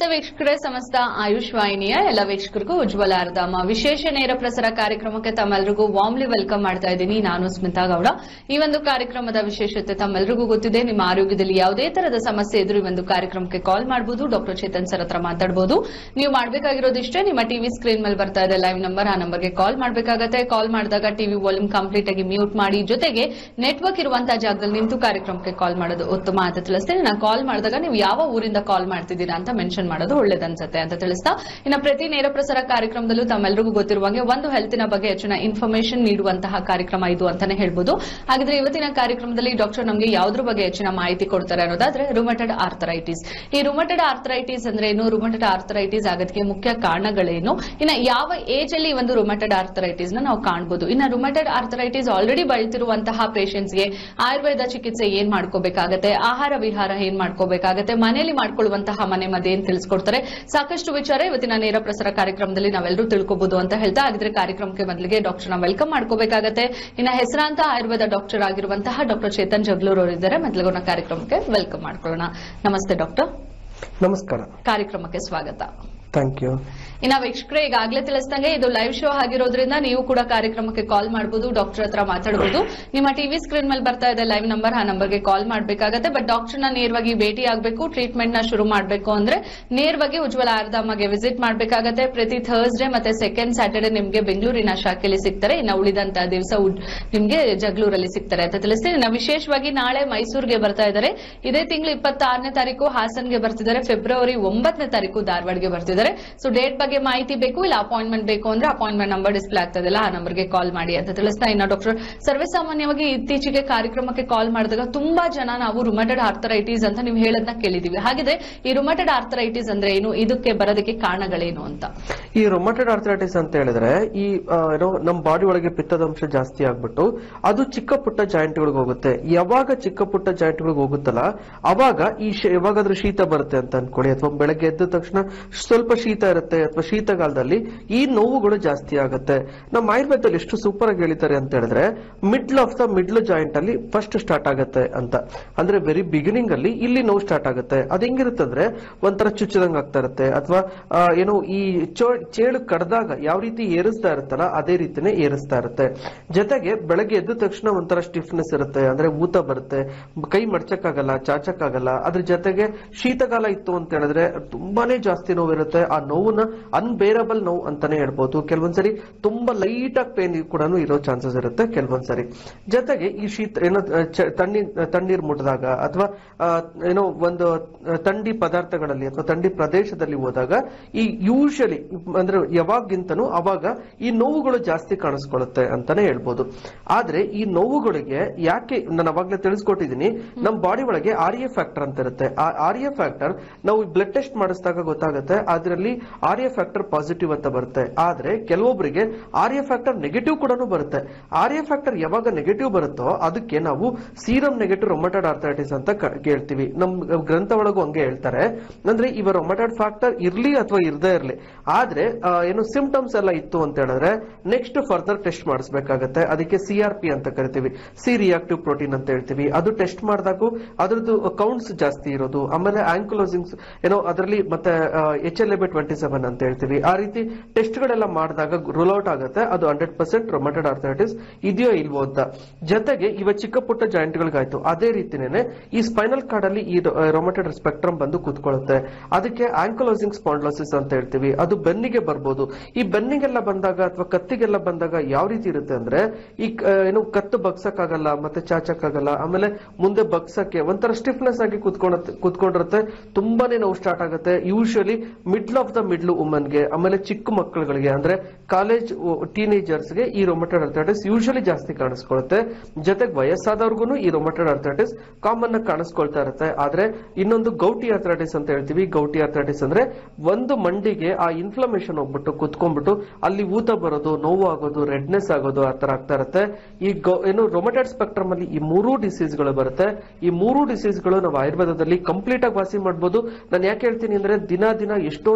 ವೀಕ್ಷಕರೇ ಸಮಸ್ತ ಆಯುಷ್ ವಾಹಿನಿಯ ಎಲ್ಲ ವೀಕ್ಷಕರಿಗೂ ಉಜ್ವಲ ಅರ್ಧಾಮ ವಿಶೇಷ ನೇರ ಪ್ರಸಾರ ಕಾರ್ಯಕ್ರಮಕ್ಕೆ ತಮ್ಮೆಲ್ಲರಿಗೂ ವಾಮ್ಲಿ ವೆಲ್ಕಮ್ ಮಾಡ್ತಾ ಇದ್ದೀನಿ ನಾನು ಸ್ಮಿತಾ ಗೌಡ ಈ ಒಂದು ಕಾರ್ಯಕ್ರಮದ ವಿಶೇಷತೆ ತಮ್ಮೆಲ್ಲರಿಗೂ ಗೊತ್ತಿದೆ ನಿಮ್ಮ ಆರೋಗ್ಯದಲ್ಲಿ ಯಾವುದೇ ತರದ ಸಮಸ್ಯೆ ಇದ್ರೂ ಈ ಒಂದು ಕಾರ್ಯಕ್ರಮಕ್ಕೆ ಕಾಲ್ ಮಾಡಬಹುದು ಡಾಕ್ಟರ್ ಚೇತನ್ ಸರ್ ಹತ್ರ ಮಾತಾಡಬಹುದು ನೀವು ಮಾಡಬೇಕಾಗಿರೋದಿಷ್ಟೇ ನಿಮ್ಮ ಟಿವಿ ಸ್ಕ್ರೀನ್ ಮೇಲೆ ಬರ್ತಾ ಇದೆ ಲೈವ್ ನಂಬರ್ ಆ ನಂಬರ್ಗೆ ಕಾಲ್ ಮಾಡಬೇಕಾಗತ್ತೆ ಕಾಲ್ ಮಾಡಿದಾಗ ಟಿವಿ ವಾಲ್ಯೂಮ್ ಕಂಪ್ಲೀಟ್ ಆಗಿ ಮ್ಯೂಟ್ ಮಾಡಿ ಜೊತೆಗೆ ನೆಟ್ವರ್ಕ್ ಇರುವಂತಹ ಜಾಗದಲ್ಲಿ ನಿಂತು ಕಾರ್ಯಕ್ರಮಕ್ಕೆ ಕಾಲ್ ಮಾಡೋದು ಉತ್ತಮ ಅಂತ ತಿಳಿಸ್ತೇನೆ ನಾನು ಕಾಲ್ ಮಾಡಿದಾಗ ನೀವು ಯಾವ ಊರಿಂದ ಕಾಲ್ ಮಾಡ್ತಿದ್ದೀರಾ ಅಂತ ಮೆನ್ಷನ್ ಮಾಡೋದು ಒಳ್ಳೇದನ್ಸುತ್ತೆ ಅಂತ ತಿಳಿಸ್ತಾ ಇನ್ನು ಪ್ರತಿ ನೇರ ಪ್ರಸಾರ ಕಾರ್ಯಕ್ರಮದಲ್ಲೂ ತಮ್ಮೆಲ್ಲರಿಗೂ ಗೊತ್ತಿರುವಂಗೆ ಒಂದು ಹೆಲ್ತಿನ ಬಗ್ಗೆ ಹೆಚ್ಚಿನ ಇನ್ಫಾರ್ಮೇಶನ್ ನೀಡುವಂತಹ ಕಾರ್ಯಕ್ರಮ ಇದು ಅಂತಾನೆ ಹೇಳ್ಬೋದು ಹಾಗಿದ್ರೆ ಇವತ್ತಿನ ಕಾರ್ಯಕ್ರಮದಲ್ಲಿ ಡಾಕ್ಟರ್ ನಮಗೆ ಯಾವುದ್ರ ಬಗ್ಗೆ ಹೆಚ್ಚಿನ ಮಾಹಿತಿ ಕೊಡ್ತಾರೆ ಅನ್ನೋದಾದ್ರೆ ರುಮಟೆಡ್ ಆರ್ಥರೈಟಿಸ್ ಈ ರುಮಟೆಡ್ ಆರ್ಥರೈಟಿಸ್ ಅಂದ್ರೆ ಏನು ರುಮಟೆಡ್ ಆರ್ಥರೈಟಿಸ್ ಆಗೋದಕ್ಕೆ ಮುಖ್ಯ ಕಾರಣಗಳೇನು ಇನ್ನು ಯಾವ ಏಜ್ ಅಲ್ಲಿ ಈ ಒಂದು ರುಮಟೆಡ್ ಆರ್ಥರೈಟಿಸ್ ನ ನಾವು ಕಾಣಬಹುದು ಇನ್ನು ರುಮಟೆಡ್ ಆರ್ಥರೈಟಿಸ್ ಆಲ್ರೆಡಿ ಬಳಲ್ತಿರುವಂತಹ patients ಗೆ ಆಯುರ್ವೇದ ಚಿಕಿತ್ಸೆ ಏನ್ ಮಾಡ್ಕೋಬೇಕಾಗತ್ತೆ ಆಹಾರ ವಿಹಾರ ಏನ್ ಮಾಡ್ಕೋಬೇಕಾಗತ್ತೆ ಮನೆಯಲ್ಲಿ ಮಾಡ್ಕೊಳ್ಳುವಂತಹ ಮನೆ ಮದ್ದು ಏನ್ ತಿಳಿಸ್ಕೊಡ್ತಾರೆ ಸಾಕಷ್ಟು ವಿಚಾರ ಇವತ್ತಿನ ನೇರ ಪ್ರಸಾರ ಕಾರ್ಯಕ್ರಮದಲ್ಲಿ ನಾವೆಲ್ಲರೂ ತಿಳ್ಕೊಬಹುದು ಅಂತ ಹೇಳ್ತಾ ಹಾಗಿದ್ರೆ ಕಾರ್ಯಕ್ರಮಕ್ಕೆ ಮೊದಲಿಗೆ ಡಾಕ್ಟರ್ ನ ವೆಲ್ಕಮ್ ಮಾಡ್ಕೋಬೇಕಾಗತ್ತೆ ಇನ್ನ ಹೆಸರಾಂತ ಆಯುರ್ವೇದ ಡಾಕ್ಟರ್ ಆಗಿರುವಂತಹ ಡಾಕ್ಟರ್ ಚೇತನ್ ಜಗ್ಲೂರ್ ಅವರು ಇದ್ದಾರೆ ಮೊದಲಿಗೆ ಕಾರ್ಯಕ್ರಮಕ್ಕೆ ವೆಲ್ಕಮ್ ಮಾಡ್ಕೊಳ್ಳೋಣ ನಮಸ್ತೆ ಡಾಕ್ಟರ್ ನಮಸ್ಕಾರ ಕಾರ್ಯಕ್ರಮಕ್ಕೆ ಸ್ವಾಗತ ಥ್ಯಾಂಕ್ ಯು ಇನ್ನ ವೀಕ್ಷಕರೇ ಈಗಾಗಲೇ ತಿಳಿಸಿದಂಗೆ ಇದು ಲೈವ್ ಶೋ ಆಗಿರೋದ್ರಿಂದ ನೀವು ಕೂಡ ಕಾರ್ಯಕ್ರಮಕ್ಕೆ ಕಾಲ್ ಮಾಡಬಹುದು ಡಾಕ್ಟರ್ ಹತ್ರ ಮಾತಾಡಬಹುದು ನಿಮ್ಮ ಟಿವಿ ಸ್ಕ್ರೀನ್ ಮೇಲೆ ಬರ್ತಾ ಇದೆ ಲೈವ್ ನಂಬರ್ ಆ ನಂಬರ್ಗೆ ಕಾಲ್ ಮಾಡಬೇಕಾಗತ್ತೆ ಬಟ್ ಡಾಕ್ಟರ್ ನ ನೇರವಾಗಿ ಭೇಟಿ ಆಗಬೇಕು ಟ್ರೀಟ್ಮೆಂಟ್ ನ ಶುರು ಮಾಡಬೇಕು ಅಂದ್ರೆ ನೇರವಾಗಿ ಉಜ್ವಲ ಆರ್ಧಾಮಗೆ ವಿಸಿಟ್ ಮಾಡಬೇಕಾಗತ್ತೆ ಪ್ರತಿ ಥರ್ಸ್ಡೇ ಮತ್ತೆ ಸೆಕೆಂಡ್ ಸ್ಯಾಟರ್ಡೆ ನಿಮ್ಗೆ ಬೆಂಗಳೂರಿನ ಶಾಖೆಯಲ್ಲಿ ಸಿಗ್ತಾರೆ ಇನ್ನು ಉಳಿದಂತ ದಿವಸ ನಿಮ್ಗೆ ಜಗಳೂರಲ್ಲಿ ಸಿಗ್ತಾರೆ ಅಂತ ತಿಳಿಸ್ತೀನಿ ಇನ್ನು ವಿಶೇಷವಾಗಿ ನಾಳೆ ಮೈಸೂರಿಗೆ ಬರ್ತಾ ಇದ್ದಾರೆ ಇದೇ ತಿಂಗಳು ಇಪ್ಪತ್ತಾರನೇ ತಾರೀಕು ಹಾಸನ್ಗೆ ಬರ್ತಿದ್ದಾರೆ ಫೆಬ್ರವರಿ ಒಂಬತ್ತನೇ ತಾರೀಕು ಧಾರವಾಡಗೆ ಬರ್ತಿದ್ದಾರೆ ಸೊ ಡೇಟ್ ಬಗ್ಗೆ ಮಾಹಿತಿ ಬೇಕು ಇಲ್ಲ ಅಪಾಯಿಂಟ್ಮೆಂಟ್ ಬೇಕು ಅಂದ್ರೆ ಅಪಾಯಿಂಟ್ಮೆಂಟ್ ನಂಬರ್ ಡಿಸ್ಪ್ಲೇ ಆಗ್ತದಲ್ಲ ಆ ನಂಬರ್ಗೆ ಕಾಲ್ ಮಾಡಿ ಅಂತ ತಿಳಿಸ್ತಾ ಇನ್ನು ಡಾಕ್ಟರ್ ಸರ್ವೇ ಸಾಮಾನ್ಯವಾಗಿ ಇತ್ತೀಚೆಗೆ ಕಾರ್ಯಕ್ರಮಕ್ಕೆ ಕಾಲ್ ಮಾಡಿದಾಗ ತುಂಬಾ ಜನ ನಾವು ರುಮಟೆಡ್ ಆರ್ಥರೈಟಿಸ್ ಅಂತ ನೀವು ಹೇಳೋದನ್ನ ಕೇಳಿದೀವಿ ಹಾಗಿದ್ರೆ ಈ ರುಮಟೆಡ್ ಆರ್ಥರೈಟಿಸ್ ಅಂದ್ರೆ ಏನು ಇದಕ್ಕೆ ಬರೋದಕ್ಕೆ ಕಾರಣಗಳೇನು ಅಂತ ಈ ರೊಮಟೆಡ್ ಆರ್ಥರೈಟಿಸ್ ಅಂತ ಹೇಳಿದ್ರೆ ಈ ಆ, ಏನೋ ನಮ್ಮ ಬಾಡಿ ಒಳಗೆ ಪಿತ್ತದಂಶ ಜಾಸ್ತಿ ಆಗ್ಬಿಟ್ಟು ಅದು ಚಿಕ್ಕ ಪುಟ್ಟ ಜಾಯಿಂಟ್ ಗಳಿಗೆ ಹೋಗುತ್ತೆ ಯಾವಾಗ ಚಿಕ್ಕ ಪುಟ್ಟ ಜಾಯಿಂಟ್ ಗಳಿಗೆ ಹೋಗುತ್ತಲ್ಲ ಅವಾಗ ಈ ಶ- ಯಾವಾಗಾದ್ರೂ ಶೀತ ಬರುತ್ತೆ ಅಂತ ಅನ್ಕೊಳ್ಳಿ ಅಥವಾ ಬೆಳಗ್ಗೆ ಎದ್ದ ತಕ್ಷಣ ಸ್ವಲ್ಪ ಶೀತ ಇರುತ್ತೆ ಅಥವಾ ಶೀತಗಾಲದಲ್ಲಿ ಈ ನೋವುಗಳು ಜಾಸ್ತಿ ಆಗುತ್ತೆ ನಮ್ಮ ಆಯುರ್ವೇದದಲ್ಲಿ ಎಷ್ಟು ಸೂಪರ್ ಆಗಿ ಹೇಳಿದ್ದಾರೆ ಅಂತ ಹೇಳಿದ್ರೆ middle of the middle joint ಅಲ್ಲಿ ಫಸ್ಟ್ ಸ್ಟಾರ್ಟ್ ಆಗುತ್ತೆ ಅಂತ ಅಂದ್ರೆ ವೆರಿ ಬಿಗಿನಿಂಗ್ ಅಲ್ಲಿ ಇಲ್ಲಿ ನೋವು ಸ್ಟಾರ್ಟ್ ಆಗುತ್ತೆ ಅದು ಹೆಂಗಿರುತ್ತೆ ಅಂದ್ರೆ ಒಂಥರ ಚುಚ್ಚದಂಗ್ ಆಗ್ತಾ ಇರುತ್ತೆ ಅಥವಾ ಆ, ಏನೋ ಈ ಚೋ- ಚೇಳು ಕಡ್ದಾಗ ಯಾವ ರೀತಿ ಏರಿಸ್ತಾ ಇರುತ್ತಲ್ಲ ಅದೇ ರೀತಿನೇ ಏರಿಸ್ತಾ ಇರುತ್ತೆ ಜೊತೆಗೆ ಬೆಳಗ್ಗೆ ಎದ್ದ ತಕ್ಷಣ ಒಂಥರ ಸ್ಟಿಫ್ನೆಸ್ ಇರುತ್ತೆ ಅಂದ್ರೆ ಊತ ಬರುತ್ತೆ ಕೈ ಮಡ್ಚಕ್ಕಾಗಲ್ಲ ಚಾಚಕ್ಕಾಗಲ್ಲ ಅದ್ರ ಜೊತೆಗೆ ಶೀತಕಾಲ ಇತ್ತು ಅಂತ ಹೇಳಿದ್ರೆ ತುಂಬಾನೇ ಜಾಸ್ತಿ ನೋವಿರುತ್ತೆ ಆ ನೋವನ್ನ ಅನ್ಬೇರಬಲ್ ನೋವು ಅಂತಾನೆ ಹೇಳ್ಬೋದು ಕೆಲವೊಂದ್ಸರಿ ತುಂಬಾ ಲೈಟ್ ಆಗಿ ಪೇನ್ ಕೂಡ ಇರೋ ಚಾನ್ಸಸ್ ಇರುತ್ತೆ ಕೆಲವೊಂದ್ಸರಿ ಜೊತೆಗೆ ಈ ಶೀತ ಏನೋ ಆ, ಚ- ತಣ್ಣಿ ತಣ್ಣೀರ್ ಮುಟ್ಟಿದಾಗ ಅಥವಾ ಆ, ಏನೋ ಒಂದು ಆ, ಥಂಡಿ ಪದಾರ್ಥಗಳಲ್ಲಿ ಅಥವಾ ಥಂಡಿ ಪ್ರದೇಶದಲ್ಲಿ ಹೋದಾಗ ಈ ಯೂಶಲಿ ಅಂದ್ರೆ ಯಾವಾಗಿಂತನೂ ಅವಾಗ ಈ ನೋವುಗಳು ಜಾಸ್ತಿ ಕಾಣಿಸ್ಕೊಳ್ಳುತ್ತೆ ಅಂತಾನೆ ಹೇಳ್ಬೋದು ಆದ್ರೆ ಈ ನೋವುಗಳಿಗೆ ಯಾಕೆ ನಾನು ಅವಾಗ್ಲೇ ತಿಳಿಸ್ಕೊಟ್ಟಿದ್ದೀನಿ ನಮ್ಮ ಬಾಡಿ ಒಳಗೆ ಆರ್ ಎ ಫ್ಯಾಕ್ಟರ್ ಅಂತ ಇರುತ್ತೆ ಆ ಆರ್ ಎ ಫ್ಯಾಕ್ಟರ್ ನಾವು ಬ್ಲಡ್ ಟೆಸ್ಟ್ ಮಾಡಿಸಿದಾಗ ಗೊತ್ತಾಗುತ್ತೆ ಅದರಲ್ಲಿ ಆರ್ ಎ ಫ್ಯಾಕ್ಟರ್ ಪಾಸಿಟಿವ್ ಅಂತ ಬರುತ್ತೆ ಆದ್ರೆ ಕೆಲವೊಬ್ಬರಿಗೆ ಆರ್ ಎ ಫ್ಯಾಕ್ಟರ್ ನೆಗೆಟಿವ್ ಕೂಡ ಬರುತ್ತೆ ಆರ್ ಎ ಫ್ಯಾಕ್ಟರ್ ಯಾವಾಗ ನೆಗೆಟಿವ್ ಬರುತ್ತೋ ಅದಕ್ಕೆ ನಾವು ಸೀರಮ್ ನೆಗೆಟಿವ್ ರೊಮಟೆಡ್ ಆರ್ಥರೈಟಿಸ್ ಅಂತ ಕ- ಕೇಳ್ತೀವಿ ನಮ್ ಗ್ರಂಥ ಒಳಗೂ ಹಂಗೆ ಹೇಳ್ತಾರೆ ಅಂದ್ರೆ ಇವ ರೊಮಟೆಡ್ ಫ್ಯಾಕ್ಟರ್ ಇರ್ಲಿ ಅಥವಾ ಇರದೇ ಇರ್ಲಿ ಆದ್ರೆ ಆ, ಏನು ಸಿಂಪ್ಟಮ್ಸ್ ಎಲ್ಲ ಇತ್ತು ಅಂತ ಹೇಳಿದ್ರೆ ನೆಕ್ಸ್ಟ್ ಫರ್ದರ್ ಟೆಸ್ಟ್ ಮಾಡಿಸ್ಬೇಕಾಗತ್ತೆ ಅದಕ್ಕೆ ಸಿ ಆರ್ ಪಿ ಅಂತ ಕರಿತೀವಿ ಸಿ ರಿಯಾಕ್ಟಿವ್ ಪ್ರೋಟೀನ್ ಅಂತ ಹೇಳ್ತೀವಿ ಅದು ಟೆಸ್ಟ್ ಮಾಡಿದಾಗೂ ಅದ್ರದ್ದು ಕೌಂಟ್ಸ್ ಜಾಸ್ತಿ ಇರೋದು ಆಮೇಲೆ ಆಂಕ್ಲೋಸಿಂಗ್ಸ್ ಏನೋ ಅದರಲ್ಲಿ ಮತ್ತೆ H L A B twenty seven ಅಂತ ಹೇಳ್ತೀವಿ ಆ ರೀತಿ ಟೆಸ್ಟ್ ಗಳೆಲ್ಲ ಮಾಡಿದಾಗ ರೂಲ್ ಔಟ್ ಆಗುತ್ತೆ ಅದು ಹಂಡ್ರೆಡ್ ಪರ್ಸೆಂಟ್ ರೊಮಟೆಡ್ ಆರ್ಥರೈಟಿಸ್ ಇದೆಯೋ ಇಲ್ವೋ ಅಂತ ಜೊತೆಗೆ ಇವ ಚಿಕ್ಕ ಪುಟ್ಟ ಜಾಯಿಂಟ್ ಗಳಿಗಾಯ್ತು ಅದೇ ರೀತಿನೇ ಈ ಸ್ಪೈನಲ್ ಕಾರ್ಡ್ ಅಲ್ಲಿ ಈ ರೊಮಟೆಡ್ ಸ್ಪೆಕ್ಟ್ರಮ್ ಬಂದು ಕೂತ್ಕೊಳ್ಳುತ್ತೆ ಅದಕ್ಕೆ ಆಂಕಲೋಸಿಂಗ್ ಸ್ಪಾಂಡ್ಲೋಸಿಸ್ ಅಂತ ಹೇಳ್ತೀವಿ ಅದು ಬೆನ್ನಿಗೆ ಬರ್ಬೋದು ಈ ಬೆನ್ನಿಗೆಲ್ಲ ಬಂದಾಗ ಅಥವಾ ಕತ್ತಿಗೆಲ್ಲ ಬಂದಾಗ ಯಾವ ರೀತಿ ಇರುತ್ತೆ ಅಂದ್ರೆ ಈ ಕ- ಏನು ಕತ್ತು ಬಗ್ಸಕ್ಕಾಗಲ್ಲ ಮತ್ತೆ ಚಾಚಕ್ಕಾಗಲ್ಲ ಆಮೇಲೆ ಮುಂದೆ ಬಗ್ಸಕ್ಕೆ ಒಂಥರ ಸ್ಟಿಫ್ನೆಸ್ ಆಗಿ ಕೂತ್ಕೊಂಡ ಕೂತ್ಕೊಂಡಿರುತ್ತೆ ತುಂಬಾನೇ ನೋವು ಸ್ಟಾರ್ಟ್ ಆಗುತ್ತೆ usually middle of the middle ವುಮನ್ಗೆ ಆಮೇಲೆ ಚಿಕ್ಕ ಮಕ್ಕಳುಗಳಿಗೆ ಅಂದ್ರೆ ಕಾಲೇಜ್ ಟೀನೇಜರ್ಸ್ಗೆ ಈ ರೊಮಟೆಡ್ ಅರ್ಥೈಟಿಸ್ ಯೂಶಲಿ ಜಾಸ್ತಿ ಕಾಣಿಸ್ಕೊಳ್ಳುತ್ತೆ ಜೊತೆಗೆ ವಯಸ್ಸಾದವ್ರಿಗೂ ಈ ರೊಮಟೆಡ್ ಅರ್ಥೈಟಿಸ್ ಕಾಮನ್ ಆಗಿ ಕಾಣಿಸ್ಕೊಳ್ತಾ ಇರುತ್ತೆ ಆದ್ರೆ ಇನ್ನೊಂದು ಗೌಟಿ ಅರ್ಥೈಟಿಸ್ ಅಂತ ಹೇಳ್ತೀವಿ ಗೌಟಿ ಅರ್ಥೈಟಿಸ್ ಅಂದ್ರೆ ಒಂದು ಮಂಡಿಗೆ ಆ ಇನ್ಫ್ಲಮೇಷನ್ ಹೋಗ್ಬಿಟ್ಟು ಕುತ್ಕೊಂಡ್ಬಿಟ್ಟು ಅಲ್ಲಿ ಊತ ಬರೋದು ನೋವು ಆಗೋದು ರೆಡ್ನೆಸ್ ಆಗೋದು ಆ ತರ ಆಗ್ತಾ ಇರುತ್ತೆ ಈ ಗೌ- ಏನು ರೊಮಟೆಡ್ ಸ್ಪೆಕ್ಟ್ರಮ್ ಅಲ್ಲಿ ಈ ಮೂರು ಡಿಸೀಸ್ ಗಳು ಬರುತ್ತೆ ಈ ಮೂರು ಡಿಸೀಸ್ ಗಳು ನಾವು ಆಯುರ್ವೇದದಲ್ಲಿ ಕಂಪ್ಲೀಟ್ ಆಗಿ ವಾಸಿ ಮಾಡ್ಬೋದು ನಾನು ಯಾಕೆ ಹೇಳ್ತೀನಿ ಅಂದ್ರೆ ದಿನ ದಿನ ಎಷ್ಟೊಂದು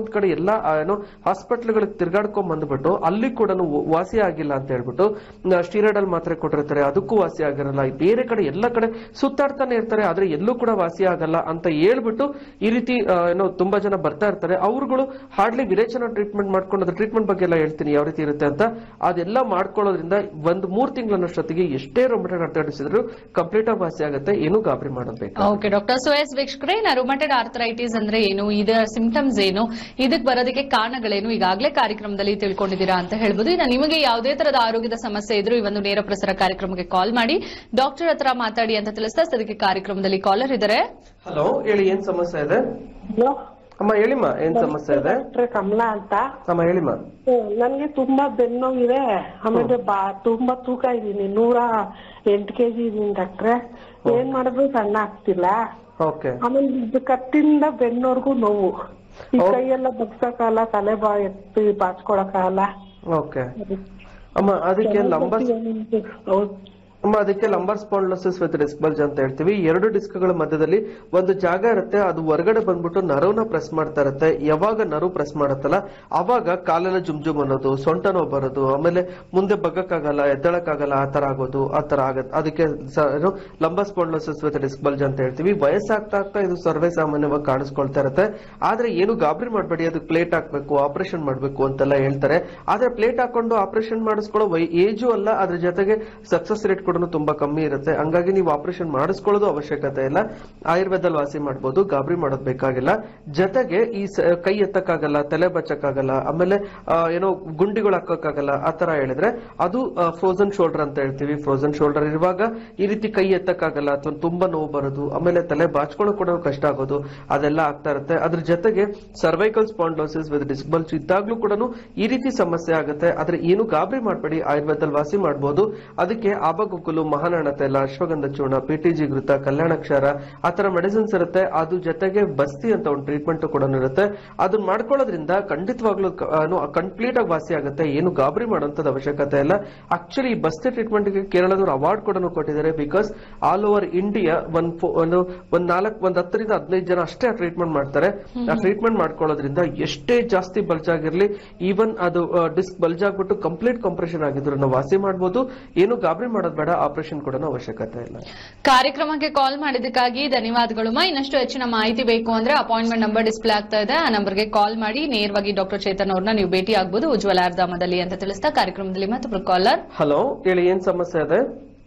ಒಂದ್ ಕಡೆ ಎಲ್ಲ ಆ, ಏನೋ ಹಾಸ್ಪಿಟ್ಲ್ಗಳಿಗೆ ತಿರ್ಗಾಡ್ಕೊಂಡ್ ಬಂದ್ಬಿಟ್ಟು ಅಲ್ಲಿ ಕೂಡ ವಾಸಿ ಆಗಿಲ್ಲ ಅಂತ ಹೇಳ್ಬಿಟ್ಟು ಸ್ಟೀರಾಯ್ಡ್ ಅಲ್ಲಿ ಮಾತ್ರೆ ಕೊಟ್ಟಿರ್ತಾರೆ ಅದಕ್ಕೂ ವಾಸಿ ಆಗಿರಲ್ಲ ಬೇರೆ ಕಡೆ ಎಲ್ಲ ಕಡೆ ಸುತ್ತಾಡ್ತಾನೆ ಇರ್ತಾರೆ ಆದ್ರೆ ಎಲ್ಲೂ ಕೂಡ ವಾಸಿ ಆಗಲ್ಲ ಅಂತ ಹೇಳ್ಬಿಟ್ಟು ಈ ರೀತಿ ಆ, ಏನೋ ತುಂಬಾ ಜನ ಬರ್ತಾ ಇರ್ತಾರೆ ಅವ್ರುಗಳು ಹಾರ್ಡ್ಲಿ ವಿರೇಚನ ಟ್ರೀಟ್ಮೆಂಟ್ ಮಾಡ್ಕೊಂಡು ಅದ್ರ ಟ್ರೀಟ್ಮೆಂಟ್ ಬಗ್ಗೆ ಎಲ್ಲ ಹೇಳ್ತೀನಿ ಯಾವ ರೀತಿ ಇರುತ್ತೆ ಅಂತ ಅದೆಲ್ಲ ಮಾಡ್ಕೊಳ್ಳೋದ್ರಿಂದ ಒಂದು ಮೂರ್ ತಿಂಗಳನ್ನಷ್ಟೊತ್ತಿಗೆ ಎಷ್ಟೇ ರೊಮಟೆಡ್ ಆರ್ಥರೈಟಿಸ್ ಇದ್ರು ಕಂಪ್ಲೀಟ್ ಆಗಿ ವಾಸಿ ಆಗುತ್ತೆ ಏನು ಗಾಬರಿ ಮಾಡೋದು ಬೇಕು ಓಕೆ ಡಾಕ್ಟರ್ ಸೊ ಎಸ್ ವೀಕ್ಷಕರೇ ರುಮಟೆಡ್ ಆರ್ಥರೈಟಿಸ್ ಅಂದ್ರೆ ಏನು ಇದರ ಸಿಂಪ್ಟಮ್ಸ್ ಏನು ಇದಕ್ಕೆ ಬರೋದಕ್ಕೆ ಕಾರಣಗಳೇನು ಈಗಾಗಲೇ ಕಾರ್ಯಕ್ರಮದಲ್ಲಿ ತಿಳ್ಕೊಂಡಿದ್ದೀರಾ ಅಂತ ಹೇಳ್ಬೋದು ಇನ್ನು ನಿಮಗೆ ಯಾವುದೇ ತರದ ಆರೋಗ್ಯದ ಸಮಸ್ಯೆ ಇದ್ರೂ ಈ ಒಂದು ನೇರ ಪ್ರಸಾರ ಕಾರ್ಯಕ್ರಮಕ್ಕೆ ಕಾಲ್ ಮಾಡಿ ಡಾಕ್ಟರ್ ಹತ್ರ ಮಾತಾಡಿ ಅಂತ ತಿಳಿಸ್ತಾ ಸದ್ಯಕ್ಕೆ ಕಾರ್ಯಕ್ರಮದಲ್ಲಿ ಕಾಲರ್ ಇದ್ದಾರೆ ಹಲೋ ಹೇಳಿ ಏನ್ ಸಮಸ್ಯೆ ಇದೆ ಹಲೋ ಅಮ್ಮ ಹೇಳಿಮ್ಮ ಏನ್ ಸಮಸ್ಯೆ ಇದೆ ಡಾಕ್ಟ್ರೆ ಕಮಲಾ ಅಂತ ಅಮ್ಮ ಹೇಳಿಮ್ಮ ಹ್ಮ್, ನನ್ಗೆ ತುಂಬಾ ಬೆನ್ನೋವಿದೆ ಆಮೇಲೆ ಬಾ ತುಂಬಾ ತೂಕ ಇದೀನಿ ನೂರ ಎಂಟು ಕೆಜಿ ಇದೀನಿ ಡಾಕ್ಟ್ರೆ ಏನ್ ಮಾಡಿದ್ರು ಸಣ್ಣ ಆಗ್ತಿಲ್ಲ ಓಕೆ ಆಮೇಲೆ ಇದು ಕತ್ತಿಂದ ಬೆನ್ನೋರ್ಗು ನೋವು ಈ ಹೌದ್- ಕೈಯೆಲ್ಲ ಬಗ್ಸಕ್ಕಾಗಲ್ಲ ತಲೆ ಬಾ ಎತ್ತಿ ಬಾಚ್ಕೊಳಕ್ಕಾಗಲ್ಲ ಓಕೆ ಅಮ್ಮ ಅದಕ್ಕೆ ಲಂಬರ್ ಹೌದ್. ಅಮ್ಮ ಅದಕ್ಕೆ lumbar spondylosis with disc bulge ಅಂತ ಹೇಳ್ತೀವಿ ಎರಡು ಡಿಸ್ಕ್ಗಳ ಮಧ್ಯದಲ್ಲಿ ಒಂದು ಜಾಗ ಇರುತ್ತೆ ಅದು ಹೊರಗಡೆ ಬಂದ್ಬಿಟ್ಟು ನರವನ್ನ ಪ್ರೆಸ್ ಮಾಡ್ತಾ ಇರುತ್ತೆ ಯಾವಾಗ ನರು ಪ್ರೆಸ್ ಮಾಡುತ್ತಲ್ಲ ಅವಾಗ ಕಾಲೆಲ್ಲ ಜುಮ್ ಜುಮ್ ಅನ್ನೋದು ಸೊಂಟ ನೋವು ಬರೋದು ಆಮೇಲೆ ಮುಂದೆ ಬಗ್ಗಕ್ಕಾಗಲ್ಲ ಎದ್ದಳಕ್ಕಾಗಲ್ಲ ಆ ತರ ಆಗೋದು ಆ ತರ ಆಗತ್ತೆ ಅದಕ್ಕೆ ಸ- ಏನು lumbar spondylosis with disc bulge ಅಂತ ಹೇಳ್ತೀವಿ ವಯಸ್ಸಾಗ್ತಾ ಆಗ್ತಾ ಇದು ಸರ್ವೇ ಸಾಮಾನ್ಯವಾಗಿ ಕಾಣಿಸ್ಕೊಳ್ತಾ ಇರುತ್ತೆ ಆದ್ರೆ ಏನು ಗಾಬರಿ ಮಾಡಬೇಡಿ ಅದಕ್ಕೆ ಪ್ಲೇಟ್ ಹಾಕ್ಬೇಕು ಆಪರೇಷನ್ ಮಾಡಬೇಕು ಅಂತೆಲ್ಲ ಹೇಳ್ತಾರೆ ಆದ್ರೆ ಪ್ಲೇಟ್ ಹಾಕೊಂಡು ಆಪರೇಷನ್ ಮಾಡಿಸ್ಕೊಳ್ಳೋ ಏಜು ಅಲ್ಲ ಅದ್ರ ಜೊತೆಗೆ ಸಕ್ಸಸ್ ರೇಟ್ ಕೂಡ ತುಂಬಾ ಕಮ್ಮಿ ಇರುತ್ತೆ ಹಂಗಾಗಿ ನೀವು ಆಪರೇಷನ್ ಮಾಡಿಸ್ಕೊಳ್ಳೋದು ಅವಶ್ಯಕತೆ ಇಲ್ಲ ಆಯುರ್ವೇದಲ್ಲಿ ವಾಸಿ ಮಾಡ್ಬೋದು ಗಾಬರಿ ಮಾಡೋದು ಬೇಕಾಗಿಲ್ಲ ಜೊತೆಗೆ ಈ ಸ- ಕೈ ಎತ್ತಕ್ಕಾಗಲ್ಲ ತಲೆ ಬಚ್ಚಕ್ಕಾಗಲ್ಲ ಆಮೇಲೆ ಆ, ಏನೋ ಗುಂಡಿಗಳು ಹಾಕಕ್ಕಾಗಲ್ಲ ಆ ತರ ಹೇಳಿದ್ರೆ ಅದು ಫ್ರೋಸನ್ ಶೋಲ್ಡರ್ ಅಂತ ಹೇಳ್ತೀವಿ ಫ್ರೋಸನ್ ಶೋಲ್ಡರ್ ಇರುವಾಗ ಈ ರೀತಿ ಕೈ ಎತ್ತಕ್ಕಾಗಲ್ಲ ಅಥವಾ ತುಂಬಾ ನೋವು ಬರೋದು ಆಮೇಲೆ ತಲೆ ಬಾಚ್ಕೊಳ್ಳೋ ಕೂಡ ಕಷ್ಟ ಆಗೋದು ಅದೆಲ್ಲ ಆಗ್ತಾ ಇರುತ್ತೆ ಅದ್ರ ಜೊತೆಗೆ ಸರ್ವೈಕಲ್ ಸ್ಪಾಂಡೋಸಿಸ್ ವಿತ್ ಡಿಸ್ಬಲ್ಸ್ ಇದ್ದಾಗ್ಲೂ ಕೂಡ ಈ ರೀತಿ ಸಮಸ್ಯೆ ಆಗುತ್ತೆ ಆದ್ರೆ ಏನು ಗಾಬರಿ ಮಾಡಬೇಡಿ ಆಯುರ್ವೇದದಲ್ಲಿ ವಾಸಿ ಮಾಡಬಹುದು ಅದಕ್ಕೆ ಆಬಗುಗ್ಗುಲು ಮಹಾನಾಣ ತೈಲ ಅಶ್ವಗಂಧ ಚೂರ್ಣ ಪಿಟಿಜಿ ಘೃತ ಕಲ್ಯಾಣಕ್ಷಾರ ಆ ತರ ಮೆಡಿಸಿನ್ಸ್ ಇರುತ್ತೆ ಅದು ಜೊತೆಗೆ ಬಸ್ತಿ ಅಂತ ಒಂದು ಟ್ರೀಟ್ಮೆಂಟ್ ಕೂಡ ಇರುತ್ತೆ ಅದನ್ನ ಮಾಡ್ಕೊಳ್ಳೋದ್ರಿಂದ ಖಂಡಿತವಾಗ್ಲೂ ಕಂಪ್ಲೀಟ್ ಆಗಿ ವಾಸಿ ಆಗುತ್ತೆ ಏನು ಗಾಬರಿ ಮಾಡುವಂತದ್ದು ಅವಶ್ಯಕತೆ ಇಲ್ಲ ಆಕ್ಚುಲಿ ಈ ಬಸ್ತಿ ಟ್ರೀಟ್ಮೆಂಟ್ ಗೆ ಕೇರಳದವರು ಅವಾರ್ಡ್ ಕೂಡ ಕೊಟ್ಟಿದ್ದಾರೆ ಬಿಕಾಸ್ ಆಲ್ ಓವರ್ ಇಂಡಿಯಾ ಒಂದ್ ಫೋ- ಒಂದು ಒಂದ್ ನಾಲ್ಕು ಒಂದ್ ಹತ್ತರಿಂದ ಹದಿನೈದು ಜನ ಅಷ್ಟೇ ಆ ಟ್ರೀಟ್ಮೆಂಟ್ ಮಾಡ್ತಾರೆ ಆ ಟ್ರೀಟ್ಮೆಂಟ್ ಮಾಡ್ಕೊಳ್ಳೋದ್ರಿಂದ ಎಷ್ಟೇ ಜಾಸ್ತಿ ಬಲ್ಜ್ ಆಗಿರ್ಲಿ ಈವನ್ ಅದು ಡಿಸ್ಕ್ ಬಲ್ಜ್ ಆಗ್ಬಿಟ್ಟು ಕಂಪ್ಲೀಟ್ ಕಂಪ್ರೆಷನ್ ಆಗಿದ್ರು ನಾವು ವಾಸಿ ಮಾಡಬಹುದು ಏನು ಗಾಬರಿ ಮಾಡೋದು ಬೇಡ ಆಪರೇಷನ್ ಕೂಡ ಅವಶ್ಯಕತೆ ಇಲ್ಲ ಕಾರ್ಯಕ್ರಮಕ್ಕೆ ಕಾಲ್ ಮಾಡಿದ್ದಕ್ಕಾಗಿ ಧನ್ಯವಾದಗಳು ಮಾ ಇನ್ನಷ್ಟು ಹೆಚ್ಚಿನ ಮಾಹಿತಿ ಬೇಕು ಅಂದ್ರೆ ಅಪಾಯಿಂಟ್ಮೆಂಟ್ ನಂಬರ್ ಡಿಸ್ಪ್ಲೇ ಆಗ್ತಾ ಇದೆ ಆ ನಂಬರ್ಗೆ ಕಾಲ್ ಮಾಡಿ ನೇರವಾಗಿ ಡಾಕ್ಟರ್ ಚೇತನ್ ಅವ್ರನ್ನ ನೀವು ಭೇಟಿ ಆಗ್ಬೋದು ಉಜ್ವಲ ಅರ್ಧಾಮದಲ್ಲಿ ಅಂತ ತಿಳಿಸ್ತಾ ಕಾರ್ಯಕ್ರಮದಲ್ಲಿ ಮತ್ತೊಬ್ರು ಕಾಲರ್ ಹಲೋ ಹೇಳಿ ಏನ್ ಸಮಸ್ಯೆ ಇದೆ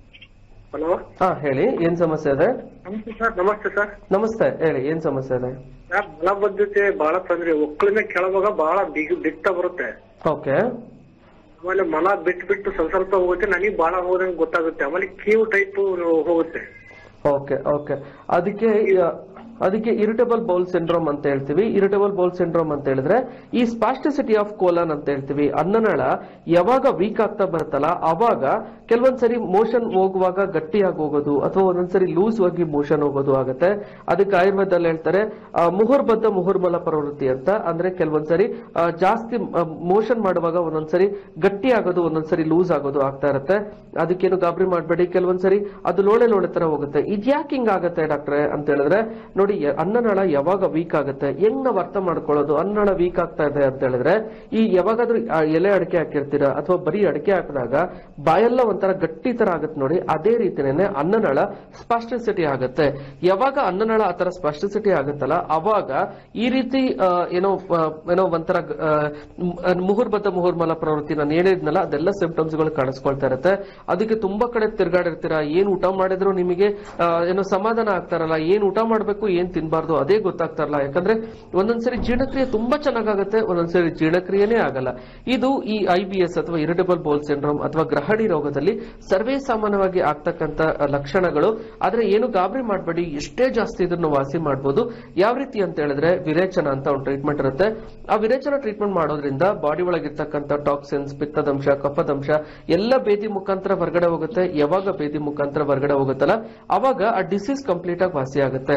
ಹಲೋ ಹಾ ಹೇಳಿ ಏನ್ ಸಮಸ್ಯೆ ಇದೆ ನಮಸ್ತೆ ಸರ್ ನಮಸ್ತೆ ಸರ್ ನಮಸ್ತೆ ಹೇಳಿ ಏನ್ ಸಮಸ್ಯೆ ಇದೆ ಸರ್ ಮಲಬದ್ಧತೆ ಬಹಳ ತೊಂದ್ರೆ ಒಕ್ಕಳಿನ ಕೆಳಭಾಗ ಬಹಳ ಬಿಗ್ ಬಿಟ್ಟ ಬರುತ್ತೆ ಓಕೆ ಆಮೇಲೆ ಮಲ ಬಿಟ್ಟು ಬಿಟ್ಟು ಸ್ವಲ್ಪ ಸ್ವಲ್ಪ ಹೋಗುತ್ತೆ ನನಗೆ ಬಹಳ ಹೋದಂಗೆ ಗೊತ್ತಾಗುತ್ತೆ ಆಮೇಲೆ ಕೀವು ಟೈಪ್ ಹೋಗುತ್ತೆ ಓಕೆ ಓಕೆ ಅದಕ್ಕೆ ಆ, ಅದಕ್ಕೆ ಇರಿಟಬಲ್ ಬೌಲ್ ಸಿಂಡ್ರೋಮ್ ಅಂತ ಹೇಳ್ತೀವಿ ಇರಿಟಬಲ್ ಬೌಲ್ ಸಿಂಡ್ರೋಮ್ ಅಂತ ಹೇಳಿದ್ರೆ ಈ ಸ್ಪಾಸ್ಟಿಸಿಟಿ ಆಫ್ ಕೋಲನ್ ಅಂತ ಹೇಳ್ತೀವಿ ಅನ್ನನಾಳ ಯಾವಾಗ ವೀಕ್ ಆಗ್ತಾ ಬರುತ್ತಲ್ಲ ಅವಾಗ ಕೆಲವೊಂದ್ಸರಿ ಮೋಷನ್ ಹೋಗುವಾಗ ಗಟ್ಟಿಯಾಗಿ ಹೋಗೋದು ಅಥವಾ ಒಂದೊಂದ್ಸರಿ ಲೂಸ್ ಆಗಿ ಮೋಷನ್ ಹೋಗೋದು ಆಗುತ್ತೆ ಅದಕ್ಕೆ ಆಯುರ್ವೇದದಲ್ಲಿ ಹೇಳ್ತಾರೆ ಆ, ಮುಹುರ್ಬದ್ಧ ಮುಹುರ್ಮಲ ಪ್ರವೃತ್ತಿ ಅಂತ ಅಂದ್ರೆ ಕೆಲವೊಂದ್ಸರಿ ಆ, ಜಾಸ್ತಿ ಮೋಷನ್ ಮಾಡುವಾಗ ಒಂದೊಂದ್ಸರಿ ಗಟ್ಟಿ ಆಗೋದು ಒಂದೊಂದ್ಸರಿ ಲೂಸ್ ಆಗೋದು ಆಗ್ತಾ ಇರುತ್ತೆ ಅದಕ್ಕೇನು ಗಾಬರಿ ಮಾಡಬೇಡಿ ಕೆಲವೊಂದ್ಸರಿ ಅದು ಲೋಳೆ ಲೋಳೆ ತರ ಹೋಗುತ್ತೆ ಇದ್ಯಾಕೆ ಹಿಂಗ್ ಆಗತ್ತೆ ಡಾಕ್ಟ್ರೆ ಅಂತ ಹೇಳಿದ್ರೆ ನೋಡಿ ಯ- ಅನ್ನನಾಳ ಯಾವಾಗ ವೀಕ್ ಆಗುತ್ತೆ ಹೆಂಗ್ ನಾವ್ ಅರ್ಥ ಮಾಡ್ಕೊಳ್ಳೋದು ಅನ್ನನಾಳ ವೀಕ್ ಆಗ್ತಾ ಇದೆ ಅಂತ ಹೇಳಿದ್ರೆ ಈ ಯಾವಾಗಾದ್ರೂ ಆ ಎಲೆ ಅಡಿಕೆ ಹಾಕಿರ್ತೀರಾ ಅಥವಾ ಬರೀ ಅಡಿಕೆ ಹಾಕಿದಾಗ ಬಾಯೆಲ್ಲ ಒಂಥರ ಗಟ್ಟಿ ತರ ಆಗುತ್ತೆ ನೋಡಿ ಅದೇ ರೀತಿನೇ ಅನ್ನನಾಳ ಸ್ಪಾಸ್ಟಿಸಿಟಿ ಆಗುತ್ತೆ ಯಾವಾಗ ಅನ್ನನಾಳ ಆ ತರ ಸ್ಪಾಸ್ಟಿಸಿಟಿ ಆಗುತ್ತಲ್ಲ ಅವಾಗ ಈ ರೀತಿ ಆ, ಏನೋ ಆ, ಏನೋ ಒಂಥರ ಆ, ಮ್- ಮುಹುರ್ಬದ್ಧ ಮುಹುರ್ಮಲ ಪ್ರವೃತ್ತಿ ನಾನು ಹೇಳಿದ್ನಲ್ಲ ಅದೆಲ್ಲ ಸಿಂಪ್ಟಮ್ಸ್ ಗಳು ಕಾಣಿಸ್ಕೊಳ್ತಾ ಇರುತ್ತೆ ಅದಕ್ಕೆ ತುಂಬಾ ಕಡೆ ತಿರ್ಗಾಡಿರ್ತೀರಾ ಏನ್ ಊಟ ಮಾಡಿದ್ರು ನಿಮಗೆ ಆ, ಏನೋ ಸಮಾಧಾನ ಆಗ್ತಾರಲ್ಲ ಏನ್ ಊಟ ಮಾಡ್ಬೇಕು ಏನ್ ತಿನ್ಬಾರ್ದು ಅದೇ ಗೊತ್ತಾಗ್ತಾರಲ್ಲ ಯಾಕಂದ್ರೆ ಒಂದೊಂದ್ಸರಿ ಜೀರ್ಣಕ್ರಿಯೆ ತುಂಬಾ ಚೆನ್ನಾಗಾಗುತ್ತೆ ಒಂದೊಂದ್ಸರಿ ಜೀರ್ಣಕ್ರಿಯೆನೇ ಆಗಲ್ಲ ಇದು ಈ ಐ ಬಿ ಎಸ್ ಅಥವಾ ಇರಿಟಬಲ್ ಬೋಲ್ ಸಿಂಡ್ರೋಮ್ ಅಥವಾ ಗ್ರಹಣಿ ರೋಗದಲ್ಲಿ ಸರ್ವೇ ಸಾಮಾನ್ಯವಾಗಿ ಆಗ್ತಕ್ಕಂತ ಲಕ್ಷಣಗಳು ಆದ್ರೆ ಏನು ಗಾಬರಿ ಮಾಡಬೇಡಿ ಎಷ್ಟೇ ಜಾಸ್ತಿ ಇದನ್ನು ವಾಸಿ ಮಾಡಬಹುದು ಯಾವ ರೀತಿ ಅಂತ ಹೇಳಿದ್ರೆ ವಿರೇಚನ ಅಂತ ಒಂದು ಟ್ರೀಟ್ಮೆಂಟ್ ಇರುತ್ತೆ ಆ ವಿರೇಚನ ಟ್ರೀಟ್ಮೆಂಟ್ ಮಾಡೋದ್ರಿಂದ ಬಾಡಿ ಒಳಗಿರ್ತಕ್ಕಂಥ ಟಾಕ್ಸಿನ್ಸ್ ಪಿತ್ತದಂಶ ಕಫದಂಶ ಎಲ್ಲ ಬೇದಿ ಮುಖಾಂತರ ಹೊರಗಡೆ ಹೋಗುತ್ತೆ ಯಾವಾಗ ಬೇದಿ ಮುಖಾಂತರ ಹೊರಗಡೆ ಹೋಗುತ್ತಲ್ಲ ಅವಾಗ ಆ ಡಿಸೀಸ್ ಕಂಪ್ಲೀಟ್ ಆಗಿ ವಾಸಿ ಆಗುತ್ತೆ ಅದ್ರ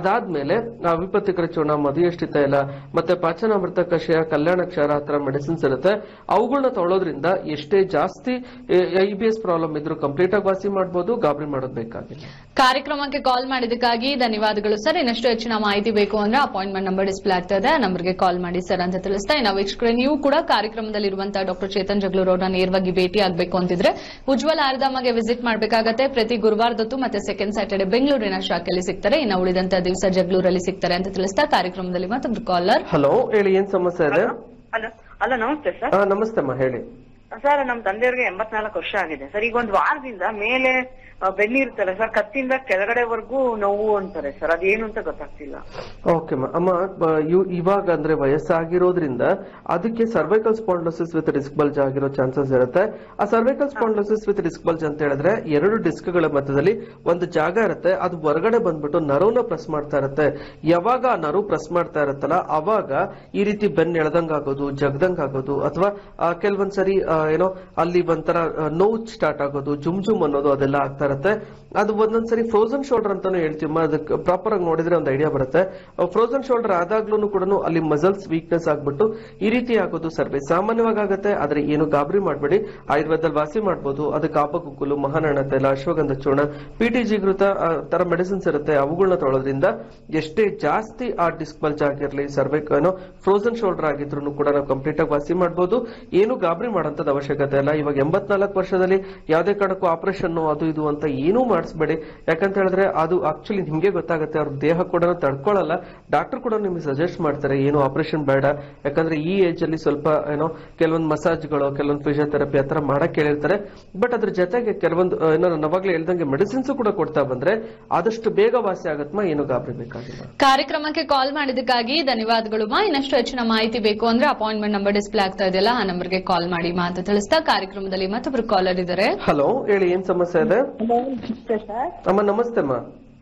ಅದಾದ್ಮೇಲೆ ಆ ವಿಪತ್ತಿಕರ ಚೂರ್ಣ ಮಧುಯಷ್ಟಿ ತೈಲ ಮತ್ತೆ ಪಾಚನಾಮೃತ ಕಷಾಯ ಕಲ್ಯಾಣ ಕ್ಷಾರ ಹತ್ರ ಮೆಡಿಸಿನ್ಸ್ ಇರುತ್ತೆ ಅವುಗಳನ್ನ ತಗೊಳ್ಳೋದ್ರಿಂದ ಎಷ್ಟೇ ಜಾಸ್ತಿ ಐ ಬಿ ಎಸ್ ಪ್ರಾಬ್ಲಮ್ ಇದ್ರೂ ಕಂಪ್ಲೀಟ್ ಆಗಿ ವಾಸಿ ಮಾಡಬಹುದು ಗಾಬರಿ ಮಾಡೋದ್ ಬೇಕಾಗಿಲ್ಲ ಕಾರ್ಯಕ್ರಮಕ್ಕೆ ಕಾಲ್ ಮಾಡಿದ್ದಕ್ಕಾಗಿ ಧನ್ಯವಾದಗಳು ಸರ್ ಇನ್ನಷ್ಟು ಹೆಚ್ಚಿನ ಮಾಹಿತಿ ಬೇಕು ಅಂದ್ರೆ ಅಪಾಯಿಂಟ್ಮೆಂಟ್ ನಂಬರ್ ಡಿಸ್ಪ್ಲೇ ಆಗ್ತಾ ಇದೆ ಆ ನಂಬರ್ಗೆ ಕಾಲ್ ಮಾಡಿ ಸರ್ ಅಂತ ತಿಳಿಸ್ತಾ ಇನ್ನು ವೀಕ್ಷಕರೇ ನೀವು ಕೂಡ ಕಾರ್ಯಕ್ರಮದಲ್ಲಿರುವಂತಹ ಡಾಕ್ಟರ್ ಚೇತನ್ ಜಗ್ಲೂರ್ ಅವ್ರನ್ನ ನೇರವಾಗಿ ಭೇಟಿ ಆಗಬೇಕು ಅಂತಿದ್ರೆ ಉಜ್ವಲ ಆರ್ದಾಮಗೆ ವಿಸಿಟ್ ಮಾಡಬೇಕಾಗತ್ತೆ ಪ್ರತಿ ಗುರುವಾರದೊತ್ತು ಮತ್ತೆ ಸೆಕೆಂಡ್ ಸ್ಯಾಟರ್ಡೆ ಬೆಂಗಳೂರಿನ ಶಾಖೆಯಲ್ಲಿ ಸಿಗ್ತಾರೆ ಇನ್ನು ಉಳಿದಂತ ದಿವಸ ಜಗ್ಲೂರಲ್ಲಿ ಸಿಗ್ತಾರೆ ಅಂತ ತಿಳಿಸ್ತಾ ಕಾರ್ಯಕ್ರಮದಲ್ಲಿ ಮತ್ತೊಬ್ರು ಕಾಲರ್ ಹಲೋ ಹೇಳಿ ಏನ್ ಸಮಸ್ಯೆ ಇದೆ ಹಲೋ ಹಲೋ ನಮಸ್ತೆ ಸರ್ ಹಾ ನಮಸ್ತೆ ಅಮ್ಮ ಹೇಳಿ ಸರ್ ನಮ್ ತಂದೆಯವ್ರಿಗೆ ಎಂಬತ್ನಾಲ್ಕು ವರ್ಷ ಆಗಿದೆ ಸರ್ ಈಗ ಒಂದು ವಾರದಿಂದ ಮೇಲೆ ಆ, ಬೆನ್ನಿ ಇರ್ತಲ್ಲ ಸರ್ ಕತ್ತಿಂದ ಕೆಳಗಡೆವರೆಗೂ ನೋವು ಅಂತಾರೆ ಸರ್ ಅದೇನು ಅಂತ ಗೊತ್ತಾಗ್ತಿಲ್ಲ ಓಕೆ ಅಮ್ಮ ಬ- ಇವ್- ಇವಾಗ ಅಂದ್ರೆ ವಯಸ್ಸಾಗಿರೋದ್ರಿಂದ ಅದಕ್ಕೆ cervical spondylosis with disc bulge ಆಗಿರೋ ಚಾನ್ಸಸ್ ಇರುತ್ತೆ ಆ cervical spondylosis with disc bulge ಅಂತ ಹೇಳಿದ್ರೆ ಎರಡು ಡಿಸ್ಕ್ ಗಳ ಮಧ್ಯದಲ್ಲಿ ಒಂದು ಜಾಗ ಇರುತ್ತೆ ಅದು ಹೊರಗಡೆ ಬಂದ್ಬಿಟ್ಟು ನರವನ್ನ ಪ್ರೆಸ್ ಮಾಡ್ತಾ ಇರುತ್ತೆ ಯಾವಾಗ ಆ ನರು ಪ್ರೆಸ್ ಮಾಡ್ತಾ ಇರುತ್ತಲ್ಲ ಅವಾಗ ಈ ರೀತಿ ಬೆನ್ನ ಎಳ್ದಂಗ್ ಆಗೋದು ಜಗ್ದಂಗ್ ಆಗೋದು ಅಥವಾ ಕೆಲವೊಂದ್ಸರಿ ಆ, ಏನೋ ಅಲ್ಲಿ ಒಂಥರ ಆ, ನೋವು ಸ್ಟಾರ್ಟ್ ಆಗೋದು ಜುಮ್ ಜುಮ್ ಅನ್ನೋದು ಅದೆಲ್ಲ ಆಗ್ತಾ ಇರುತ್ತೆ ಅದು ಒಂದೊಂದ್ಸರಿ ಫ್ರೋಸನ್ ಶೋಲ್ಡರ್ ಅಂತಾನು ಹೇಳ್ತೀವಿ ಮ, ಅದಕ್ಕೆ ಪ್ರಾಪರ್ ಆಗಿ ನೋಡಿದ್ರೆ ಒಂದು ಐಡಿಯಾ ಬರುತ್ತೆ ಫ್ರೋಸನ್ ಶೋಲ್ಡರ್ ಆದಾಗ್ಲೂ ಕೂಡ ಅಲ್ಲಿ ಮಸಲ್ಸ್ ವೀಕ್ನೆಸ್ ಆಗ್ಬಿಟ್ಟು ಈ ರೀತಿ ಆಗೋದು ಸರ್ವೇ ಸಾಮಾನ್ಯವಾಗಿ ಆಗುತ್ತೆ ಆದ್ರೆ ಏನು ಗಾಬರಿ ಮಾಡಬೇಡಿ ಆಯುರ್ವೇದದಲ್ಲಿ ವಾಸಿ ಮಾಡಬಹುದು ಅದಕ್ಕೆ ಆಪಕುಕ್ಕುಲು ಮಹಾನಣ ತೈಲ ಅಶ್ವಗಂಧ ಚೂರ್ಣ ಪಿ ಟಿ ಜಿಗೃತ ಆ, ತರ ಮೆಡಿಸಿನ್ಸ್ ಇರುತ್ತೆ ಅವುಗಳನ್ನ ತೊಗೊಳೋದ್ರಿಂದ ಎಷ್ಟೇ ಜಾಸ್ತಿ ಆ ಡಿಸ್ಕ್ ಬಲ್ಜ್ ಆಗಿರ್ಲಿ ಸರ್ವೈಕ್ ಏನೋ ಫ್ರೋಸನ್ ಶೋಲ್ಡರ್ ಆಗಿದ್ರು ಕೂಡ ನಾವು ಕಂಪ್ಲೀಟ್ ಆಗಿ ವಾಸಿ ಮಾಡಬಹುದು ಏನು ಗಾಬರಿ ಮಾಡೋಂಥದ್ದು ಅವಶ್ಯಕತೆ ಇಲ್ಲ ಇವಾಗ ಎಂಬತ್ನಾಲ್ಕು ವರ್ಷದಲ್ಲಿ ಯಾವುದೇ ಕಾರಣಕ್ಕೂ ಆಪರೇಷನ್ ಅದು ಇದು ಅಂತ ಏನೂ ಮಾಡಿಸ್ಬೇಡಿ ಯಾಕಂತ ಹೇಳಿದ್ರೆ ಅದು ಆಕ್ಚುಲಿ ನಿಮ್ಗೆ ಗೊತ್ತಾಗುತ್ತೆ ಅವ್ರ ದೇಹ ಕೂಡ ತಡ್ಕೊಳ್ಳಲ್ಲ ಡಾಕ್ಟರ್ ಕೂಡ ನಿಮ್ಗೆ ಸಜೆಸ್ಟ್ ಮಾಡ್ತಾರೆ ಏನು ಆಪರೇಷನ್ ಬೇಡ ಯಾಕಂದ್ರೆ ಈ ಏಜ್ ಅಲ್ಲಿ ಸ್ವಲ್ಪ ಏನೋ ಕೆಲವೊಂದು ಮಸಾಜ್ಗಳು ಕೆಲವೊಂದು ಫಿಸಿಯೋಥೆರಪಿ ಆ ತರ ಮಾಡಕ್ ಹೇಳಿರ್ತಾರೆ ಬಟ್ ಅದ್ರ ಜೊತೆಗೆ ಕೆಲವೊಂದು ಆ, ಏನೋ ನಾನು ಅವಾಗ್ಲೇ ಹೇಳ್ದಂಗೆ ಮೆಡಿಸಿನ್ಸ್ ಕೂಡ ಕೊಡ್ತಾ ಬಂದ್ರೆ ಆದಷ್ಟು ಬೇಗ ವಾಸಿ ಆಗತ್ಮ ಏನು ಗಾಬರಿ ಬೇಕಾಗಿಲ್ಲ ಕಾರ್ಯಕ್ರಮಕ್ಕೆ ಕಾಲ್ ಮಾಡಿದ್ದಕ್ಕಾಗಿ ಧನ್ಯವಾದಗಳು ಮಾ ಇನ್ನಷ್ಟು ಹೆಚ್ಚಿನ ಮಾಹಿತಿ ಬೇಕು ಅಂದ್ರೆ ಅಪಾಯಿಂಟ್ಮೆಂಟ್ ನಂಬರ್ ಡಿಸ್ಪ್ಲೇ ಆಗ್ತಾ ಇದೆಯಲ್ಲ ಆ ನಂಬರ್ಗೆ ಕಾಲ್ ಮಾಡಿ ಮಾತು ತಿಳಿಸ್ತಾ ಕಾರ್ಯಕ್ರಮದಲ್ಲಿ ಮತ್ತೊಬ್ರು ಕಾಲರ್ ಇದ್ದಾರೆ ಹಲೋ ಹೇಳಿ ಏನ್ ಸಮಸ್ಯೆ ಇದೆ ಹಲೋ ನಮಸ್ತೆ ಸರ್ ಅಮ್ಮ ನಮಸ್ತೆ ಅಮ್ಮ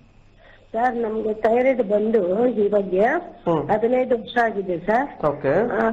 ಸರ್ ನಮ್ಗೆ ಥೈರಾಯ್ಡ್ ಬಂದು ಇವಾಗ ಹ್ಮ್. ಹದಿನೈದು ವರ್ಷ ಆಗಿದೆ ಸರ್ ಓಕೆ ಆ,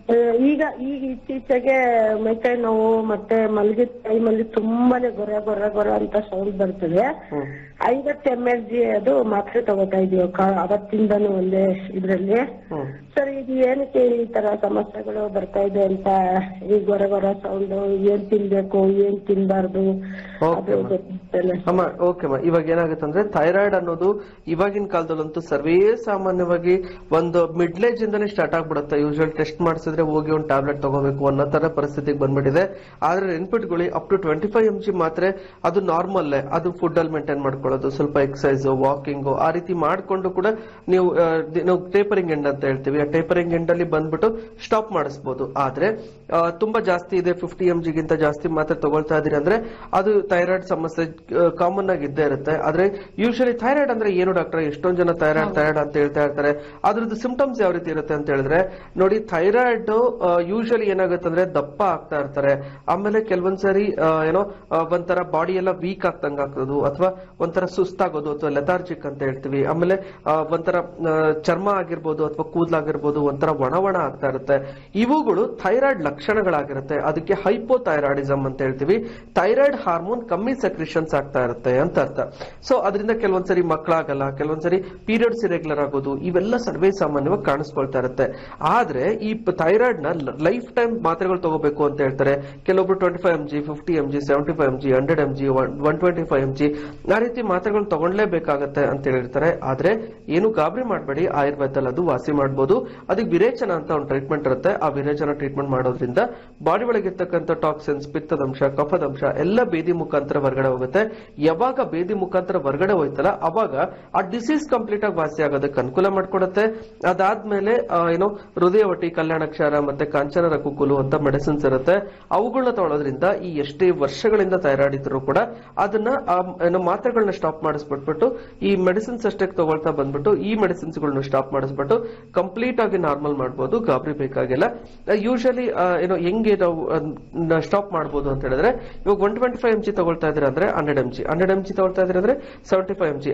ಈಗ ಈಗ ಇತ್ತೀಚೆಗೆ ಮೈಕೈ ನೋವು ಮತ್ತೆ ಮಲಗಿದ ಟೈಮಲ್ಲಿ ತುಂಬಾನೇ ಗೊರ ಗೊರ ಗೊರ ಅಂತ ಸೌಂಡ್ ಬರ್ತದೆ ಹ್ಮ್ ಐವತ್ತು ಎಂ ಎಲ್ ಜಿ ಅದು ಮಾತ್ರೆ ತಗೋತಾ ಇದೀವಿ ಕ- ಅವತ್ತಿಂದನೂ ಒಂದೇ ಇದ್ರಲ್ಲಿ ಹ್ಮ್ ಸರ್ ಇದು ಏನಕ್ಕೆ ಈ ತರ ಸಮಸ್ಯೆಗಳು ಬರ್ತಾ ಇದೆ ಅಂತ ಈ ಗೊರ ಗೊರ ಸೌಂಡ್ ಏನ್ ತಿನ್ಬೇಕು ಏನ್ ತಿನ್ಬಾರ್ದು Okay, ಅದು ma'am. ಗೊತ್ತಿಲ್ಲ ಅಮ್ಮ ಓಕೆ ಅಮ್ಮ ಇವಾಗ ಏನಾಗುತ್ತೆ ಅಂದ್ರೆ ಥೈರಾಯ್ಡ್ ಅನ್ನೋದು ಇವಾಗಿನ ಕಾಲದಲ್ಲಂತೂ ಸರ್ವೇ ಸಾಮಾನ್ಯವಾಗಿ ಒಂದು ಮಿಡ್ಲೇಜ್ ಇಂದಾನೆ ಸ್ಟಾರ್ಟ್ ಆಗ್ಬಿಡುತ್ತೆ ಯೂಶುವಲ್ ಟೆಸ್ಟ್ ಮಾಡಿಸಿದ್ರೆ ಹೋಗಿ ಒಂದು ಟ್ಯಾಬ್ಲೆಟ್ ತಗೋಬೇಕು ಅನ್ನೋ ತರ ಪರಿಸ್ಥಿತಿಗೆ ಬಂದ್ಬಿಟ್ಟಿದೆ ಆದ್ರೆ ನೆನ್ಪಿಟ್ಕೊಳ್ಳಿ up to twenty five M G ಮಾತ್ರೆ ಅದು ನಾರ್ಮಲ್ ಅದು ಫುಡ್ ಅಲ್ಲಿ ಮೇಂಟೈನ್ ಮಾಡ್ಕೊಳ್ಳೋದು ಸ್ವಲ್ಪ ಎಕ್ಸಸೈಸ್ ವಾಕಿಂಗ್ ಆ ರೀತಿ ಮಾಡ್ಕೊಂಡು ಕೂಡ ನೀವು ಆ, ದಿ- ನಾವು ಟೇಪರಿಂಗ್ ಎಂಡ್ ಅಂತ ಹೇಳ್ತೀವಿ ಆ ಟೇಪರಿಂಗ್ ಎಂಡ್ ಅಲ್ಲಿ ಬಂದ್ಬಿಟ್ಟು ಸ್ಟಾಪ್ ಮಾಡಿಸ್ಬೋದು ಆದ್ರೆ ಆ, ತುಂಬಾ ಜಾಸ್ತಿ ಇದೆ ಫಿಫ್ಟಿ ಎಂ ಗಿಂತ ಜಾಸ್ತಿ ಮಾತ್ರ ತಗೊಳ್ತಾ ಇದೀರಿ ಅಂದ್ರೆ ಅದು ಥೈರಾಯ್ಡ್ ಸಮಸ್ಯೆ ಕಾಮನ್ ಆಗಿ ಇದ್ದೇ ಇರುತ್ತೆ ಆದ್ರೆ ಯೂಶಲಿ ಥೈರಾಯ್ಡ್ ಅಂದ್ರೆ ಏನು ಡಾಕ್ಟರ್ ಎಷ್ಟೊಂದ್ ಜನ ಥೈರಾಯ್ಡ್ ಥೈರಾಯ್ಡ್ ಅಂತ ಹೇಳ್ತಾ ಇರ್ತಾರೆ ಅದ್ರದ್ದು ಸಿಂಪ್ಟಮ್ಸ್ ಯಾವ ರೀತಿ ಇರುತ್ತೆ ಅಂತ ಹೇಳಿದ್ರೆ ನೋಡಿ ಥೈರಾಯ್ಡ್ ಯೂಶಲಿ ಏನಾಗುತ್ತೆ ಅಂದ್ರೆ ದಪ್ಪ ಆಗ್ತಾ ಇರ್ತಾರೆ ಆಮೇಲೆ ಕೆಲವೊಂದ್ಸರಿ ಆ, ಏನೋ ಆ, ಒಂಥರ ಬಾಡಿ ಎಲ್ಲ ವೀಕ್ ಆಗ್ತಂಗ ಆಗ್ತದು ಅಥವಾ ಒಂಥರ ಸುಸ್ತಾಗೋದು ಅಥವಾ ಲೆಥಾರ್ಜಿಕ್ ಅಂತ ಹೇಳ್ತೀವಿ ಆಮೇಲೆ ಆ, ಒಂಥರ ಆ, ಚರ್ಮ ಆಗಿರ್ಬೋದು ಅಥವಾ ಕೂದಲಾಗಿರ್ಬೋದು ಒಂಥರ ಒಣ ಒಣ ಆಗ್ತಾ ಇರುತ್ತೆ ಇವುಗಳು ಥೈರಾಯ್ಡ್ ಲಕ್ಷಣಗಳಾಗಿರುತ್ತೆ ಅದಕ್ಕೆ ಹೈಪೋಥೈರಾಯ್ಡಿಸಮ್ ಅಂತ ಹೇಳ್ತೀವಿ ಥೈರಾಯ್ಡ್ ಹಾರ್ಮೋನ್ ಕಮ್ಮಿ ಸೆಕ್ರಿಷನ್ಸ್ ಆಗ್ತಾ ಇರುತ್ತೆ ಅಂತ ಅರ್ಥ ಸೊ ಅದರಿಂದ ಕೆಲವೊಂದ್ಸರಿ ಮಕ್ಕಳಾಗಲ್ಲ ಕೆಲವೊಂದ್ಸರಿ ಪೀರಿಯಡ್ಸ್ ಇರೆಗ್ಯುಲರ್ ಆಗೋದು ಇವೆಲ್ಲ ಸರ್ವೇ ಸಾಮಾನ್ಯವಾಗಿ ಕಾಣಿಸ್ಕೊಳ್ತಾ ಇರುತ್ತೆ ಆದ್ರೆ ಈ ಥೈರಾಯ್ಡ್ ನ ಲೈಫ್ ಟೈಮ್ ಮಾತ್ರೆಗಳು ತಗೋಬೇಕು ಅಂತ ಹೇಳ್ತಾರೆ ಕೆಲವೊಬ್ರು twenty five M G fifty M G seventy five M G hundred M G one twenty five M G ಆ ರೀತಿ ಮಾತ್ರೆಗಳು ತಗೊಳ್ಲೇಬೇಕಾಗತ್ತೆ ಅಂತ ಹೇಳಿರ್ತಾರೆ ಆದ್ರೆ ಏನು ಗಾಬರಿ ಮಾಡಬೇಡಿ ಆಯುರ್ವೇದದಲ್ಲಿ ಅದು ವಾಸಿ ಮಾಡಬಹುದು ಅದಕ್ಕೆ ವಿರೇಚನ ಅಂತ ಒಂದು ಟ್ರೀಟ್ಮೆಂಟ್ ಇರುತ್ತೆ ಆ ವಿರೇಚನ ಟ್ರೀಟ್ಮೆಂಟ್ ಮಾಡೋದ್ರಿಂದ ಬಾಡಿ ಒಳಗೆ ಇರ್ತಕ್ಕಂಥ ಟಾಕ್ಸಿನ್ಸ್ ಪಿತ್ತದಂಶ ಕಫದಂಶ ಎಲ್ಲ ಬೇದಿ ಮುಖಾಂತರ ಹೊರಗಡೆ ಹೋಗುತ್ತೆ ಯಾವಾಗ ಬೇದಿ ಮುಖಾಂತರ ಹೊರಗಡೆ ಹೋಯ್ತಲ್ಲ ಅವಾಗ ಆ ಡಿಸೀಸ್ ಕಂಪ್ಲೀಟ್ ಆಗಿ ವಾಸಿ ಆಗೋದಕ್ಕೆ ಅನುಕೂಲ ಮಾಡ್ಕೊಡುತ್ತೆ ಅದಾದ್ಮೇಲೆ ಆ, ಏನು ಹೃದಯವಟಿ ಕಲ್ಯಾಣಕ್ಷಾರ ಮತ್ತೆ ಕಾಂಚನ ರಕುಕುಲು ಅಂತ ಮೆಡಿಸಿನ್ಸ್ ಇರುತ್ತೆ ಅವುಗಳನ್ನ ತಗೊಳ್ಳೋದ್ರಿಂದ ಈ ಎಷ್ಟೇ ವರ್ಷಗಳಿಂದ ಥೈರಾಯ್ಡ್ ಇದ್ರು ಕೂಡ ಅದನ್ನ ಆ, ಏನು ಮಾತ್ರೆಗಳನ್ನ ಸ್ಟಾಪ್ ಮಾಡಿಸ್ಬಿಟ್ಬಿಟ್ಟು ಈ ಮೆಡಿಸಿನ್ಸ್ ಅಷ್ಟೇ ತಗೊಳ್ತಾ ಬಂದ್ಬಿಟ್ಟು ಈ ಮೆಡಿಸಿನ್ಸ್ ಗಳನ್ನ ಸ್ಟಾಪ್ ಮಾಡಿಸ್ಬಿಟ್ಟು ಕಂಪ್ಲೀಟ್ ಆಗಿ ನಾರ್ಮಲ್ ಮಾಡ್ಬೋದು ಗಾಬರಿ ಬೇಕಾಗಿಲ್ಲ ಯೂಶಲಿ ಏನೋ ಹೆಂಗೆ ನಾವು ಸ್ಟಾಪ್ ಮಾಡ್ಬೋದು ಅಂತ ಹೇಳಿದ್ರೆ ಇವಾಗ one twenty five M G ತಗೊಳ್ತಾ ಇದ್ರೆ ಅಂದ್ರೆ hundred M G hundred M G ತಗೊಳ್ತಾ ಇದ್ರೆ ಅಂದ್ರೆ ಸೆವೆಂಟಿ ಫೈವ್ ಎಂ ಜಿ ಆ ರೀತಿ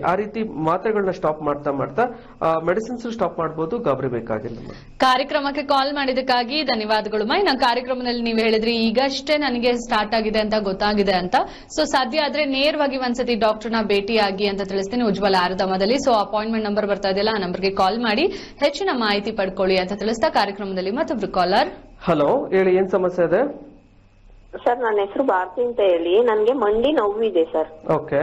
ಮಾತ್ರೆಗಳನ್ನ ಸ್ಟಾಪ್ ಮಾಡ್ತಾ ಮಾಡ್ತಾ ಮೆಡಿಸಿನ್ಸ್ ಸ್ಟಾಪ್ ಮಾಡ್ಬೋದು ಗಾಬರಿ ಬೇಕಾಗಿಲ್ಲ ಕಾರ್ಯಕ್ರಮಕ್ಕೆ ಕಾಲ್ ಮಾಡಿದಕ್ಕಾಗಿ ಧನ್ಯವಾದಗಳು ಮಾ ಇನ್ನು ಕಾರ್ಯಕ್ರಮದಲ್ಲಿ ನೀವು ಹೇಳಿದ್ರಿ ಈಗಷ್ಟೇ ನನಗೆ ಸ್ಟಾರ್ಟ್ ಆಗಿದೆ ಅಂತ ಗೊತ್ತಾಗಿದೆ ಅಂತ ಸೊ ಸಾಧ್ಯ ಆದ್ರೆ ನೇರವಾಗಿ ಒಂದ್ಸತಿ ಡಾಕ್ಟರ್ನ ಭೇಟಿಯಾಗಿ ಅಂತ ತಿಳಿಸ್ತೀನಿ ಉಜ್ವಲ ಆರದಮದಲ್ಲಿ ಸೊ ಅಪಾಯಿಂಟ್ಮೆಂಟ್ ನಂಬರ್ ಬರ್ತಾ ಇದೆಯಲ್ಲ ಆ ನಂಬರ್ಗೆ ಕಾಲ್ ಮಾಡಿ ಹೆಚ್ಚಿನ ಮಾಹಿತಿ ಪಡ್ಕೊಳ್ಳಿ ಅಂತ ತಿಳಿಸ್ತಾ ಕಾರ್ಯಕ್ರಮದಲ್ಲಿ ಮತ್ತೊಬ್ರು ಕಾಲರ್ ಹಲೋ ಹೇಳಿ ಏನ್ ಸಮಸ್ಯೆ ಇದೆ ಸರ್ ನನ್ನ ಹೆಸರು ಭಾರತಿ ಅಂತ ಹೇಳಿ ನನ್ಗೆ ಮಂಡಿ ನೋವಿದೆ ಸರ್ ಓಕೆ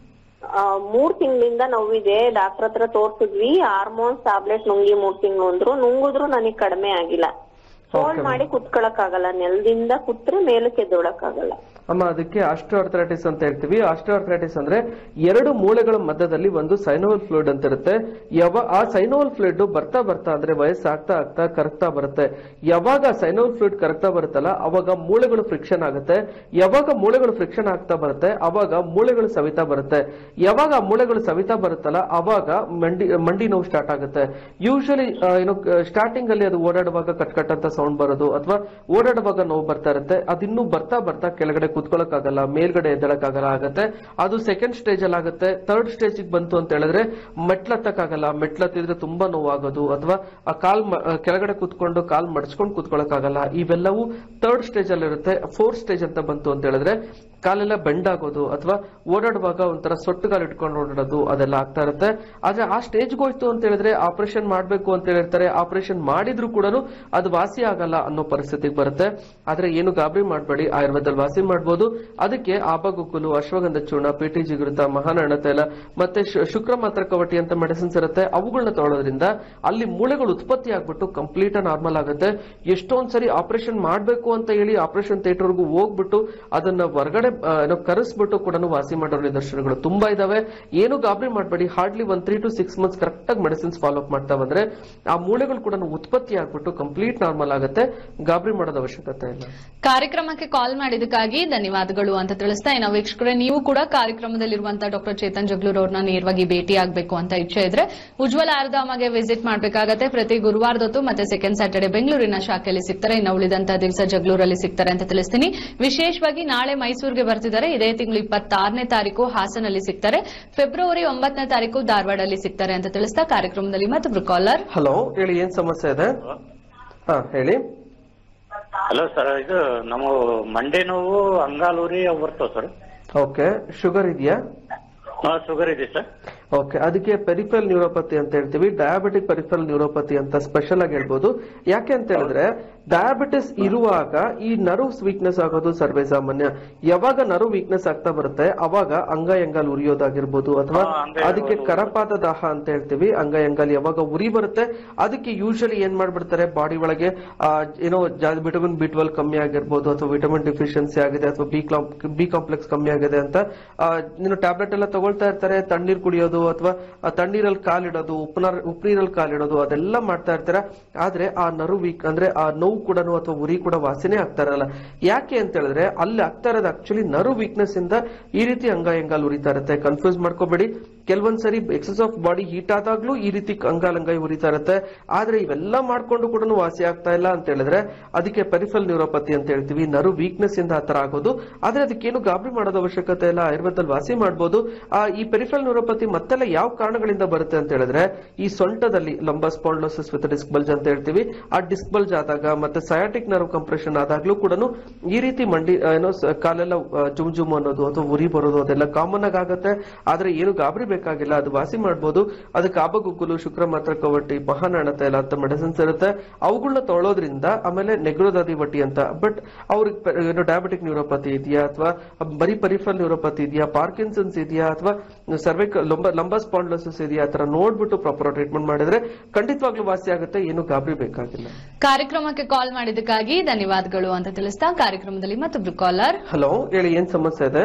ಆ, ಮೂರ್ ತಿಂಗಳಿಂದ ನೋವಿದೆ ಡಾಕ್ಟರ್ ಹತ್ರ ತೋರ್ಸಿದ್ವಿ ಹಾರ್ಮೋನ್ಸ್ ಟ್ಯಾಬ್ಲೆಟ್ ನುಂಗಿ ಮೂರ್ ತಿಂಗಳು ಅಂದ್ರು ನುಂಗಿದ್ರು ನನಗೆ ಕಡಿಮೆ ಆಗಿಲ್ಲ ಫೋಲ್ಡ್ Okay. ಮಾಡಿ ಕುತ್ಕೊಳಕ್ ಆಗಲ್ಲ ನೆಲದಿಂದ ಕುತ್ರೆ ಮೇಲಕ್ಕೆ ಎದ್ದೋಳಕ್ ಆಗಲ್ಲ ಅಮ್ಮ ಅದಕ್ಕೆ ಆಸ್ಟ್ರೋಆರ್ಥರೈಟಿಸ್ ಅಂತ ಹೇಳ್ತೀವಿ ಆಸ್ಟ್ರೋಆರ್ಥರೈಟಿಸ್ ಅಂದ್ರೆ ಎರಡು ಮೂಳೆಗಳ ಮಧ್ಯದಲ್ಲಿ ಒಂದು ಸೈನೋವಲ್ ಫ್ಲೂಯಿಡ್ ಅಂತ ಇರುತ್ತೆ ಯಾವ ಆ ಸೈನೋವಲ್ ಫ್ಲೂಯಿಡ್ ಬರ್ತಾ ಬರ್ತಾ ಅಂದ್ರೆ ವಯಸ್ಸಾಗ್ತಾ ಆಗ್ತಾ ಕರಗ್ತಾ ಬರುತ್ತೆ ಯಾವಾಗ ಸೈನೋವಲ್ ಫ್ಲೂಯಿಡ್ ಕರಗ್ತಾ ಬರುತ್ತಲ್ಲ ಅವಾಗ ಮೂಳೆಗಳು ಫ್ರಿಕ್ಷನ್ ಆಗುತ್ತೆ ಯಾವಾಗ ಮೂಳೆಗಳು ಫ್ರಿಕ್ಷನ್ ಆಗ್ತಾ ಬರುತ್ತೆ ಅವಾಗ ಮೂಳೆಗಳು ಸವಿತಾ ಬರುತ್ತೆ ಯಾವಾಗ ಆ ಮೂಳೆಗಳು ಸವಿತಾ ಬರುತ್ತಲ್ಲ ಅವಾಗ ಮಂಡಿ ಮಂಡಿ ನೋವು ಸ್ಟಾರ್ಟ್ ಆಗುತ್ತೆ ಯೂಶಲಿ ಏನು ಸ್ಟಾರ್ಟಿಂಗ್ ಅಲ್ಲಿ ಅದು ಓಡಾಡುವಾಗ ಕಟ್ ಕಟ್ ಅಂತ ಸೌಂಡ್ ಬರೋದು ಅಥವಾ ಓಡಾಡುವಾಗ ನೋವು ಬರ್ತಾ ಇರುತ್ತೆ ಅದಿನ್ನೂ ಬರ್ತಾ ಬರ್ತಾ ಕೆಳಗಡೆ ಕುತ್ಕೊಳ್ಳೋಕ್ಕಾಗಲ್ಲ ಮೇಲ್ಗಡೆ ಎದ್ದಳಕ್ಕಾಗಲ್ಲ ಆಗತ್ತೆ ಅದು ಸೆಕೆಂಡ್ ಸ್ಟೇಜ್ ಅಲ್ಲಿ ಆಗುತ್ತೆ ಥರ್ಡ್ ಸ್ಟೇಜ್ ಬಂತು ಅಂತ ಹೇಳಿದ್ರೆ ಮೆಟ್ಲತ್ತಕ್ಕಾಗಲ್ಲ ಮೆಟ್ಲತ್ತಿದ್ರೆ ತುಂಬಾ ನೋವಾಗೋದು ಅಥವಾ ಆ ಕಾಲ್ ಮ- ಆ, ಕೆಳಗಡೆ ಕುತ್ಕೊಂಡು ಕಾಲ್ ಮಡ್ಸ್ಕೊಂಡು ಕುತ್ಕೊಳ್ಳೋಕ್ಕಾಗಲ್ಲ ಇವೆಲ್ಲವೂ ಥರ್ಡ್ ಸ್ಟೇಜ್ ಅಲ್ಲಿ ಇರುತ್ತೆ ಫೋರ್ತ್ ಸ್ಟೇಜ್ ಅಂತ ಬಂತು ಅಂತ ಹೇಳಿದ್ರೆ ಕಾಲೆಲ್ಲ ಬೆಂಡ್ ಆಗೋದು ಅಥವಾ ಓಡಾಡುವಾಗ ಒಂಥರ ಸೊಟ್ಟುಗಾಲು ಇಟ್ಕೊಂಡು ಓಡಾಡೋದು ಅದೆಲ್ಲ ಆಗ್ತಾ ಇರುತ್ತೆ ಆದ್ರೆ ಆ ಸ್ಟೇಜ್ಗೆ ಹೋಯ್ತು ಅಂತ ಹೇಳಿದ್ರೆ ಆಪರೇಷನ್ ಮಾಡ್ಬೇಕು ಅಂತ ಹೇಳಿರ್ತಾರೆ ಆಪರೇಷನ್ ಮಾಡಿದ್ರು ಕೂಡ ಅದು ವಾಸಿ ಆಗಲ್ಲ ಅನ್ನೋ ಪರಿಸ್ಥಿತಿಗೆ ಬರುತ್ತೆ ಆದ್ರೆ ಏನು ಗಾಬರಿ ಮಾಡಬೇಡಿ ಆಯುರ್ವೇದದಲ್ಲಿ ವಾಸಿ ಮಾಡ್ಬೋದು ಅದಕ್ಕೆ ಆಬಗುಕುಲು ಅಶ್ವಗಂಧ ಚೂರ್ಣ ಪಿಟಿ ಜಿಗುರುತ ಮಹಾನಣ ತೈಲ ಮತ್ತೆ ಶು- ಶುಕ್ರ ಮಾತ್ರ ಕವಟಿ ಅಂತ ಮೆಡಿಸಿನ್ಸ್ ಇರುತ್ತೆ ಅವುಗಳನ್ನ ತಗೊಳ್ಳೋದ್ರಿಂದ ಅಲ್ಲಿ ಮೂಳೆಗಳು ಉತ್ಪತ್ತಿ ಆಗ್ಬಿಟ್ಟು ಕಂಪ್ಲೀಟ್ ನಾರ್ಮಲ್ ಆಗುತ್ತೆ ಎಷ್ಟೊಂದ್ ಸರಿ ಆಪರೇಷನ್ ಮಾಡ್ಬೇಕು ಅಂತ ಹೇಳಿ ಆಪರೇಷನ್ ಥಿಯೇಟರ್ಗೂ ಹೋಗ್ಬಿಟ್ಟು ಅದನ್ನ ಹೊರಗಡೆ ಆ, ಏನೋ ಕರೆಸ್ಬಿಟ್ಟು ಕೂಡ ವಾಸಿ ಮಾಡೋ ನಿದರ್ಶನಗಳು ತುಂಬಾ ಇದಾವೆ ಏನು ಗಾಬರಿ ಮಾಡಬೇಡಿ ಹಾರ್ಡ್ಲಿ ಒಂದ್ three to six months correct ಆಗಿ ಮೆಡಿಸಿನ್ಸ್ ಫಾಲೋ ಅಪ್ ಮಾಡ್ತಾ ಬಂದ್ರೆ ಆ ಮೂಳೆಗಳು ಕೂಡ ಉತ್ಪತ್ತಿ ಆಗ್ಬಿಟ್ಟು ಕಂಪ್ಲೀಟ್ ನಾರ್ಮಲ್ ಆಗುತ್ತೆ ಗಾಬರಿ ಮಾಡೋದ ಅವಶ್ಯಕತೆ ಇಲ್ಲ ಕಾರ್ಯಕ್ರಮಕ್ಕೆ ಕಾಲ್ ಮಾಡಿದಕ್ಕಾಗಿ ಧನ್ಯವಾದಗಳು ಅಂತ ತಿಳಿಸ್ತಾ ಇನ್ನು ವೀಕ್ಷಕರೇ ನೀವು ಕೂಡ ಕಾರ್ಯಕ್ರಮದಲ್ಲಿರುವಂತಹ ಡಾಕ್ಟರ್ ಚೇತನ್ ಜಗ್ಲೂರ್ ಅವ್ರನ್ನ ನೇರವಾಗಿ ಭೇಟಿ ಆಗಬೇಕು ಅಂತ ಇಚ್ಛೆ ಇದ್ರೆ ಉಜ್ವಲ ಆರಧಾಮಗೆ ವಿಸಿಟ್ ಮಾಡಬೇಕಾಗತ್ತೆ ಪ್ರತಿ ಗುರುವಾರದೊತ್ತು ಮತ್ತೆ ಸೆಕೆಂಡ್ ಸ್ಯಾಟರ್ಡೆ ಬೆಂಗಳೂರಿನ ಶಾಖೆಯಲ್ಲಿ ಸಿಗ್ತಾರೆ ಇನ್ನು ಉಳಿದಂತಹ ದಿವಸ ಜಗ್ಲೂರಲ್ಲಿ ಸಿಗ್ತಾರೆ ಅಂತ ತಿಳಿಸ್ತೀನಿ ವಿಶೇಷವಾಗಿ ನಾಳೆ ಮೈಸೂರಿಗೆ ಬರ್ತಿದ್ದಾರೆ ಇದೇ ತಿಂಗಳು ಇಪ್ಪತ್ತಾರನೇ ತಾರೀಕು ಹಾಸನಲ್ಲಿ ಸಿಗ್ತಾರೆ ಫೆಬ್ರವರಿ ಒಂಬತ್ತನೇ ತಾರೀಕು ಧಾರವಾಡಲ್ಲಿ ಸಿಗ್ತಾರೆ ಅಂತ ತಿಳಿಸ್ತಾ ಕಾರ್ಯಕ್ರಮದಲ್ಲಿ ಮತ್ತೊಬ್ರು ಕಾಲರ್ ಹಲೋ ಹೇಳಿ ಏನ್ ಸಮಸ್ಯೆ ಇದೆ ಹಾ ಹೇಳಿ ಹಲೋ ಸರ್ ಇದು ನಮ್ಮ ಮಂಡೆ ನೋವು ಅಂಗಾಲೂರಿ ಅವು ಬರ್ತಾವ ಸರ್ ಓಕೆ ಶುಗರ್ ಇದೆಯಾ ಶುಗರ್ ಇದೆ ಸರ್ ಓಕೆ ಅದಕ್ಕೆ ಪೆರಿಫಲ್ ನ್ಯೂರೋಪತಿ ಅಂತ ಹೇಳ್ತೀವಿ ಡಯಾಬಿಟಿಕ್ ಪೆರಿಫಲ್ ನ್ಯೂರೋಪತಿ ಅಂತ ಸ್ಪೆಷಲ್ ಆಗಿ ಹೇಳ್ಬೋದು ಯಾಕೆ ಅಂತ ಹೇಳಿದ್ರೆ ಡಯಾಬಿಟಿಸ್ ಇರುವಾಗ ಈ ನರ್ವ್ಸ್ ವೀಕ್ನೆಸ್ ಆಗೋದು ಸರ್ವೇ ಸಾಮಾನ್ಯ ಯಾವಾಗ ನರ್ವ್ ವೀಕ್ನೆಸ್ ಆಗ್ತಾ ಬರುತ್ತೆ ಅವಾಗ ಅಂಗಯಂಗಾಲ್ ಉರಿಯೋದಾಗಿರ್ಬೋದು ಅಥವಾ ಹಾ, ಅಂಗೈಗಳು ಅದಕ್ಕೆ ಉರಿಯೋದು. ಕರಪಾದ ದಾಹ ಅಂತ ಹೇಳ್ತೀವಿ ಅಂಗಯಂಗಾಲ್ ಯಾವಾಗ ಉರಿ ಬರುತ್ತೆ ಅದಕ್ಕೆ ಯೂಶಲಿ ಏನ್ ಮಾಡ್ಬಿಡ್ತಾರೆ ಬಾಡಿ ಒಳಗೆ ಆ, ಏನೋ ವಿಟಮಿನ್ ಬಿ ಟ್ವೆಲ್ ಕಮ್ಮಿ ಆಗಿರ್ಬೋದು ಅಥವಾ ವಿಟಮಿನ್ ಡಿಫಿಷಿಯನ್ಸಿ ಆಗಿದೆ ಅಥವಾ ಬಿ ಬಿ ಕಾಂಪ್ಲೆಕ್ಸ್ ಕಮ್ಮಿ ಆಗಿದೆ ಅಂತ ಆ, ನೀನು ಟ್ಯಾಬ್ಲೆಟ್ ಎಲ್ಲ ತಗೊಳ್ತಾ ಇರ್ತಾರೆ ತಣ್ಣೀರ್ ಕುಡಿಯೋದು ಅಥವಾ ತಣ್ಣೀರಲ್ಲಿ ಕಾಲಿಡೋದು ಉಪ್ಪುನರ್ ಉಪ್ಪುನೀರಲ್ಲಿ ಕಾಲಿಡೋದು ಅದೆಲ್ಲ ಮಾಡ್ತಾ ಇರ್ತಾರೆ ಆದ್ರೆ ಆ ನರು ವೀಕ್ ಅಂದ್ರೆ ಆ ನೋವು ಕೂಡ ಅಥವಾ ಉರಿ ಕೂಡ ವಾಸನೆ ಆಗ್ತಾ ಇರಲ್ಲ ಯಾಕೆ ಅಂತ ಹೇಳಿದ್ರೆ ಅಲ್ಲಿ ಆಗ್ತಾ ಇರೋದು ಆಕ್ಚುಲಿ ನರು ವೀಕ್ನೆಸ್ ಇಂದ ಈ ರೀತಿ ಅಂಗಾಯಂಗಾಲ್ ಉರಿತಾ ಇರುತ್ತೆ ಕನ್ಫ್ಯೂಸ್ ಮಾಡ್ಕೋಬೇಡಿ ಕೆಲವೊಂದ್ ಸರಿ ಎಕ್ಸಸ್ ಆಫ್ ಬಾಡಿ ಹೀಟ್ ಆದಾಗ್ಲೂ ಈ ರೀತಿ ಅಂಗಾಲಂಗಾಯಿ ಉರಿತಾ ಇರುತ್ತೆ ಆದ್ರೆ ಇವೆಲ್ಲ ಮಾಡ್ಕೊಂಡು ಕೂಡ ವಾಸಿ ಆಗ್ತಾ ಇಲ್ಲ ಅಂತ ಹೇಳಿದ್ರೆ ಅದಕ್ಕೆ ಪೆರಿಫಲ್ ನ್ಯೂರೋಪತಿ ಅಂತ ಹೇಳ್ತೀವಿ ನರು ವೀಕ್ನೆಸ್ ಇಂದ ಆತರ ಆಗೋದು ಆದ್ರೆ ಅದಕ್ಕೇನು ಗಾಬರಿ ಮಾಡೋದ ಅವಶ್ಯಕತೆ ಇಲ್ಲ ಆಯುರ್ವೇದದಲ್ಲಿ ವಾಸಿ ಮಾಡ್ಬೋದು ಆ, ಈ ಪೆರಿಫಲ್ ನ್ಯೂರೋಪತಿ ಮತ್ತೆಲ್ಲ ಯಾವ ಕಾರಣಗಳಿಂದ ಬರುತ್ತೆ ಅಂತ ಹೇಳಿದ್ರೆ ಈ ಸೊಂಟದಲ್ಲಿ ಲಂಬ ಸ್ಪಾಂಡ್ಲೋಸಿಸ್ ವಿತ್ ಡಿಸ್ಕ್ ಬಲ್ಜ್ ಅಂತ ಹೇಳ್ತೀವಿ ಆ ಡಿಸ್ಕ್ ಬಲ್ಜ್ ಆದಾಗ ಮತ್ತೆ ಸಯಾಟಿಕ್ ನರ್ವ್ ಕಂಪ್ರೆಷನ್ ಆದಾಗ್ಲೂ ಕೂಡ ಈ ರೀತಿ ಮಂಡಿ ಆ, ಏನೋ ಸ- ಕಾಲೆಲ್ಲ ಆ, ಜುಮ್ ಜುಮ್ ಅನ್ನೋದು ಅಥವಾ ಉರಿ ಬರೋದು ಅದೆಲ್ಲ ಕಾಮನ್ ಆಗಿ ಆಗತ್ತೆ ಆದ್ರೆ ಏನು ಗಾಬರಿ ಬೇಕಾಗಿಲ್ಲ ಅದು ವಾಸಿ ಮಾಡ್ಬೋದು ಅದಕ್ಕೆ ಆಬಗುಗ್ಗುಲು ಶುಕ್ರ ಮಾತ್ರ ಕವಟಿ ಮಹಾನಾಣ ತೈಲ ಅಂತ ಮೆಡಿಸಿನ್ಸ್ ಇರುತ್ತೆ ಅವುಗಳನ್ನ ತೊಗೊಳೋದ್ರಿಂದ ಆಮೇಲೆ ನೆಗ್ರೋದಾದಿ ವಟಿ ಅಂತ ಬಟ್ ಅವ್ರಿಗೆ ಪ- ಏನು ಡಯಾಬಿಟಿಕ್ ನ್ಯೂರೋಪತಿ ಇದೆಯಾ ಅಥವಾ ಬರೀ ಪರಿಫಲ್ ನ್ಯೂರೋಪತಿ ಇದೆಯಾ ಪಾರ್ಕಿನ್ಸನ್ಸ್ ಇದೆಯಾ ಅಥವಾ ಸರ್ವಿಕ್ ಲಂಬ ಲಂಬ ಸ್ಪಾಂಡ್ಲೋಸಿಸ್ ಇದೆಯಾ ಆ ತರ ನೋಡ್ಬಿಟ್ಟು ಪ್ರಾಪರ್ ಟ್ರೀಟ್ಮೆಂಟ್ ಮಾಡಿದ್ರೆ ಖಂಡಿತವಾಗ್ಲೂ ವಾಸಿ ಆಗುತ್ತೆ ಏನು ಗಾಬರಿ ಬೇಕಾಗಿಲ್ಲ ಕಾರ್ಯಕ್ರಮಕ್ಕೆ ಕಾಲ್ ಮಾಡಿದಕ್ಕಾಗಿ ಧನ್ಯವಾದಗಳು ಅಂತ ತಿಳಿಸ್ತಾ ಕಾರ್ಯಕ್ರಮದಲ್ಲಿ ಮತ್ತೊಬ್ರು ಕಾಲರ್ ಹಲೋ ಹೇಳಿ ಏನ್ ಸಮಸ್ಯೆ ಇದೆ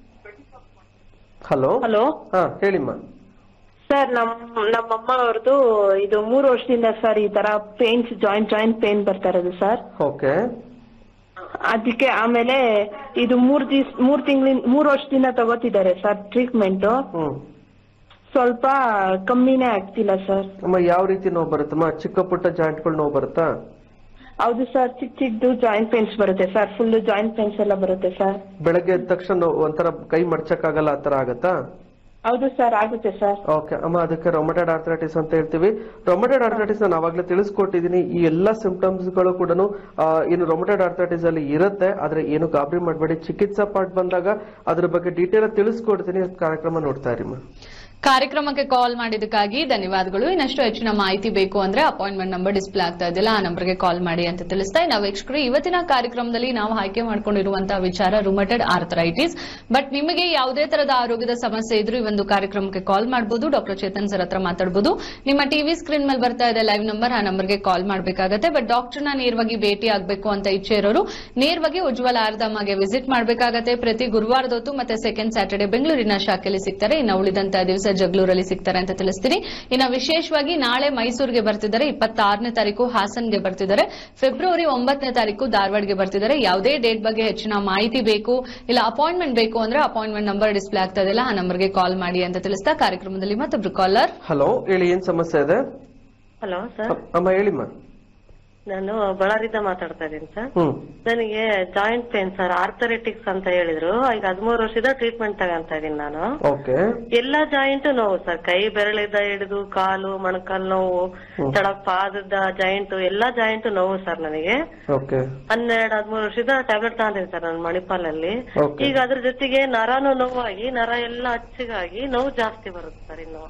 ಹಲೋ ಹಲೋ ಹಾ ಹೇಳಿಮ್ಮ ಸರ್ ನಮ್ ನಮ್ಮಮ್ಮ ಅವ್ರದ್ದು ಇದು ಮೂರು ವರ್ಷದಿಂದ ಸರ್ ಈ ತರ ಪೇನ್ಸ್ ಜಾಯಿಂಟ್ ಜಾಯಿಂಟ್ ಪೇನ್ ಬರ್ತಾ ಇರೋದು ಸರ್ ಓಕೆ ಅದಕ್ಕೆ ಆಮೇಲೆ ಇದು ಮೂರ್ ದಿವ್ಸ ಮೂರ್ ತಿಂಗಳಿಂದ ಮೂರ್ ವರ್ಷದಿಂದ ತಗೋತಿದ್ದಾರೆ ಸರ್ ಟ್ರೀಟ್ಮೆಂಟ್ ಹ್ಮ್ ಸ್ವಲ್ಪ ಕಮ್ಮಿನೇ ಆಗ್ತಿಲ್ಲ ಸರ್ ಅಮ್ಮ ಯಾವ ರೀತಿ ನೋವು ಬರುತ್ತಮ್ಮ ಚಿಕ್ಕ ಪುಟ್ಟ ಜಾಯಿಂಟ್ಗಳು ನೋವು ಬರುತ್ತಾ ಹೌದು ಸರ್ ಚಿಕ್ಕ ಚಿಕ್ಕದು ಜಾಯಿಂಟ್ ಪೇನ್ಸ್ ಬರುತ್ತೆ ಸರ್ ಫುಲ್ ಜಾಯಿಂಟ್ ಪೇನ್ಸ್ ಎಲ್ಲ ಬರುತ್ತೆ ಸರ್ ಬೆಳಗ್ಗೆ ಎದ್ದ ತಕ್ಷಣ ನೋವು ಒಂಥರ ಕೈ ಮಡ್ಚಕ್ಕಾಗಲ್ಲ ಆ ತರ ಆಗತ್ತಾ ಹೌದು ಸರ್ ಆಗುತ್ತೆ ಸರ್ ಓಕೆ ಅಮ್ಮ ಅದಕ್ಕೆ ರೊಮಟೆಡ್ ಆರ್ಥರೈಟಿಸ್ ಅಂತ ಹೇಳ್ತೀವಿ ರೊಮಟೆಡ್ ಆರ್ಥರೈಟಿಸ್ ನಾನು ಅವಾಗಲೇ ತಿಳಿಸ್ಕೊಟ್ಟಿದ್ದೀನಿ ಈ ಎಲ್ಲಾ ಸಿಂಪ್ಟಮ್ಸ್ ಗಳು ಕೂಡ ಏನು ರೊಮಟೆಡ್ ಆರ್ಥರೈಟಿಸ್ ಅಲ್ಲಿ ಇರುತ್ತೆ ಆದ್ರೆ ಏನು ಗಾಬರಿ ಮಾಡಬೇಡಿ ಚಿಕಿತ್ಸಾ ಪಾರ್ಟ್ ಬಂದಾಗ ಅದ್ರ ಬಗ್ಗೆ ಡೀಟೇಲ್ ತಿಳಿಸ್ಕೊಡ್ತೀನಿ ಕಾರ್ಯಕ್ರಮ ನೋಡ್ತಾ ಇರಿ ಮ್ಯಾಮ್ ಕಾರ್ಯಕ್ರಮಕ್ಕೆ ಕಾಲ್ ಮಾಡಿದ್ದಕ್ಕಾಗಿ ಧನ್ಯವಾದಗಳು ಇನ್ನಷ್ಟು ಹೆಚ್ಚಿನ ಮಾಹಿತಿ ಬೇಕು ಅಂದ್ರೆ ಅಪಾಯಿಂಟ್ಮೆಂಟ್ ನಂಬರ್ ಡಿಸ್ಪ್ಲೇ ಆಗ್ತಾ ಇದೆಯಲ್ಲ ಆ ನಂಬರ್ಗೆ ಕಾಲ್ ಮಾಡಿ ಅಂತ ತಿಳಿಸ್ತಾ ನಾವು ವೀಕ್ಷಕರು ಇವತ್ತಿನ ಕಾರ್ಯಕ್ರಮದಲ್ಲಿ ನಾವು ಆಯ್ಕೆ ಮಾಡ್ಕೊಂಡಿರುವಂತಹ ವಿಚಾರ ರುಮಟೆಡ್ ಆರ್ಥರೈಟಿಸ್ ಬಟ್ ನಿಮಗೆ ಯಾವುದೇ ತರದ ಆರೋಗ್ಯದ ಸಮಸ್ಯೆ ಇದ್ರೂ ಈ ಒಂದು ಕಾರ್ಯಕ್ರಮಕ್ಕೆ ಕಾಲ್ ಮಾಡಬಹುದು ಡಾಕ್ಟರ್ ಚೇತನ್ ಸರ್ ಹತ್ರ ಮಾತಾಡಬಹುದು ನಿಮ್ಮ ಟಿವಿ ಸ್ಕ್ರೀನ್ ಮೇಲೆ ಬರ್ತಾ ಇದೆ ಲೈವ್ ನಂಬರ್ ಆ ನಂಬರ್ಗೆ ಕಾಲ್ ಮಾಡಬೇಕಾಗತ್ತೆ ಬಟ್ ಡಾಕ್ಟರ್ನ ನೇರವಾಗಿ ಭೇಟಿ ಆಗಬೇಕು ಅಂತ ಇಚ್ಛೆ ಇರೋರು ನೇರವಾಗಿ ಉಜ್ವಲ ಆರ್ದಮ್ಮಗೆ ವಿಸಿಟ್ ಮಾಡಬೇಕಾಗತ್ತೆ ಪ್ರತಿ ಗುರುವಾರದ ಹೊತ್ತು ಮತ್ತೆ ಸೆಕೆಂಡ್ ಸ್ಯಾಟರ್ಡೆ ಬೆಂಗಳೂರಿನ ಶಾಖೆಯಲ್ಲಿ ಸಿಗ್ತಾರೆ ಇನ್ನು ಉಳಿದಂತಹ ದಿವಸ ಜಗಳೂರಲ್ಲಿ ಸಿಗ್ತಾರೆ ಅಂತ ತಿಳಿಸ್ತೀನಿ ಇನ್ನು ವಿಶೇಷವಾಗಿ ನಾಳೆ ಮೈಸೂರಿಗೆ ಬರ್ತಿದ್ದಾರೆ ಇಪ್ಪತ್ತಾರನೇ ತಾರೀಕು ಹಾಸನ್ಗೆ ಬರ್ತಿದ್ದಾರೆ ಫೆಬ್ರವರಿ ಒಂಬತ್ತನೇ ತಾರೀಕು ಧಾರವಾಡಗೆ ಬರ್ತಿದ್ದಾರೆ ಯಾವುದೇ ಡೇಟ್ ಬಗ್ಗೆ ಹೆಚ್ಚಿನ ಮಾಹಿತಿ ಬೇಕು ಇಲ್ಲ ಅಪಾಯಿಂಟ್ಮೆಂಟ್ ಬೇಕು ಅಂದ್ರೆ ಅಪಾಯಿಂಟ್ಮೆಂಟ್ ನಂಬರ್ ಡಿಸ್ಪ್ಲೇ ಆಗ್ತಾ ಇದೆಯಲ್ಲ ಆ ನಂಬರ್ಗೆ ಕಾಲ್ ಮಾಡಿ ಅಂತ ತಿಳಿಸ್ತಾ ಕಾರ್ಯಕ್ರಮದಲ್ಲಿ ಮತ್ತೊಬ್ರು ಕಾಲರ್ ಹಲೋ ಹೇಳಿ ಏನ್ ಸಮಸ್ಯೆ ಇದೆ ಹಲೋ ಸರ್ ಅಮ್ಮ ಹೇಳಿಮ್ಮ ನಾನು ಬಳ್ಳಾರಿಯಿಂದ ಮಾತಾಡ್ತಾ ಇದ್ದೀನಿ ಸರ್ ಹ್ಮ್ ನನಗೆ ಜಾಯಿಂಟ್ ಪೇನ್ ಸರ್ ಆರ್ಥರೆಟಿಕ್ಸ್ ಅಂತ ಹೇಳಿದ್ರು ಈಗ ಹದಿಮೂರು ವರ್ಷದ ಟ್ರೀಟ್ಮೆಂಟ್ ತಗೊಂತ ಇದೀನಿ ನಾನು ಓಕೆ ಎಲ್ಲಾ ಜಾಯಿಂಟ್ ನೋವು ಸರ್ ಕೈ ಬೆರಳಿಂದ ಹಿಡಿದು ಕಾಲು ಮೊಣಕಾಲು ನೋವು ತಡ ಪಾದದ ಜಾಯಿಂಟ್ ಎಲ್ಲಾ ಜಾಯಿಂಟ್ ನೋವು ಸರ್ ನನಗೆ ಓಕೆ ಹನ್ನೆರಡು ಹದಿಮೂರು ವರ್ಷದ ಟ್ಯಾಬ್ಲೆಟ್ ತಗೊಂಡಿದ್ದೀನಿ ಸರ್ ನಾನು ಮಣಿಪಾಲಲ್ಲಿ Okay. ಈಗ ಅದ್ರ ಜೊತೆಗೆ ನರನು ನೋವಾಗಿ ನರ ಎಲ್ಲ ಹಚ್ಚಿಗಾಗಿ ನೋವು ಜಾಸ್ತಿ ಬರುತ್ತೆ ಸರ್ ಇನ್ನು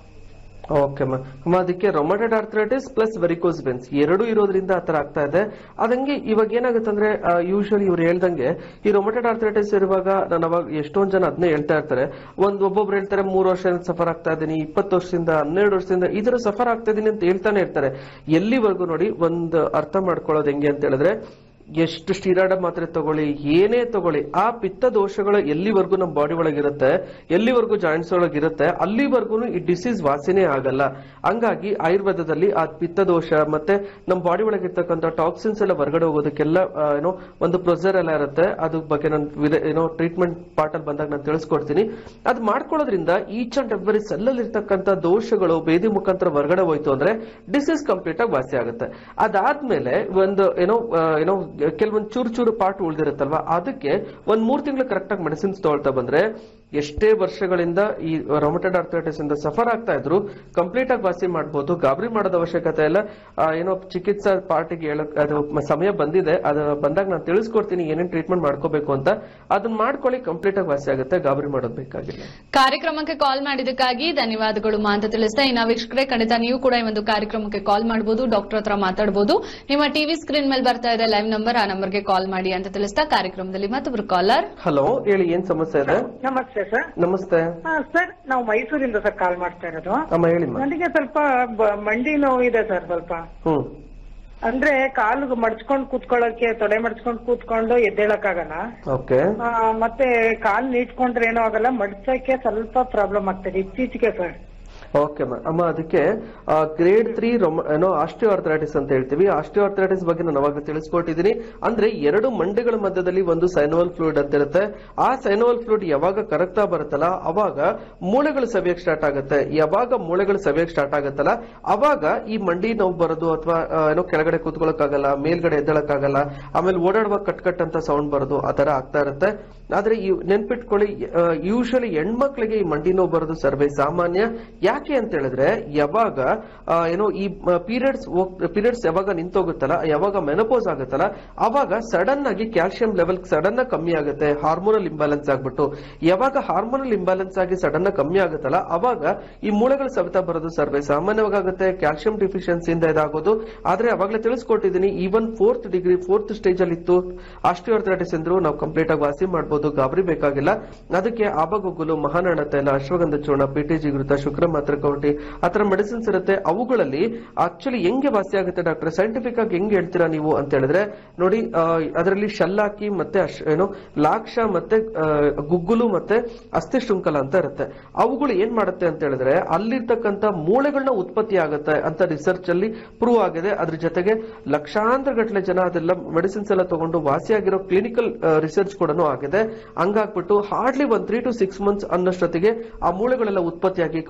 ಓಕೆ ಅಮ್ಮ ಅಮ್ಮ ಅದಕ್ಕೆ rheumatoid arthritis plus varicose veins ಎರಡು ಇರೋದ್ರಿಂದ ಆತರ ಆಗ್ತಾ ಇದೆ ಅದಂಗೆ ಇವಾಗ ಏನಾಗುತ್ತೆ ಅಂದ್ರೆ ಯೂಶಲಿ ಇವ್ರು ಹೇಳ್ದಂಗೆ ಈ ರೊಮಟೆಡ್ ಆರ್ಥರೈಟಿಸ್ ಇರುವಾಗ ನಾನು ಅವಾಗ ಎಷ್ಟೊಂದ್ ಜನ ಅದನ್ನೇ ಹೇಳ್ತಾ ಇರ್ತಾರೆ ಒಂದ್ ಒಬ್ಬೊಬ್ರು ಹೇಳ್ತಾರೆ ಮೂರು ವರ್ಷದಿಂದ ಸಫರ್ ಆಗ್ತಾ ಇದ್ದೀನಿ ಇಪ್ಪತ್ತು ವರ್ಷದಿಂದ ಹನ್ನೆರಡು ವರ್ಷದಿಂದ ಈ ತರ ಸಫರ್ ಆಗ್ತಾ ಇದೀನಿ ಅಂತ ಹೇಳ್ತಾನೆ ಇರ್ತಾರೆ ಎಲ್ಲಿವರೆಗೂ ನೋಡಿ ಒಂದು ಅರ್ಥ ಮಾಡ್ಕೊಳ್ಳೋದು ಹೆಂಗೆ ಅಂತ ಹೇಳಿದ್ರೆ ಎಷ್ಟು ಸ್ಟೀರಾಯ್ಡ್ ಮಾತ್ರೆ ತಗೊಳ್ಳಿ ಏನೇ ತಗೊಳ್ಳಿ ಆ ಪಿತ್ತ ದೋಷಗಳು ಎಲ್ಲಿವರೆಗೂ ನಮ್ಮ ಬಾಡಿ ಒಳಗಿರುತ್ತೆ ಎಲ್ಲಿವರೆಗೂ ಜಾಯಿಂಟ್ಸ್ ಒಳಗಿರುತ್ತೆ ಅಲ್ಲಿವರೆಗೂ ಈ ಡಿಸೀಸ್ ವಾಸಿನೇ ಆಗಲ್ಲ ಹಂಗಾಗಿ ಆಯುರ್ವೇದದಲ್ಲಿ ಆ ಪಿತ್ತ ದೋಷ ಮತ್ತೆ ನಮ್ಮ ಬಾಡಿ ಒಳಗಿರ್ತಕ್ಕಂಥ ಟಾಕ್ಸಿನ್ಸ್ ಎಲ್ಲ ಹೊರಗಡೆ ಹೋಗೋದಕ್ಕೆಲ್ಲ ಆ, ಏನೋ ಒಂದು ಪ್ರೊಸೆರ್ ಎಲ್ಲ ಇರುತ್ತೆ ಅದ್ರ ಬಗ್ಗೆ ನಾನು ವಿಧ- ಏನೋ ಟ್ರೀಟ್ಮೆಂಟ್ ಪಾರ್ಟ್ ಅಲ್ಲಿ ಬಂದಾಗ ನಾನು ತಿಳಿಸ್ಕೊಡ್ತೀನಿ ಅದು ಮಾಡ್ಕೊಳ್ಳೋದ್ರಿಂದ ಈಚ್ ಅಂಡ್ ಎವ್ರಿ ಸೆಲ್ಲಲ್ಲಿ ಇರ್ತಕ್ಕಂಥ ದೋಷಗಳು ಬೇದಿ ಮುಖಾಂತರ ಹೊರಗಡೆ ಹೋಯ್ತು ಅಂದ್ರೆ ಡಿಸೀಸ್ ಕಂಪ್ಲೀಟ್ ಆಗಿ ವಾಸಿ ಆಗುತ್ತೆ ಅದಾದ್ಮೇಲೆ ಒಂದು ಏನೋ ಆ, ಏನೋ ಕೆಲವೊಂದು ಚೂರು ಚೂರು ಪಾರ್ಟ್ ಉಳಿದಿರುತ್ತಲ್ವಾ ಅದಕ್ಕೆ ಒಂದ್ ಮೂರ್ ತಿಂಗಳು ಕರೆಕ್ಟ್ ಆಗಿ ಮೆಡಿಸಿನ್ಸ್ ತಗೊಳ್ತಾ ಬಂದ್ರೆ ಎಷ್ಟೇ ವರ್ಷಗಳಿಂದ ಈ ರೊಮಟೆಡ್ ಆರ್ಥರೈಟಿಸ್ ಇಂದ ಸಫರ್ ಆಗ್ತಾ ಇದ್ರು ಕಂಪ್ಲೀಟ್ ಆಗಿ ವಾಸಿ ಮಾಡಬಹುದು ಗಾಬರಿ ಮಾಡೋದ ಅವಶ್ಯಕತೆ ಇಲ್ಲ ಆ, ಏನೋ ಚಿಕಿತ್ಸಾ ಪಾರ್ಟಿಗೆ ಹೇಳಕ್ ಅದು ಮ- ಸಮಯ ಬಂದಿದೆ ಅದು ಬಂದಾಗ ನಾನು ತಿಳಿಸ್ಕೊಡ್ತೀನಿ ಏನೇನ್ ಟ್ರೀಟ್ಮೆಂಟ್ ಮಾಡ್ಕೋಬೇಕು ಅಂತ ಅದನ್ನ ಮಾಡ್ಕೊಳ್ಳಿ ಕಂಪ್ಲೀಟ್ ಆಗಿ ವಾಸಿ ಆಗುತ್ತೆ ಗಾಬರಿ ಮಾಡೋದು ಬೇಕಾಗಿಲ್ಲ ಕಾರ್ಯಕ್ರಮಕ್ಕೆ ಕಾಲ್ ಮಾಡಿದ್ದಕ್ಕಾಗಿ ಧನ್ಯವಾದಗಳು ಮಾ ಅಂತ ತಿಳಿಸ್ತಾ ಇನ್ನ ವೀಕ್ಷಕರೇ ಖಂಡಿತ ನೀವು ಕೂಡ ಈ ಒಂದು ಕಾರ್ಯಕ್ರಮಕ್ಕೆ ಕಾಲ್ ಮಾಡಬಹುದು ಡಾಕ್ಟರ್ ಹತ್ರ ಮಾತಾಡಬಹುದು ನಿಮ್ಮ ಟಿವಿ ಸ್ಕ್ರೀನ್ ಮೇಲೆ ಬರ್ತಾ ಇದೆ ಲೈವ್ ನಂಬರ್ ಆ ನಂಬರ್ಗೆ ಕಾಲ್ ಮಾಡಿ ಅಂತ ತಿಳಿಸ್ತಾ ಕಾರ್ಯಕ್ರಮದಲ್ಲಿ ಮತ್ತೊಬ್ರು ಕಾಲರ್ ಹಲೋ ಹೇಳಿ ಏನ್ ಸಮಸ್ಯೆ ಇದೆ ನಮಸ್ತೆ ಸರ್ ನಮಸ್ತೆ ಸರ್ ನಾವು ಮೈಸೂರಿಂದ ಸರ್ ಕಾಲ್ ಮಾಡ್ತಾ ಇರೋದು ಅಮ್ಮ ಹೇಳಿಮ್ಮ ನನಗೆ ಸ್ವಲ್ಪ ಬ- ಮಂಡಿ ನೋವು ಇದೆ ಸರ್ ಸ್ವಲ್ಪ ಹ್ಮ್ ಅಂದ್ರೆ ಕಾಲು ಮಡ್ಚ್ಕೊಂಡ್ ಕೂತ್ಕೊಳ್ಳೋಕೆ ತೊಡೆ ಮಡ್ಚ್ಕೊಂಡ್ ಕೂತ್ಕೊಂಡು ಎದ್ದೇಳಕ್ಕಾಗಲ್ಲ ಓಕೆ ಆ, ಮತ್ತೆ ಕಾಲ್ ನೀಟ್ಕೊಂಡ್ರೆ ಏನೂ ಆಗಲ್ಲ ಮಡ್ಚಕ್ಕೆ ಸ್ವಲ್ಪ ಪ್ರಾಬ್ಲಮ್ ಆಗ್ತದೆ ಇತ್ತೀಚೆಗೆ ಸರ್ ಓಕೆ ಅಮ್ಮ ಅದಕ್ಕೆ ಗ್ರೇಡ್ ತ್ರೀ ಏನೋ ಆಸ್ಟಿಯೋ ಆರ್ಥರೈಟಿಸ್ ಅಂತ ಹೇಳ್ತೀವಿ ಆಸ್ಟಿಯೋ ಆರ್ಥರೈಟಿಸ್ ಬಗ್ಗೆ ನಾನು ಅವಾಗ ತಿಳಿಸ್ಕೊಟ್ಟಿದ್ದೀನಿ ಅಂದ್ರೆ ಎರಡು ಮಂಡಿಗಳ ಮಧ್ಯದಲ್ಲಿ ಒಂದು ಸೈನೋವಲ್ ಫ್ಲೂಯಿಡ್ ಅಂತ ಇರುತ್ತೆ ಆ ಸೈನೋವಲ್ ಫ್ಲೂಯಿಡ್ ಯಾವಾಗ ಕರಗ್ತಾ ಬರುತ್ತಲ್ಲ ಅವಾಗ ಮೂಳೆಗಳು ಸವಿಯಕ್ ಸ್ಟಾರ್ಟ್ ಆಗುತ್ತೆ ಯಾವಾಗ ಮೂಳೆಗಳು ಸವಿಯಕ್ ಸ್ಟಾರ್ಟ್ ಆಗುತ್ತಲ್ಲ ಅವಾಗ ಈ ಮಂಡಿ ನೋವು ಬರೋದು ಅಥವಾ ಏನೋ ಕೆಳಗಡೆ ಕೂತ್ಕೊಳ್ಳೋಕ್ಕಾಗಲ್ಲ ಮೇಲ್ಗಡೆ ಎದ್ದಳಕ್ಕಾಗಲ್ಲ ಆಮೇಲೆ ಓಡಾಡುವಾಗ ಕಟ್ ಕಟ್ ಅಂತ ಸೌಂಡ್ ಬರೋದು ಆ ತರ ಆಗ್ತಾ ಇರುತ್ತೆ ಆದ್ರೆ ಇವ್- ನೆನ್ಪಿಟ್ಕೊಳ್ಳಿ ಯೂಶಲಿ ಹೆಣ್ಮಕ್ಳಿಗೆ ಈ ಮಂಡಿ ನೋವು ಬರೋದು ಸರ್ವೇ ಸಾಮಾನ್ಯ ಯಾಕೆ ಅಂತ ಹೇಳಿದ್ರೆ ಯಾವಾಗ ಆ, ಏನೋ ಈ ಪೀರಿಯಡ್ಸ್ ಪೀರಿಯಡ್ಸ್ ಯಾವಾಗ ನಿಂತೋಗುತ್ತಲ್ಲ ಯಾವಾಗ ಮೆನಪೋಸ್ ಆಗುತ್ತಲ್ಲ ಅವಾಗ ಸಡನ್ ಆಗಿ ಕ್ಯಾಲ್ಸಿಯಂ ಲೆವೆಲ್ ಸಡನ್ ಆಗಿ ಕಮ್ಮಿ ಆಗುತ್ತೆ ಹಾರ್ಮೋನಲ್ ಇಂಬ್ಯಾಲೆನ್ಸ್ ಆಗ್ಬಿಟ್ಟು ಯಾವಾಗ ಹಾರ್ಮೋನಲ್ ಇಂಬ್ಯಾಲೆನ್ಸ್ ಆಗಿ ಸಡನ್ ಆಗಿ ಕಮ್ಮಿ ಆಗುತ್ತಲ್ಲ ಅವಾಗ ಈ ಮೂಳೆಗಳು ಸವಿತಾ ಬರೋದು ಸರ್ವೇ ಸಾಮಾನ್ಯವಾಗಿ ಆಗುತ್ತೆ ಕ್ಯಾಲ್ಸಿಯಂ ಡಿಫಿಷಿಯನ್ಸಿಯಿಂದ ಇದಾಗೋದು ಆದ್ರೆ ಅವಾಗಲೇ ತಿಳಿಸ್ಕೊಟ್ಟಿದ್ದೀನಿ even fourth degree fourth stage ಅಲ್ಲಿ ಇತ್ತು ಆಸ್ಟಿಯೋಆರ್ಥರೈಟಿಸ್ ಅಂದ್ರು ನಾವು ಕಂಪ್ಲೀಟ್ ಆಗಿ ವಾಸಿ ಮಾಡಬಹುದು ಗಾಬರಿ ಬೇಕಾಗಿಲ್ಲ ಅದಕ್ಕೆ ಆಬಗುಗ್ಗುಲು ಮಹಾನಣ ತೈಲ ಅಶ್ವಗಂಧ ಚೂರ್ಣ ಪಿಟಿಜಿ ಘೃತ ಶುಕ್ರ ಮಾತ್ರ ಕೌಟಿ ಆತರ ಮೆಡಿಸಿನ್ಸ್ ಇರುತ್ತೆ ಅವುಗಳಲ್ಲಿ ಆಕ್ಚುಲಿ ಹೆಂಗೆ ವಾಸಿ ಆಗುತ್ತೆ ಡಾಕ್ಟರ್ ಸೈಂಟಿಫಿಕ್ ಆಗಿ ಹೆಂಗೆ ಹೇಳ್ತೀರಾ ನೀವು ಅಂತ ಹೇಳಿದ್ರೆ ನೋಡಿ ಅದರಲ್ಲಿ ಶಲ್ಲಾಕಿ ಮತ್ತೆ ಅಶ್- ಏನು ಲಾಕ್ಷ ಮತ್ತೆ ಆ, ಗುಗ್ಗುಲು ಮತ್ತೆ ಅಸ್ಥಿ ಶೃಂಖಲ ಅಂತ ಇರುತ್ತೆ ಅವುಗಳು ಏನ್ ಮಾಡುತ್ತೆ ಅಂತ ಹೇಳಿದ್ರೆ ಅಲ್ಲಿರ್ತಕ್ಕಂಥ ಮೂಳೆಗಳನ್ನ ಉತ್ಪತ್ತಿ ಆಗುತ್ತೆ ಅಂತ ರಿಸರ್ಚ್ ಅಲ್ಲಿ ಪ್ರೂವ್ ಆಗಿದೆ ಅದ್ರ ಜೊತೆಗೆ ಲಕ್ಷಾಂತರ ಗಟ್ಟಲೆ ಜನ ಅದೆಲ್ಲ ಮೆಡಿಸಿನ್ಸ್ ಎಲ್ಲ ತಗೊಂಡು ವಾಸಿಯಾಗಿರೋ ಕ್ಲಿನಿಕಲ್ ರಿಸರ್ಚ್ ಕೂಡ ಆಗಿದೆ ಹಂಗಾಗ್ಬಿಟ್ಟು ಹಾರ್ಡ್ಲಿ ಒಂದ್ ತ್ರೀ ಟು ಸಿಕ್ಸ್ ಮಂತ್ಸ್ ಅನ್ನೋಷ್ಟೊತ್ತಿಗೆ ಆ ಮೂಳೆಗಳೆಲ್ಲ ಉತ್ಪತ್ತಿಯಾಗಿ ಕಂಪ್ಲೀಟ್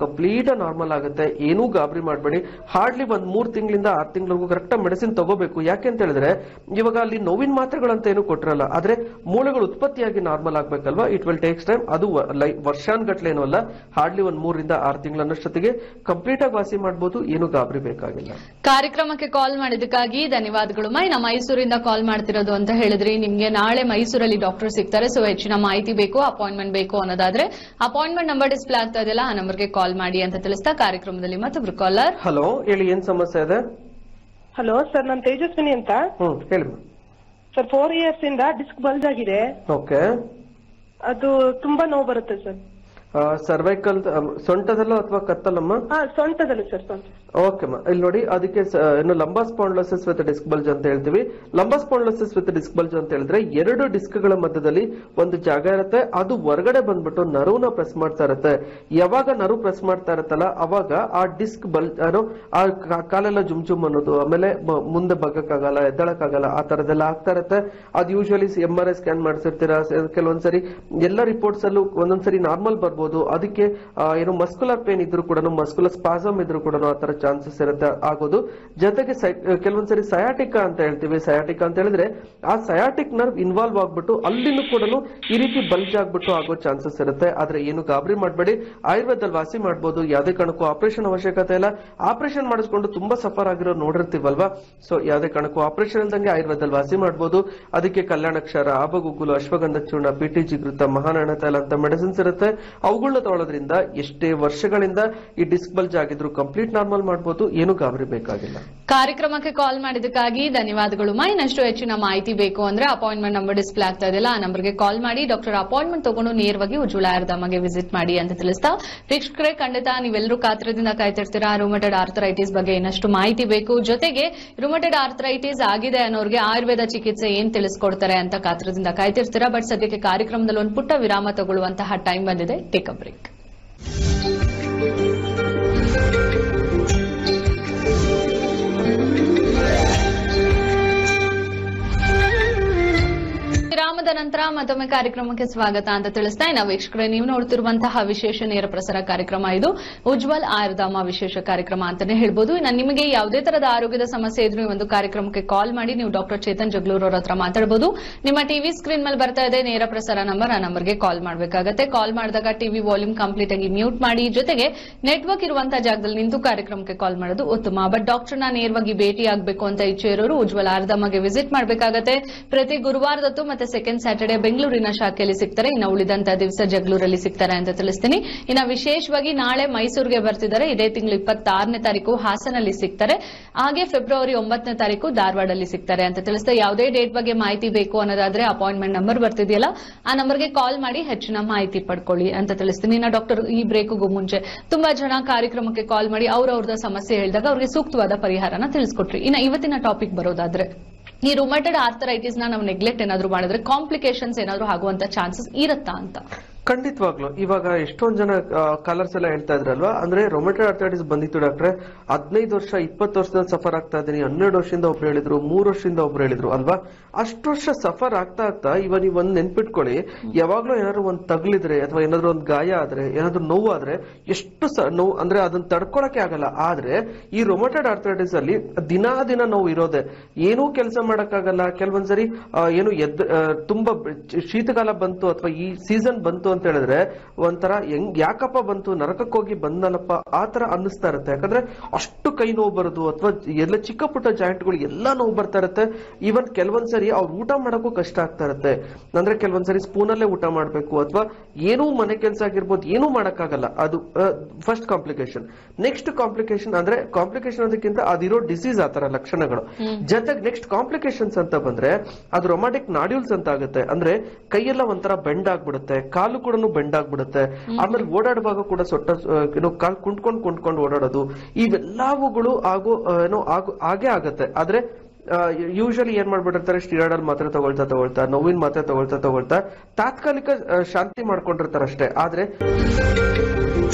ಕಂಪ್ಲೀಟ್ ನಾರ್ಮಲ್ ಆಗುತ್ತೆ ಏನೂ ಗಾಬರಿ ಮಾಡಬೇಡಿ ಹಾರ್ಡ್ಲಿ ಒಂದ್ ಮೂರ್ ತಿಂಗಳಿಂದ ಆರ್ ತಿಂಗಳಿಗೂ ಕರೆಕ್ಟ್ ಮೆಡಿಸಿನ್ ತಗೋಬೇಕು ಯಾಕೆ ಅಂತ ಹೇಳಿದ್ರೆ ಇವಾಗ ಅಲ್ಲಿ ನೋವಿನ ಮಾತ್ರೆಗಳಂತ ಏನು ಕೊಟ್ಟಿರಲ್ಲ ಆದ್ರೆ ಮೂಳೆಗಳು ಉತ್ಪತ್ತಿಯಾಗಿ ನಾರ್ಮಲ್ ಆಗ್ಬೇಕಲ್ವಾ ಇಟ್ ವಿಲ್ ಟೇಕ್ಸ್ ಟೈಮ್ ಅದು ವರ್ಷಾನ್ಗಟ್ಲೆ ಏನೂ ಅಲ್ಲ ಹಾರ್ಡ್ಲಿ ಒಂದ್ ಮೂರರಿಂದ ಆರು ತಿಂಗಳನ್ನಷ್ಟೊತ್ತಿಗೆ ಕಂಪ್ಲೀಟ್ ಆಗಿ ವಾಸಿ ಮಾಡ್ಬೋದು ಏನು ಗಾಬರಿ ಬೇಕಾಗಿಲ್ಲ ಕಾರ್ಯಕ್ರಮಕ್ಕೆ ಕಾಲ್ ಮಾಡಿದ್ದಕ್ಕಾಗಿ ಧನ್ಯವಾದಗಳು ಮೈ ನಾ ಮೈಸೂರಿಂದ ಕಾಲ್ ಮಾಡ್ತಿರೋದು ಅಂತ ಹೇಳಿದ್ರಿ ನಿಮ್ಗೆ ನಾಳೆ ಮೈಸೂರಲ್ಲಿ ಡಾಕ್ಟರ್ ಸಿಗ್ತಾರೆ ಸೊ ಹೆಚ್ಚಿನ ಮಾಹಿತಿ ಬೇಕು ಅಪಾಯಿಂಟ್ಮೆಂಟ್ ಬೇಕು ಅನ್ನೋದಾದ್ರೆ ಅಪಾಯಿಂಟ್ಮೆಂಟ್ ನಂಬರ್ ಡಿಸ್ಪ್ಲೇ ಆಗ್ತಾ ಇದೆಯಲ್ಲ ಆ ನಂಬರ್ಗೆ ಕಾಲ್ ಮಾಡಿ ಅಂತ ತಿಳಿಸ್ತಾ ಕಾರ್ಯಕ್ರಮದಲ್ಲಿ ಮತ್ತೊಬ್ರು ಕಾಲರ್ ಹಲೋ ಹೇಳಿ ಏನ್ ಸಮಸ್ಯೆ ಇದೆ ಹಲೋ ಸರ್ ನಾನು ತೇಜಸ್ವಿನಿ ಅಂತ ಹ್ಮ್ ಹೇಳಿ ಸರ್ ಫೋರ್ ಇಯರ್ಸ್ ಇಂದ ಡಿಸ್ಕ್ ಬಲ್ಜ್ ಆಗಿದೆ ಓಕೆ ಅದು ತುಂಬಾ ನೋವು ಬರುತ್ತೆ ಸರ್ ಸರ್ವೈಕಲ್ ಸೊಂಟದಲ್ಲೋ ಅಥವಾ ಕತ್ತಲಮ್ಮ ಹಾ ಸೊಂಟದಲ್ಲಿ ಸರ್ ಸೊಂಟ ಓಕೆ ಇಲ್ಲಿ ನೋಡಿ ಅದಕ್ಕೆ ಸ- ಏನು lumbar spondylosis with disc bulge ಅಂತ ಹೇಳ್ತೀವಿ lumbar spondylosis with disc bulge ಅಂತ ಹೇಳಿದ್ರೆ ಎರಡು ಡಿಸ್ಕ್ ಗಳ ಮಧ್ಯದಲ್ಲಿ ಒಂದು ಜಾಗ ಇರುತ್ತೆ ಅದು ಹೊರಗಡೆ ಬಂದ್ಬಿಟ್ಟು ನರುವನ್ನ ಪ್ರೆಸ್ ಮಾಡ್ತಾ ಇರುತ್ತೆ ಯಾವಾಗ ನರು ಪ್ರೆಸ್ ಮಾಡ್ತಾ ಇರುತ್ತಲ್ಲ ಅವಾಗ ಆ ಡಿಸ್ಕ್ ಬಲ್ ಏನು ಆ ಕಾ- ಕಾಲೆಲ್ಲ ಜುಮ್ ಜುಮ್ ಅನ್ನೋದು ಆಮೇಲೆ ಮ- ಮುಂದೆ ಬಗ್ಗಕ್ಕಾಗಲ್ಲ ಎದ್ದಳಕ್ಕಾಗಲ್ಲ ಆ ತರದೆಲ್ಲ ಆಗ್ತಾ ಇರುತ್ತೆ ಅದು usually M R I scan ಮಾಡಿಸಿರ್ತೀರಾ ಕೆಲವೊಂದ್ಸರಿ ಎಲ್ಲ ರಿಪೋರ್ಟ್ಸ್ ಅಲ್ಲೂ ಒಂದೊಂದ್ಸರಿ ನಾರ್ಮಲ್ ಬರ್ಬೋದು ಅದಕ್ಕೆ ಆ, ಏನು ಮಸ್ಕುಲರ್ ಪೇನ್ ಇದ್ರು ಕೂಡ ಮಸ್ಕುಲರ್ ಸ್ಪಾಸಮ್ ಇದ್ರು ಕೂಡ ಆ ತರ ಚಾನ್ಸಸ್ ಇರುತ್ತೆ ಆಗೋದು ಜೊತೆಗೆ ಸೈ- ಕೆಲವೊಂದ್ಸರಿ ಸಯಾಟಿಕಾ ಅಂತ ಹೇಳ್ತೀವಿ ಸಯಾಟಿಕಾ ಅಂತ ಹೇಳಿದ್ರೆ ಆ ಸಯಾಟಿಕ್ ನರ್ವ್ ಇನ್ವಾಲ್ವ್ ಆಗ್ಬಿಟ್ಟು ಅಲ್ಲಿನೂ ಕೂಡ ಈ ರೀತಿ ಬಲ್ಜ್ ಆಗ್ಬಿಟ್ಟು ಆಗೋ ಚಾನ್ಸಸ್ ಇರುತ್ತೆ ಆದ್ರೆ ಏನು ಗಾಬರಿ ಮಾಡಬೇಡಿ ಆಯುರ್ವೇದದಲ್ಲಿ ವಾಸಿ ಮಾಡ್ಬೋದು ಯಾವುದೇ ಕಾರಣಕ್ಕೂ ಆಪರೇಷನ್ ಅವಶ್ಯಕತೆ ಇಲ್ಲ ಆಪರೇಷನ್ ಮಾಡಿಸ್ಕೊಂಡು ತುಂಬಾ ಸಫರ್ ಆಗಿರೋ ನೋಡಿರ್ತೀವಲ್ವಾ ಸೊ ಯಾವುದೇ ಕಾರಣಕ್ಕೂ ಆಪರೇಷನ್ ಇಲ್ದಂಗೆ ಆಯುರ್ವೇದದಲ್ಲಿ ವಾಸಿ ಮಾಡ್ಬೋದು ಅದಕ್ಕೆ ಕಲ್ಯಾಣಕ್ಷರ ಆಬಗುಗ್ಗುಲು ಅಶ್ವಗಂಧ ಚೂರ್ಣ ಪಿಟಿ ಜಿಗೃತ ಮಹಾನಾಣ ತೈಲ ಅಂತ ಮೆಡಿಸಿನ್ಸ್ ಇರುತ್ತೆ ಅವುಗಳನ್ನ ತಗೊಳ್ಳೋದ್ರಿಂದ ಎಷ್ಟೇ ವರ್ಷಗಳಿಂದ ಈ ಡಿಸ್ಕ್ ಬಲ್ಜ್ ಆಗಿದ್ರು ಕಂಪ್ಲೀಟ್ ನಾರ್ಮಲ್ ಮಾಡ್ಬೋದು ಏನು ಗಾಬರಿ ಬೇಕಾಗಿಲ್ಲ ಕಾರ್ಯಕ್ರಮಕ್ಕೆ ಕಾಲ್ ಮಾಡಿದ್ದಕ್ಕಾಗಿ ಧನ್ಯವಾದಗಳು ಮಾ ಇನ್ನಷ್ಟು ಹೆಚ್ಚಿನ ಮಾಹಿತಿ ಬೇಕು ಅಂದ್ರೆ ಅಪಾಯಿಂಟ್ಮೆಂಟ್ ನಂಬರ್ ಡಿಸ್ಪ್ಲೇ ಆಗ್ತಾ ಇದೆಯಲ್ಲ ಆ ನಂಬರ್ಗೆ ಕಾಲ್ ಮಾಡಿ ಡಾಕ್ಟರ್ ಅಪಾಯಿಂಟ್ಮೆಂಟ್ ತಗೊಂಡು ನೇರವಾಗಿ ಉಜ್ವಲ ಆರ್ಧಾಮಗೆ ವಿಸಿಟ್ ಮಾಡಿ ಅಂತ ತಿಳಿಸ್ತಾ ವೀಕ್ಷಕರೇ ಖಂಡಿತ ನೀವೆಲ್ಲರೂ ಕಾತ್ರದಿಂದ ಕಾಯ್ತಿರ್ತೀರಾ ರುಮಟೆಡ್ ಆರ್ಥರೈಟಿಸ್ ಬಗ್ಗೆ ಇನ್ನಷ್ಟು ಮಾಹಿತಿ ಬೇಕು ಜೊತೆಗೆ ರುಮಟೆಡ್ ಆರ್ಥರೈಟಿಸ್ ಆಗಿದೆ ಅನ್ನೋರಿಗೆ ಆಯುರ್ವೇದ ಚಿಕಿತ್ಸೆ ಏನ್ ತಿಳಿಸ್ಕೊಡ್ತಾರೆ ಅಂತ ಕಾತ್ರದಿಂದ ಕಾಯ್ತಿರ್ತೀರಾ ಬಟ್ ಸದ್ಯಕ್ಕೆ ಕಾರ್ಯಕ್ರಮದಲ್ಲಿ ಒಂದು ಪುಟ್ಟ ವಿರಾಮ ತಗೊಳ್ಳುವಂತಹ ಟೈಮ್ ಬಂದಿದೆ ಟೇಕ್ ಅ ಬ್ರೇಕ್ ವಿರಾಮದ ನಂತರ ಮತ್ತೊಮ್ಮೆ ಕಾರ್ಯಕ್ರಮಕ್ಕೆ ಸ್ವಾಗತ ಅಂತ ತಿಳಿಸ್ತಾ ಇನ್ನ ವೀಕ್ಷಕರೇ ನೀವು ನೋಡ್ತಿರುವಂತಹ ವಿಶೇಷ ನೇರ ಪ್ರಸಾರ ಕಾರ್ಯಕ್ರಮ ಇದು ಉಜ್ವಲ್ ಆಯುರ್ಧಾಮ ವಿಶೇಷ ಕಾರ್ಯಕ್ರಮ ಅಂತಾನೆ ಹೇಳ್ಬೋದು ಇನ್ನ ನಿಮಗೆ ಯಾವುದೇ ತರದ ಆರೋಗ್ಯದ ಸಮಸ್ಯೆ ಇದ್ರೂ ಈ ಒಂದು ಕಾರ್ಯಕ್ರಮಕ್ಕೆ ಕಾಲ್ ಮಾಡಿ ನೀವು ಡಾಕ್ಟರ್ ಚೇತನ್ ಜಗ್ಲೂರ್ ಅವ್ರ ಹತ್ರ ಮಾತಾಡಬಹುದು ನಿಮ್ಮ ಟಿವಿ ಸ್ಕ್ರೀನ್ ಮೇಲೆ ಬರ್ತಾ ಇದೆ ನೇರ ಪ್ರಸಾರ ನಂಬರ್ ಆ ನಂಬರ್ಗೆ ಕಾಲ್ ಮಾಡಬೇಕಾಗತ್ತೆ ಕಾಲ್ ಮಾಡಿದಾಗ ಟಿವಿ ವಾಲ್ಯೂಮ್ ಕಂಪ್ಲೀಟ್ ಆಗಿ ಮ್ಯೂಟ್ ಮಾಡಿ ಜೊತೆಗೆ ನೆಟ್ವರ್ಕ್ ಇರುವಂತಹ ಜಾಗದಲ್ಲಿ ನಿಂತು ಕಾರ್ಯಕ್ರಮಕ್ಕೆ ಕಾಲ್ ಮಾಡೋದು ಉತ್ತಮ ಬಟ್ ಡಾಕ್ಟರ್ನ ನೇರವಾಗಿ ಭೇಟಿ ಆಗಬೇಕು ಅಂತ ಇಚ್ಛೆ ಇರೋರು ಉಜ್ವಲ ಆರ್ಧಾಮಗೆ ವಿಸಿಟ್ ಮಾಡಬೇಕಾಗತ್ತೆ ಪ್ರತಿ ಗುರುವಾರದತ್ತು ಮತ್ತೆ ಸೆಕೆಂಡ್ ಸ್ಯಾಟರ್ಡೆ ಬೆಂಗಳೂರಿನ ಶಾಖೆಯಲ್ಲಿ ಸಿಗ್ತಾರೆ ಇನ್ನು ಉಳಿದಂತ ದಿವಸ ಜಗಳೂರಲ್ಲಿ ಸಿಗ್ತಾರೆ ಅಂತ ತಿಳಿಸ್ತೀನಿ ಇನ್ನು ವಿಶೇಷವಾಗಿ ನಾಳೆ ಮೈಸೂರಿಗೆ ಬರ್ತಿದ್ದಾರೆ ಇದೇ ತಿಂಗಳು ಇಪ್ಪತ್ತಾರನೇ ತಾರೀಕು ಹಾಸನಲ್ಲಿ ಸಿಗ್ತಾರೆ ಹಾಗೆ ಫೆಬ್ರವರಿ ಒಂಬತ್ತನೇ ತಾರೀಕು ಧಾರವಾಡಲ್ಲಿ ಸಿಗ್ತಾರೆ ಅಂತ ತಿಳಿಸ್ತಾ ಯಾವುದೇ ಡೇಟ್ ಬಗ್ಗೆ ಮಾಹಿತಿ ಬೇಕು ಅನ್ನೋದಾದ್ರೆ ಅಪಾಯಿಂಟ್ಮೆಂಟ್ ನಂಬರ್ ಬರ್ತಿದೆಯಲ್ಲ ಆ ನಂಬರ್ಗೆ ಕಾಲ್ ಮಾಡಿ ಹೆಚ್ಚಿನ ಮಾಹಿತಿ ಪಡ್ಕೊಳ್ಳಿ ಅಂತ ತಿಳಿಸ್ತೀನಿ ಇನ್ನು ಡಾಕ್ಟರ್ ಈ ಬ್ರೇಕ್ಗೂ ಮುಂಚೆ ತುಂಬಾ ಜನ ಕಾರ್ಯಕ್ರಮಕ್ಕೆ ಕಾಲ್ ಮಾಡಿ ಅವ್ರವ್ರದ ಸಮಸ್ಯೆ ಹೇಳಿದಾಗ ಅವ್ರಿಗೆ ಸೂಕ್ತವಾದ ಪರಿಹಾರನ ತಿಳಿಸ್ಕೊಟ್ರಿ ಇನ್ನು ಇವತ್ತಿನ ಟಾಪಿಕ್ ಬರೋದಾದ್ರೆ ಈ ರುಮಟೆಡ್ ಆರ್ಥರೈಟಿಸ್ ನ ನಾವು ನೆಗ್ಲೆಕ್ಟ್ ಏನಾದ್ರು ಮಾಡಿದ್ರೆ ಕಾಂಪ್ಲಿಕೇಶನ್ಸ್ ಏನಾದ್ರು ಆಗುವಂತ ಚಾನ್ಸಸ್ ಇರುತ್ತಾ ಅಂತ ಖಂಡಿತವಾಗ್ಲು ಇವಾಗ ಎಷ್ಟೊಂದ್ ಜನ ಕಾಲರ್ಸ್ ಎಲ್ಲ ಹೇಳ್ತಾ ಇದ್ರಲ್ವಾ ಅಂದ್ರೆ ರೊಮೆಟೆಡ್ ಆರ್ಥರೈಟಿಸ್ ಬಂದಿತ್ತು ಡಾಕ್ಟ್ರೆ ಹದಿನೈದು ವರ್ಷ ಇಪ್ಪತ್ತು ವರ್ಷದಿಂದ ಸಫರ್ ಆಗ್ತಾ ಇದ್ದೀನಿ ಹನ್ನೆರಡು ವರ್ಷದಿಂದ ಒಬ್ರು ಹೇಳಿದ್ರು ಮೂರು ವರ್ಷದಿಂದ ಒಬ್ರು ಹೇಳಿದ್ರು ಅಲ್ವಾ ಅಷ್ಟು ವರ್ಷ ಸಫರ್ ಆಗ್ತಾ ಆಗ್ತಾ ಇವಾಗ ನೀವು ಒಂದ್ ನೆನ್ಪಿಟ್ಕೊಳ್ಳಿ ಯಾವಾಗ್ಲೂ ಏನಾದ್ರು ಒಂದ್ ತಗ್ಲಿದ್ರೆ ಅಥವಾ ಏನಾದ್ರು ಒಂದ್ ಗಾಯ ಆದ್ರೆ ಏನಾದ್ರು ನೋವು ಆದ್ರೆ ಎಷ್ಟು ಸ ನೋವು ಅಂದ್ರೆ ಅದನ್ನ ತಡ್ಕೊಳಕ್ಕೆ ಆಗಲ್ಲ ಆದ್ರೆ ಈ ರೊಮೆಟೆಡ್ ಆರ್ಥರೈಟಿಸ್ ಅಲ್ಲಿ ದಿನಾ ದಿನ ನೋವು ಇರೋದೆ ಏನೂ ಕೆಲಸ ಮಾಡಕ್ಕಾಗಲ್ಲ ಕೆಲವೊಂದ್ಸರಿ ಆ, ಏನು ಎದ್ ಆ, ತುಂಬಾ ಬ- ಶೀತಕಾಲ ಬಂತು ಅಥವಾ ಈ ಸೀಸನ್ ಬಂತು ಅಂತ ಹೇಳಿದ್ರೆ ಒಂಥರ ಹೆಂಗ್ ಯಾಕಪ್ಪ ಬಂತು ನರಕಕ್ಕೆ ಹೋಗಿ ಬಂದನಪ್ಪ ಆ ತರ ಅನ್ನಿಸ್ತಾ ಇರುತ್ತೆ ಯಾಕಂದ್ರೆ ಅಷ್ಟು ಕೈ ನೋವು ಬರೋದು ಅಥವಾ ಎಲ್ಲ ಚಿಕ್ಕ ಪುಟ್ಟ ಜಾಯಿಂಟ್ಗಳು ಎಲ್ಲ ನೋವು ಬರ್ತಾ ಇರುತ್ತೆ ಈವನ್ ಕೆಲವೊಂದ್ಸರಿ ಅವ್ರು ಊಟ ಮಾಡಕ್ಕೂ ಕಷ್ಟ ಆಗ್ತಾ ಇರುತ್ತೆ ಅಂದ್ರೆ ಕೆಲವೊಂದ್ಸರಿ ಸ್ಪೂನಲ್ಲೇ ಊಟ ಮಾಡ್ಬೇಕು ಅಥವಾ ಏನೂ ಮನೆ ಕೆಲಸ ಆಗಿರ್ಬೋದು ಏನೂ ಮಾಡಕ್ಕಾಗಲ್ಲ ಅದು ಫಸ್ಟ್ ಕಾಂಪ್ಲಿಕೇಶನ್ ನೆಕ್ಸ್ಟ್ ಕಾಂಪ್ಲಿಕೇಶನ್ ಅಂದ್ರೆ ಕಾಂಪ್ಲಿಕೇಶನ್ ಅದಕ್ಕಿಂತ ಅದಿರೋ ಡಿಸೀಸ್ ಆತರ ಲಕ್ಷಣಗಳು ಜೊತೆಗೆ ನೆಕ್ಸ್ಟ್ ಕಾಂಪ್ಲಿಕೇಶನ್ಸ್ ಅಂತ ಬಂದ್ರೆ ಅದು ರೊಮ್ಯಾಟಿಕ್ ನಾಡ್ಯೂಲ್ಸ್ ಅಂತ ಆಗುತ್ತೆ ಅಂದ್ರೆ ಕೈಯೆಲ್ಲ ಒಂಥರ ಬೆಂಡ್ ಆಗ್ಬಿಡುತ್ತೆ ಕಾಲು ಕೂಡ ಬೆಂಡ್ ಆಗ್ಬಿಡುತ್ತೆ ಆಮೇಲೆ ಓಡಾಡುವಾಗ ಕೂಡ ಸೊಟ್ಟ ಆ, ಏನೋ ಕಾಲ್ ಕುಂಟ್ಕೊಂಡ್ ಕುಂಟ್ಕೊಂಡು ಓಡಾಡೋದು ಇವೆಲ್ಲವುಗಳು ಆಗೋ ಆ, ಏನೋ ಆಗೋ ಹಾಗೆ ಆಗತ್ತೆ ಆದ್ರೆ ಯೂಶಲಿ ಏನ್ ಮಾಡ್ಬಿಟ್ಟಿರ್ತಾರೆ ಸ್ಟಿರಾಯ್ಡಲ್ ಮಾತ್ರೆ ತಗೊಳ್ತಾ ತಗೊಳ್ತಾ ನೋವಿನ ಮಾತ್ರೆ ತಗೊಳ್ತಾ ತಗೊಳ್ತಾ ತಾತ್ಕಾಲಿಕ ಆ, ಶಾಂತಿ ಮಾಡ್ಕೊಂಡಿರ್ತಾರೆ ಅಷ್ಟೇ ಆದ್ರೆ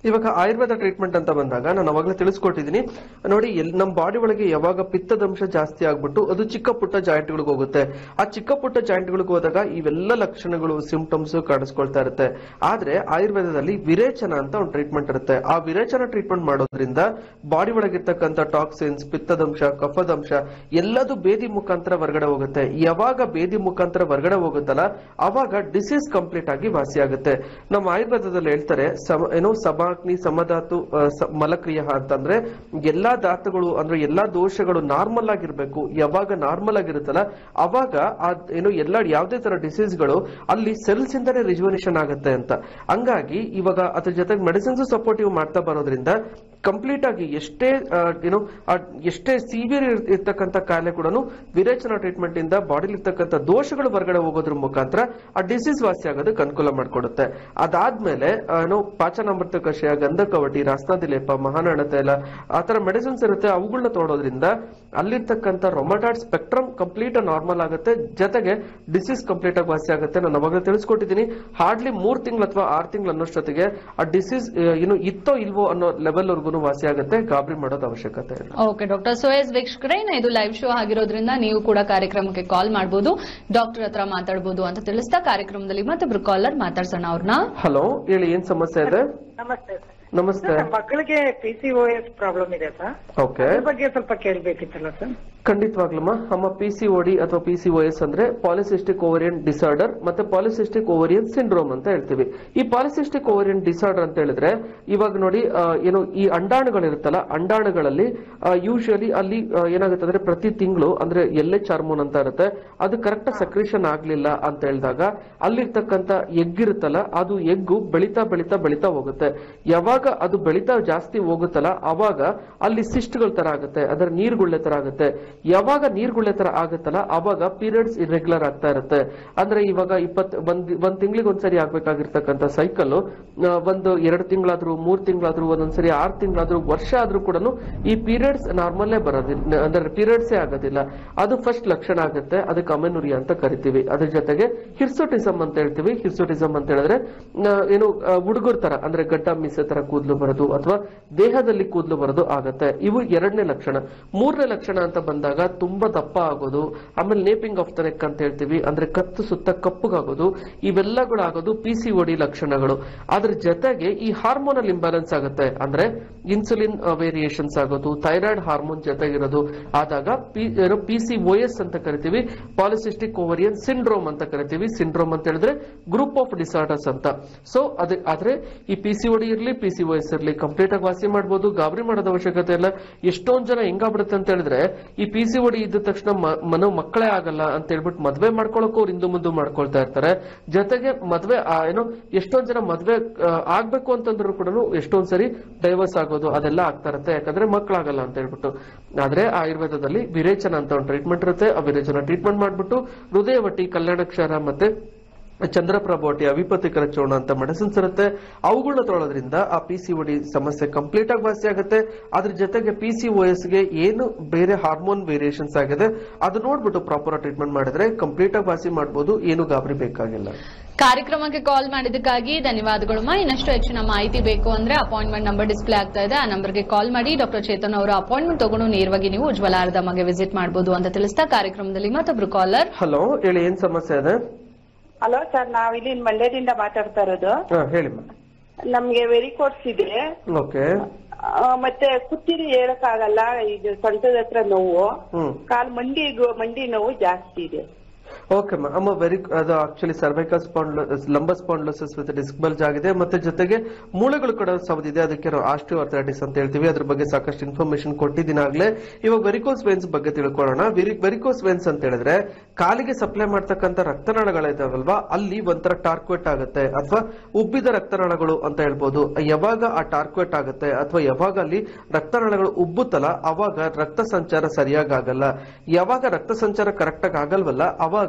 ಇವಾಗ ಆಯುರ್ವೇದ ಟ್ರೀಟ್ಮೆಂಟ್ ಅಂತ ಬಂದಾಗ ನಾನು ಅವಾಗಲೇ ತಿಳಿಸ್ಕೊಟ್ಟಿದ್ದೀನಿ ನೋಡಿ ಎಲ್ ನಮ್ಮ ಬಾಡಿ ಒಳಗೆ ಯಾವಾಗ ಪಿತ್ತದಂಶ ಜಾಸ್ತಿ ಆಗ್ಬಿಟ್ಟು ಅದು ಚಿಕ್ಕ ಪುಟ್ಟ ಜಾಯಿಂಟ್ಗಳಿಗೆ ಹೋಗುತ್ತೆ ಆ ಚಿಕ್ಕ ಪುಟ್ಟ ಜಾಯಿಂಟ್ಗಳಿಗೆ ಹೋದಾಗ ಇವೆಲ್ಲ ಲಕ್ಷಣಗಳು ಸಿಂಪ್ಟಮ್ಸ್ ಕಾಣಿಸ್ಕೊಳ್ತಾ ಇರುತ್ತೆ ಆದ್ರೆ ಆಯುರ್ವೇದದಲ್ಲಿ ವಿರೇಚನ ಅಂತ ಒಂದು ಟ್ರೀಟ್ಮೆಂಟ್ ಇರುತ್ತೆ ಆ ವಿರೇಚನ ಟ್ರೀಟ್ಮೆಂಟ್ ಮಾಡೋದ್ರಿಂದ ಬಾಡಿ ಒಳಗಿರ್ತಕ್ಕಂಥ ಟಾಕ್ಸಿನ್ಸ್ ಪಿತ್ತದಂಶ ಕಫದಂಶ ಎಲ್ಲದು ಬೇದಿ ಮುಖಾಂತರ ಹೊರಗಡೆ ಹೋಗುತ್ತೆ ಯಾವಾಗ ಬೇದಿ ಮುಖಾಂತರ ಹೊರಗಡೆ ಹೋಗುತ್ತಲ್ಲ ಅವಾಗ ಡಿಸೀಸ್ ಕಂಪ್ಲೀಟ್ ಆಗಿ ವಾಸಿ ಆಗುತ್ತೆ ನಮ್ಮ ಆಯುರ್ವೇದದಲ್ಲಿ ಹೇಳ್ತಾರೆ ಸಮ ಏನೋ ಸಮಾಗ್ನಿ ಸಮಧಾತು ಆ, ಸ- ಮಲಕ್ರಿಯ ಅಂತಂದ್ರೆ ಎಲ್ಲಾ ಧಾತುಗಳು ಅಂದ್ರೆ ಎಲ್ಲಾ ದೋಷಗಳು ನಾರ್ಮಲ್ ಆಗಿರ್ಬೇಕು ಯಾವಾಗ ನಾರ್ಮಲ್ ಆಗಿರುತ್ತಲ್ಲ ಅವಾಗ ಆ ಏನು ಎಲ್ಲ ಯಾವುದೇ ತರ ಡಿಸೀಸ್ಗಳು ಅಲ್ಲಿ ಸೆಲ್ಸ್ ಇಂದನೇ ರಿಜುವನೇಷನ್ ಆಗುತ್ತೆ ಅಂತ ಹಂಗಾಗಿ ಇವಾಗ ಅದ್ರ ಜೊತೆಗೆ ಮೆಡಿಸಿನ್ಸ್ ಸಪೋರ್ಟಿವ್ ಮಾಡ್ತಾ ಬರೋದ್ರಿಂದ ಕಂಪ್ಲೀಟ್ ಆಗಿ ಎಷ್ಟೇ ಆ, ಏನು ಆ, ಎಷ್ಟೇ ಸಿವಿಯರ್ ಇರ್ತಕ್ಕಂಥ ಕಾಯಿಲೆ ಕೂಡ ವಿರೇಚನ ಟ್ರೀಟ್ಮೆಂಟ್ ಇಂದ ಬಾಡಿಲಿ ಇರ್ತಕ್ಕಂಥ ದೋಷಗಳು ಹೊರಗಡೆ ಹೋಗೋದ್ರ ಮುಖಾಂತರ ಆ ಡಿಸೀಸ್ ವಾಸಿ ಆಗೋದಕ್ಕೆ ಅನುಕೂಲ ಮಾಡಿಕೊಡುತ್ತೆ ಅದಾದ್ಮೇಲೆ ಆ, ಏನು ಪಾಚನಾಮೃತ ಕಷಾಯ ಗಂಧಕವಟಿ ರಾಸ್ನಾದಿ ಲೇಪ ಮಹಾನಾಣ ತೈಲ ಆ ತರ ಮೆಡಿಸಿನ್ಸ್ ಇರುತ್ತೆ ಅವುಗಳನ್ನ ತೊಗೊಳೋದ್ರಿಂದ ಅಲ್ಲಿರ್ತಕ್ಕಂಥ ರೊಮಟಾಯ್ಡ್ ಸ್ಪೆಕ್ಟ್ರಮ್ ಕಂಪ್ಲೀಟ್ ನಾರ್ಮಲ್ ಆಗುತ್ತೆ ಜೊತೆಗೆ ಡಿಸೀಸ್ ಕಂಪ್ಲೀಟ್ ಆಗಿ ವಾಸಿ ಆಗುತ್ತೆ ನಾನು ಅವಾಗ ತಿಳಿಸ್ಕೊಟ್ಟಿದ್ದೀನಿ ಹಾರ್ಡ್ಲಿ ಮೂರ್ ತಿಂಗಳು ಅಥವಾ ಆರು ತಿಂಗಳು ಅನ್ನೋಷ್ಟೊತ್ತಿಗೆ ಆ ಡಿಸೀಸ್ ಏನು ಇತ್ತೋ ಇಲ್ವೋ ಅನ್ನೋ ಲೆವೆಲ್ ವರ್ಗು ವಾಸಿ ಆಗುತ್ತೆ ಗಾಬರಿ ಮಾಡೋದು ಅವಶ್ಯಕತೆ ಇಲ್ಲ ಓಕೆ ಡಾಕ್ಟರ್ ಸೊ ಎಸ್ ವೀಕ್ಷಕರೇ ಇನ್ನು ಇದು ಲೈವ್ ಶೋ ಆಗಿರೋದ್ರಿಂದ ನೀವು ಕೂಡ ಕಾರ್ಯಕ್ರಮಕ್ಕೆ ಕಾಲ್ ಮಾಡಬಹುದು ಡಾಕ್ಟರ್ ಹತ್ರ ಮಾತಾಡಬಹುದು ಅಂತ ತಿಳಿಸ್ತಾ ಕಾರ್ಯಕ್ರಮದಲ್ಲಿ ಮತ್ತೊಬ್ರು ಕಾಲರ್ ಮಾತಾಡ್ಸೋಣ ಅವ್ರನ್ನ ಹಲೋ ಹೇಳಿ ಏನ್ ಸಮಸ್ಯೆ ಇದೆ ನಮಸ್ತೆ ನಮಸ್ತೆ ನಮ್ಮ ಮಕ್ಕಳಿಗೆ P C O S problem ಇದೆ ಸರ್ ಓಕೆ ಅದ್ರ ಬಗ್ಗೆ ಸ್ವಲ್ಪ ಕೇಳ್ಬೇಕಿತ್ತಲ್ಲ ಸರ್ ಖಂಡಿತವಾಗ್ಲಮ್ಮ ಅಮ್ಮ ಪಿ ಸಿ ಓಡಿ ಅಥವಾ ಪಿ ಸಿ ಎಸ್ ಅಂದ್ರೆ ಪಾಲಿಸಿಸ್ಟಿಕ್ ಓವರಿಯನ್ ಡಿಸಾರ್ಡರ್ ಮತ್ತೆ ಪಾಲಿಸಿಸ್ಟಿಕ್ ಓವರಿಯನ್ ಸಿಂಡ್ರೋಮ್ ಅಂತ ಹೇಳ್ತೀವಿ ಈ ಪಾಲಿಸಿಸ್ಟಿಕ್ ಓವರಿಯನ್ ಡಿಸಾರ್ಡರ್ ಅಂತ ಹೇಳಿದ್ರೆ ಇವಾಗ ನೋಡಿ ಆ, ಏನು ಈ ಅಂಡಾಣುಗಳಿರುತ್ತಲ್ಲ ಅಂಡಾಣುಗಳಲ್ಲಿ ಯೂಶುವಲಿ ಅಲ್ಲಿ ಆ, ಏನಾಗುತ್ತೆ ಅಂದ್ರೆ ಪ್ರತಿ ತಿಂಗಳು ಅಂದ್ರೆ ಎಲ್ ಎಚ್ ಹಾರ್ಮೋನ್ ಅಂತ ಇರುತ್ತೆ ಅದು ಕರೆಕ್ಟ್ ಸಕ್ರೇಷನ್ ಆಗ್ಲಿಲ್ಲ ಅಂತ ಹೇಳಿದಾಗ ಅಲ್ಲಿರ್ತಕ್ಕಂಥ ಎಗ್ ಇರುತ್ತಲ್ಲ ಅದು ಎಗ್ಗು ಬೆಳಿತಾ ಬೆಳಿತಾ ಬೆಳಿತಾ ಹೋಗುತ್ತೆ ಯಾವಾಗ ಅದು ಬೆಳಿತಾ ಜಾಸ್ತಿ ಹೋಗುತ್ತಲ್ಲ ಅವಾಗ ಅಲ್ಲಿ ಸಿಸ್ಟ್ಗಳ ತರ ಆಗುತ್ತೆ ಅದರ ನೀರ್ಗುಳ್ಳೆ ತರ ಆಗುತ್ತೆ ಯಾವಾಗ ನೀರ್ಗುಳ್ಳೆ ತರ ಆಗುತ್ತಲ್ಲ ಅವಾಗ ಪೀರಿಯಡ್ಸ್ ಇರೆಗ್ಯುಲರ್ ಆಗ್ತಾ ಇರುತ್ತೆ ಅಂದ್ರೆ ಇವಾಗ ಇಪ್ಪತ್ ಒಂದ್ ಒಂದ್ ತಿಂಗಳಿಗೆ ಒಂದ್ಸರಿ ಆಗ್ಬೇಕಾಗಿರ್ತಕ್ಕಂಥ ಸೈಕಲ್ ಒಂದು ಎರಡು ತಿಂಗಳಾದ್ರೂ ಮೂರ್ ತಿಂಗಳಾದ್ರೂ ಒಂದೊಂದ್ಸರಿ ಆರ್ ತಿಂಗಳಾದ್ರೂ ವರ್ಷ ಆದ್ರೂ ಕೂಡ ಈ ಪೀರಿಯಡ್ಸ್ ನಾರ್ಮಲ್ಲೇ ಬರೋದಿಲ್ಲ ಅಂದ್ರೆ ಪೀರಿಯಡ್ಸೇ ಆಗೋದಿಲ್ಲ ಅದು ಫಸ್ಟ್ ಲಕ್ಷಣ ಆಗುತ್ತೆ ಅದಕ್ಕೆ ಅಮೆನುರಿ ಅಂತ ಕರಿತೀವಿ ಅದ್ರ ಜೊತೆಗೆ ಹಿರ್ಸೋಟಿಸಮ್ ಅಂತ ಹೇಳ್ತೀವಿ ಹಿರ್ಸೋಟಿಸಮ್ ಅಂತ ಹೇಳಿದ್ರೆ ಆ, ಏನು ಹುಡುಗರ ತರ ಅಂದ್ರೆ ಗಡ್ಡ ಮೀಸೆ ತರ ಕೂದಲು ಬರೋದು ಅಥವಾ ದೇಹದಲ್ಲಿ ಕೂದಲು ಬರೋದು ಆಗತ್ತೆ ಇವು ಎರಡನೇ ಲಕ್ಷಣ ಮೂರನೇ ಲಕ್ಷಣ ಅಂತ ಬಂದಾಗ ತುಂಬಾ ದಪ್ಪ ಆಗೋದು ಆಮೇಲೆ ನೇಪಿಂಗ್ ಆಫ್ ದ ನೆಕ್ ಅಂತ ಹೇಳ್ತೀವಿ ಅಂದ್ರೆ ಕತ್ತು ಸುತ್ತ ಕಪ್ಪುಗಾಗೋದು ಇವೆಲ್ಲಗಳು ಆಗೋದು ಪಿ ಸಿ ಒಡಿ ಲಕ್ಷಣಗಳು ಅದ್ರ ಜೊತೆಗೆ ಈ ಹಾರ್ಮೋನಲ್ ಇಂಬ್ಯಾಲೆನ್ಸ್ ಆಗುತ್ತೆ ಅಂದ್ರೆ ಇನ್ಸುಲಿನ್ ವೇರಿಯೇಷನ್ಸ್ ಆಗೋದು ಥೈರಾಯ್ಡ್ ಹಾರ್ಮೋನ್ ಜೊತೆಗಿರೋದು ಆದಾಗ ಪಿ ಏನು ಪಿ ಸಿ ಎಸ್ ಅಂತ ಕರಿತೀವಿ ಪಾಲಿಸಿಸ್ಟಿಕ್ ಓವರಿಯನ್ ಸಿಂಡ್ರೋಮ್ ಅಂತ ಕರಿತೀವಿ ಸಿಂಡ್ರೋಮ್ ಅಂತ ಹೇಳಿದ್ರೆ ಗ್ರೂಪ್ ಆಫ್ ಡಿಸಾರ್ಡರ್ಸ್ ಅಂತ ಸೊ ಅದೇ ಆದ್ರೆ ಈ ಪಿ ಸಿ ಒಡಿ ಇರ್ಲಿ ಪಿ ಸಿ ಎಸ್ ಇರ್ಲಿ ಕಂಪ್ಲೀಟ್ ಆಗಿ ವಾಸಿ ಮಾಡ್ಬೋದು ಗಾಬರಿ ಮಾಡೋದ ಅವಶ್ಯಕತೆ ಇಲ್ಲ ಎಷ್ಟೊಂದ್ ಜನ ಹೆಂಗಾಗ್ಬಿಡುತ್ತೆ ಅಂತ ಹೇಳಿದ್ರೆ ಈ ಪಿ ಸಿ ಒಡಿ ಇದ್ದ ತಕ್ಷಣ ಮ- ಮನೋ ಮಕ್ಕಳೇ ಆಗಲ್ಲ ಅಂತ ಹೇಳ್ಬಿಟ್ಟು ಮದ್ವೆ ಮಾಡ್ಕೊಳಕ್ಕೂ ಅವ್ರು ಹಿಂದು ಮುಂದೆ ಮಾಡ್ಕೊಳ್ತಾ ಇರ್ತಾರೆ ಜೊತೆಗೆ ಮದ್ವೆ ಆ, ಏನು ಎಷ್ಟೊಂದ್ ಜನ ಮದ್ವೆ ಆ, ಆಗ್ಬೇಕು ಅಂತಂದ್ರು ಕೂಡ ಎಷ್ಟೊಂದ್ ಸರಿ ಡೈವರ್ಸ್ ಆಗೋದು ಅದೆಲ್ಲ ಆಗ್ತಾ ಇರುತ್ತೆ ಯಾಕಂದ್ರೆ ಮಕ್ಕಳಾಗಲ್ಲ ಅಂತ ಹೇಳ್ಬಿಟ್ಟು ಆದ್ರೆ ಆಯುರ್ವೇದದಲ್ಲಿ ವಿರೇಚನ ಅಂತ ಒಂದು ಟ್ರೀಟ್ಮೆಂಟ್ ಇರುತ್ತೆ ಆ ವಿರೇಚನ ಟ್ರೀಟ್ಮೆಂಟ್ ಮಾಡ್ಬಿಟ್ಟು ಹೃದಯವಟಿ ಕಲ್ಯಾಣಕ್ಷಾರ ಮತ್ತೆ ಚಂದ್ರಪ್ರಭೋಟಿ ಅವಿಪತಿಕರ ಚೂರ್ಣ ಅಂತ ಮೆಡಿಸಿನ್ಸ್ ಇರುತ್ತೆ ಅವುಗಳನ್ನ ತೊಗೊಳೋದ್ರಿಂದ ಆ ಪಿ ಸಿ ಒಡಿ ಸಮಸ್ಯೆ ಕಂಪ್ಲೀಟ್ ಆಗಿ ವಾಸಿ ಆಗುತ್ತೆ ಅದ್ರ ಜೊತೆಗೆ ಪಿ ಸಿ ಗೆ ಏನು ಬೇರೆ ಹಾರ್ಮೋನ್ ವೇರಿಯೇಷನ್ಸ್ ಆಗಿದೆ ಅದು ನೋಡ್ಬಿಟ್ಟು ಪ್ರಾಪರ್ ಟ್ರೀಟ್ಮೆಂಟ್ ಮಾಡಿದ್ರೆ ಕಂಪ್ಲೀಟ್ ಆಗಿ ವಾಸಿ ಮಾಡ್ಬೋದು ಏನು ಗಾಬರಿ ಬೇಕಾಗಿಲ್ಲ ಕಾರ್ಯಕ್ರಮಕ್ಕೆ ಕಾಲ್ ಮಾಡಿದ್ದಕ್ಕಾಗಿ ಧನ್ಯವಾದಗಳು ಇನ್ನಷ್ಟು ಹೆಚ್ಚಿನ ಮಾಹಿತಿ ಬೇಕು ಅಂದ್ರೆ ಅಪಾಯಿಂಟ್ಮೆಂಟ್ ನಂಬರ್ ಡಿಸ್ಪ್ಲೇ ಆಗ್ತಾ ಇದೆ ಆ ನಂಬರ್ಗೆ ಕಾಲ್ ಮಾಡಿ ಡಾಕ್ಟರ್ ಚೇತನ್ ಅವರ ಅಪಾಯಿಂಟ್ಮೆಂಟ್ ತಗೊಂಡು ನೇರವಾಗಿ ನೀವು ಉಜ್ವಲ ಅರ್ಧಮಗೆ ವಿಸಿಟ್ ಮಾಡಬಹುದು ಅಂತ ತಿಳಿಸ್ತಾ ಕಾರ್ಯಕ್ರಮದಲ್ಲಿ ಮತ್ತೊಬ್ರು ಕಾಲರ್ ಹಲೋ ಹೇಳಿ ಏನ್ ಸಮಸ್ಯೆ ಇದೆ ಹಲೋ ಸರ್ ನಾವ್ ಇಲ್ಲಿ ಮಂಡ್ಯದಿಂದ ಮಾತಾಡ್ತಾ ಇರೋದು ಹಾ ಹೇಳಿ ನಮ್ಗೆ ವೆರಿಕೋಟ್ಸ್ ಇದೆ ಓಕೆ ಆ, ಮತ್ತೆ ಕುತ್ತಿರಿ ಹೇಳಕ್ಕಾಗಲ್ಲ ಇದು ಸೊಂಟದ ಹತ್ರ ನೋವು ಹ್ಮ್ ಕಾಲ್ ಮಂಡಿ ಮಂಡಿ ನೋವು ಜಾಸ್ತಿ ಇದೆ ಓಕೆ ಅಮ್ಮ ವೆರಿ ಅದು ಆಕ್ಚುಲಿ ಸರ್ವೈಕಲ್ ಸ್ಪಾಂಡ್ಲ ಲಂಬ ಸ್ಪಾಂಡ್ಲೋಸಿಸ್ ವಿತ್ ಡಿಸ್ಕ್ ಬಲ್ಜ್ ಆಗಿದೆ ಮತ್ತೆ ಜೊತೆಗೆ ಮೂಳೆಗಳು ಕೂಡ ಸವದಿದೆ ಅದಕ್ಕೆ ನಾವು ಆಸ್ಟಿಯೋ ಅರ್ಥರೈಟಿಸ್ ಅಂತ ಹೇಳ್ತೀವಿ ಅದ್ರ ಬಗ್ಗೆ ಸಾಕಷ್ಟು ಇನ್ಫಾರ್ಮೇಶನ್ ಕೊಟ್ಟಿದ್ದೀನಾಗ್ಲೇ ಇವಾಗ ವೆರಿಕೋಸ್ ವೆನ್ಸ್ ಬಗ್ಗೆ ತಿಳ್ಕೊಳ್ಳೋಣ ವೆರಿಕೋಸ್ ವೆನ್ಸ್ ಅಂತ ಹೇಳಿದ್ರೆ ಕಾಲಿಗೆ ಸಪ್ಲೈ ಮಾಡ್ತಕ್ಕಂಥ ರಕ್ತನಾಳಗಳಿದಾವಲ್ವಾ ಅಲ್ಲಿ ಒಂಥರ ಟಾರ್ಕ್ವೆಟ್ ಆಗುತ್ತೆ ಅಥವಾ ಉಬ್ಬಿದ ರಕ್ತನಾಳಗಳು ಅಂತ ಹೇಳ್ಬೋದು ಯಾವಾಗ ಆ ಟಾರ್ಕ್ವೆಟ್ ಆಗುತ್ತೆ ಅಥವಾ ಯಾವಾಗ ಅಲ್ಲಿ ರಕ್ತನಾಳಗಳು ಉಬ್ಬುತ್ತಲ್ಲ ಅವಾಗ ರಕ್ತ ಸಂಚಾರ ಸರಿಯಾಗಿ ಆಗಲ್ಲ ಯಾವಾಗ ರಕ್ತ ಸಂಚಾರ ಕರೆಕ್ಟ್ ಆಗಿ ಆಗಲ್ವಲ್ಲ ಅವಾಗ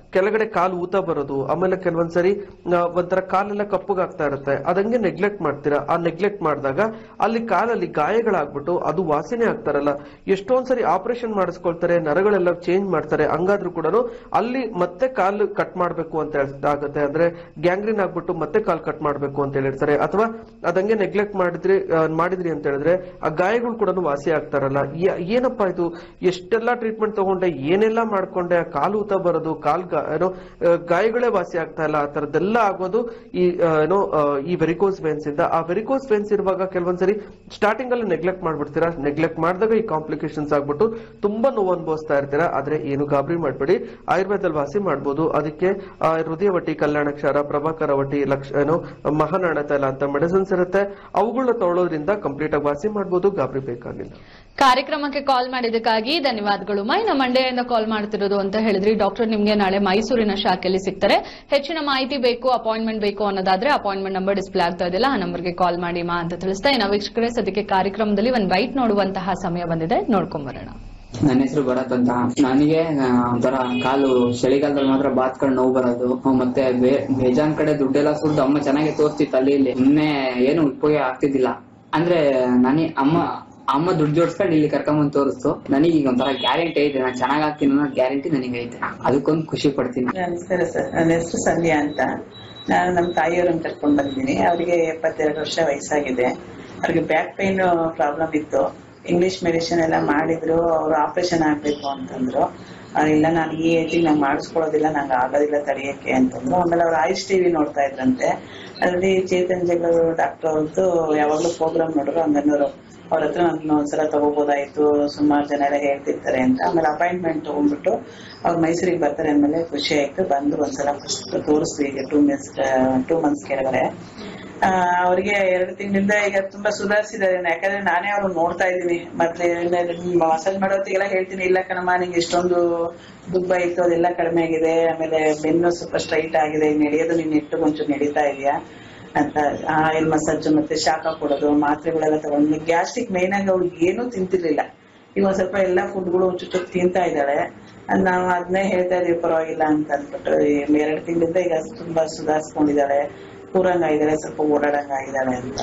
ಕೆಳಗಡೆ ಕಾಲು ಊತ ಬರೋದು ಆಮೇಲೆ ಕೆಲವೊಂದ್ಸರಿ ಆ, ಒಂಥರ ಕಾಲೆಲ್ಲ ಕಪ್ಪಗಾಗ್ತಾ ಇರುತ್ತೆ ಅದಂಗೆ ನೆಗ್ಲೆಕ್ಟ್ ಮಾಡ್ತೀರಾ ಆ ನೆಗ್ಲೆಕ್ಟ್ ಮಾಡಿದಾಗ ಅಲ್ಲಿ ಕಾಲಲ್ಲಿ ಗಾಯಗಳಾಗ್ಬಿಟ್ಟು ಅದು ವಾಸನೆ ಆಗ್ತಾರಲ್ಲ ಎಷ್ಟೊಂದ್ಸರಿ ಆಪರೇಷನ್ ಮಾಡಿಸ್ಕೊಳ್ತಾರೆ ನರಗಳೆಲ್ಲ ಚೇಂಜ್ ಮಾಡ್ತಾರೆ ಹಂಗಾದ್ರೂ ಕೂಡ ಅಲ್ಲಿ ಮತ್ತೆ ಕಾಲು ಕಟ್ ಮಾಡ್ಬೇಕು ಅಂತ ಹೇಳ್- ಆಗುತ್ತೆ ಅಂದ್ರೆ ಗ್ಯಾಂಗ್ರೀನ್ ಆಗ್ಬಿಟ್ಟು ಮತ್ತೆ ಕಾಲ್ ಕಟ್ ಮಾಡ್ಬೇಕು ಅಂತ ಹೇಳಿರ್ತಾರೆ ಅಥವಾ ಅದಂಗೆ ನೆಗ್ಲೆಕ್ಟ್ ಮಾಡಿದ್ರಿ ಆ, ಮಾಡಿದ್ರಿ ಅಂತ ಹೇಳಿದ್ರೆ ಆ ಗಾಯಗಳು ಕೂಡ ವಾಸಿ ಆಗ್ತಾರಲ್ಲ ಯ- ಏನಪ್ಪಾ ಇದು ಎಷ್ಟೆಲ್ಲಾ ಟ್ರೀಟ್ಮೆಂಟ್ ತಗೊಂಡೆ ಏನೆಲ್ಲ ಮಾಡ್ಕೊಂಡೆ ಆ ಕಾಲು ಊತ ಬರೋದು ಕಾಲ್ ಗಾ- ಏನೋ ಆ, ಗಾಯಗಳೇ ವಾಸಿ ಆಗ್ತಾ ಇಲ್ಲ ಆ ತರದ್ದೆಲ್ಲ ಆಗೋದು ಈ ಆ, ಏನೋ ಆ, ಈ ವೆರಿಕೋಸ್ ವೇನ್ಸ್ ಇಂದ ಆ ವೆರಿಕೋಸ್ ವೇನ್ಸ್ ಇರುವಾಗ ಕೆಲವೊಂದ್ಸರಿ ಸ್ಟಾರ್ಟಿಂಗ್ ಅಲ್ಲಿ ನೆಗ್ಲೆಕ್ಟ್ ಮಾಡ್ಬಿಡ್ತೀರಾ ನೆಗ್ಲೆಕ್ಟ್ ಮಾಡಿದಾಗ ಈ ಕಾಂಪ್ಲಿಕೇಶನ್ಸ್ ಆಗ್ಬಿಟ್ಟು ತುಂಬಾ ನೋವು ಅನುಭವಿಸ್ತಾ ಇರ್ತೀರಾ ಆದ್ರೆ ಏನು ಗಾಬರಿ ಮಾಡ್ಬೇಡಿ ಆಯುರ್ವೇದದಲ್ಲಿ ವಾಸಿ ಮಾಡ್ಬೋದು ಅದಕ್ಕೆ ಆ, ಹೃದಯವಟಿ ಕಲ್ಯಾಣಕ್ಷಾರ ಪ್ರಭಾಕರ ವಟಿ ಲಕ್ಷ ಏನೋ ಮಹಾನಾಣ ತೈಲ ಅಂತ ಮೆಡಿಸಿನ್ಸ್ ಇರುತ್ತೆ ಅವುಗಳನ್ನ ತಗೊಳ್ಳೋದ್ರಿಂದ ಕಂಪ್ಲೀಟ್ ಆಗಿ ವಾಸಿ ಮಾಡ್ಬೋದು ಗಾಬರಿ ಬೇಕಾಗಿಲ್ಲ ಕಾರ್ಯಕ್ರಮಕ್ಕೆ ಕಾಲ್ ಮಾಡಿದ್ದಕ್ಕಾಗಿ ಧನ್ಯವಾದಗಳು ಮೈ ನಮ್ಮ ಮಂಡ್ಯದಿಂದ ಕಾಲ್ ಮಾಡ್ತಿರೋದು ಅಂತ ಹೇಳಿದ್ರಿ ಡಾಕ್ಟರ್ ನಿಮ್ಗೆ ನಾಳೆ ಮೈಸೂರಿನ ಶಾಖೆಯಲ್ಲಿ ಸಿಗ್ತಾರೆ ಹೆಚ್ಚಿನ ಮಾಹಿತಿ ಬೇಕು ಅಪಾಯಿಂಟ್ಮೆಂಟ್ ಬೇಕು ಅನ್ನೋದಾದ್ರೆ ಅಪಾಯಿಂಟ್ಮೆಂಟ್ ನಂಬರ್ ಡಿಸ್ಪ್ಲೇ ಆಗ್ತಾ ಇದೆಯಲ್ಲ ಆ ನಂಬರ್ಗೆ ಕಾಲ್ ಮಾಡಿ ಮಾ ಅಂತ ತಿಳಿಸ್ತಾ ಇನ್ನು ವೀಕ್ಷಕರೇ ಸದ್ಯಕ್ಕೆ ಕಾರ್ಯಕ್ರಮದಲ್ಲಿ ಒಂದು ಬೈಟ್ ನೋಡುವಂತಹ ಸಮಯ ಬಂದಿದೆ ನೋಡ್ಕೊಂಬರೋಣ ನನ್ನ ಹೆಸರು ಭರತ್ ಅಂತ ನನಗೆ ಆ, ಒಂಥರ ಕಾಲು ಚಳಿಗಾಲದಲ್ಲಿ ಮಾತ್ರ ಬಾತ್ಕೊಂಡು ನೋವು ಬರೋದು ಆ, ಮತ್ತೆ ಬೇ- ಬೇಜಾನ್ ಕಡೆ ದುಡ್ಡೆಲ್ಲ ಸುರಿದು ಅಮ್ಮ ಚೆನ್ನಾಗಿ ತೋರಿಸ್ತಿತ್ತು ಅಲ್ಲಿ ಇಲ್ಲಿ ಸುಮ್ನೆ ಏನು ಉಪಯೋಗ ಆಗ್ತಿದ್ದಿಲ್ಲ ಅಂದ್ರೆ ನನಗೆ ಅಮ್ಮ ಅಮ್ಮ ದುಡ್ಡು ಜೋಡಿಸ್ಕೊಂಡು ಇಲ್ಲಿ ಕರ್ಕೊಂಬಂದು ತೋರಿಸ್ತು ನನಗೆ ಈಗ ಒಂಥರ ಗ್ಯಾರಂಟಿ ಐತೆ ನಾನು ಚೆನ್ನಾಗ್ ಆಗ್ತೀನಿ ಅನ್ನೋ ಗ್ಯಾರಂಟಿ ನನಗೆ ಐತೆ ಅದಕ್ಕೊಂದು ಖುಷಿ ಪಡ್ತೀನಿ ನಮಸ್ಕಾರ ಸರ್ ನನ್ನ ಹೆಸರು ಸಂಧ್ಯಾ ಅಂತ ನಾನು ನಮ್ಮ ತಾಯಿಯವ್ರನ್ನ ಕರ್ಕೊಂಡ್ ಬಂದಿದ್ದೀನಿ ಅವರಿಗೆ ಎಪ್ಪತ್ತೆರಡು ವರ್ಷ ವಯಸ್ಸಾಗಿದೆ ಅವ್ರಿಗೆ ಬ್ಯಾಕ್ ಪೈನ್ ಪ್ರಾಬ್ಲಮ್ ಇತ್ತು ಇಂಗ್ಲಿಷ್ ಮೆಡಿಸಿನ್ ಎಲ್ಲ ಮಾಡಿದ್ರು ಅವ್ರು ಆಪರೇಷನ್ ಆಗ್ಬೇಕು ಅಂತಂದ್ರು ಆ, ಇಲ್ಲ ನಾನು ಈ ಏಜಿಗೆ ನಂಗೆ ಮಾಡಿಸ್ಕೊಳ್ಳೋದಿಲ್ಲ ನಂಗೆ ಆಗೋದಿಲ್ಲ ತಡೆಯಕ್ಕೆ ಅಂತಂದ್ರು ಆಮೇಲೆ ಅವ್ರು ಆಯುಷ್ ಟಿವಿ ನೋಡ್ತಾ ಇದ್ರಂತೆ ಅದರಲ್ಲಿ ಚೇತನ್ ಜಗ್ಗರು ಡಾಕ್ಟರ್ ಅವ್ರದ್ದು ಯಾವಾಗ್ಲೂ ಪ್ರೋಗ್ರಾಮ್ ನೋಡಿದ್ರು ಹಂಗನ್ನೋರು ಅವ್ರ ಹತ್ರ ನಾನು ಒಂದ್ಸಲ ತಗೋಬೋದಾಯ್ತು ಸುಮಾರು ಜನ ಎಲ್ಲ ಹೇಳ್ತಿರ್ತಾರೆ ಅಂತ ಆಮೇಲೆ ಅಪಾಯಿಂಟ್ಮೆಂಟ್ ತಗೊಂಡ್ಬಿಟ್ಟು ಅವ್ರು ಮೈಸೂರಿಗೆ ಬರ್ತಾರೆ ಅಂದ್ಮೇಲೆ ಖುಷಿ ಆಯ್ತು ಬಂದು ಒಂದ್ಸಲ ಫಸ್ಟ್ ತೋರಿಸ್ವಿ ಈಗ ಟೂ ಮಂತ್ಸ್ ಟೂ ಮಂತ್ಸ್ ಕೆಳಗಡೆ ಆ, ಅವ್ರಿಗೆ ಎರಡು ತಿಂಗಳಿಂದ ಈಗ ತುಂಬಾ ಸುಧಾರಿಸಿದ್ದಾರೆ ಯಾಕಂದ್ರೆ ನಾನೇ ಅವ್ರು ನೋಡ್ತಾ ಇದ್ದೀನಿ ಮೊದ್ಲೇ ಮಸಾಜ್ ಮಾಡೋತ್ತಿಗೆಲ್ಲ ಹೇಳ್ತೀನಿ ಇಲ್ಲ ಕಣಮ್ಮ ನಿಂಗೆ ಇಷ್ಟೊಂದು ದುಬ್ಬ ಇತ್ತು ಅದೆಲ್ಲ ಕಡಿಮೆ ಆಗಿದೆ ಆಮೇಲೆ ಬೆನ್ನು ಸ್ವಲ್ಪ ಸ್ಟ್ರೈಟ್ ಆಗಿದೆ ಈಗ ನಡೆಯೋದು ನೀನ್ ನೆಟ್ಟು ಒಂಚೂರು ನಡೀತಾ ಇದೆಯಾ ಅಂತ ಆಯಿಲ್ ಮಸಾಜ್ ಮತ್ತೆ ಶಾಖ ಕೊಡೋದು ಮಾತ್ರೆಗಳೆಲ್ಲ ತಗೊಂಡು ಗ್ಯಾಸ್ಟ್ರಿಕ್ ಮೇನ್ ಆಗಿ ಅವ್ಳಿಗೆ ಏನೂ ತಿಂತಿರ್ಲಿಲ್ಲ ಈಗ ಒಂದ್ ಸ್ವಲ್ಪ ಎಲ್ಲಾ ಫುಡ್ಗಳು ಚುಟ್ಟು ತಿಂತಾ ಇದ್ದಾಳೆ ಅದ್ ನಾವು ಅದನ್ನೇ ಹೇಳ್ತಾ ಇದೀವಿ ಪರವಾಗಿಲ್ಲ ಅಂತ ಅಂದ್ಬಿಟ್ಟು ಈ ಎರಡು ತಿಂಗಳಿಂದ ಈಗ ತುಂಬಾ ಸುಧಾರಿಸ್ಕೊಂಡಿದ್ದಾಳೆ ಕೂರಂಗ ಆಗಿದ್ದಾಳೆ ಸ್ವಲ್ಪ ಓಡಾಡಂಗ ಆಗಿದ್ದಾಳೆ ಅಂತ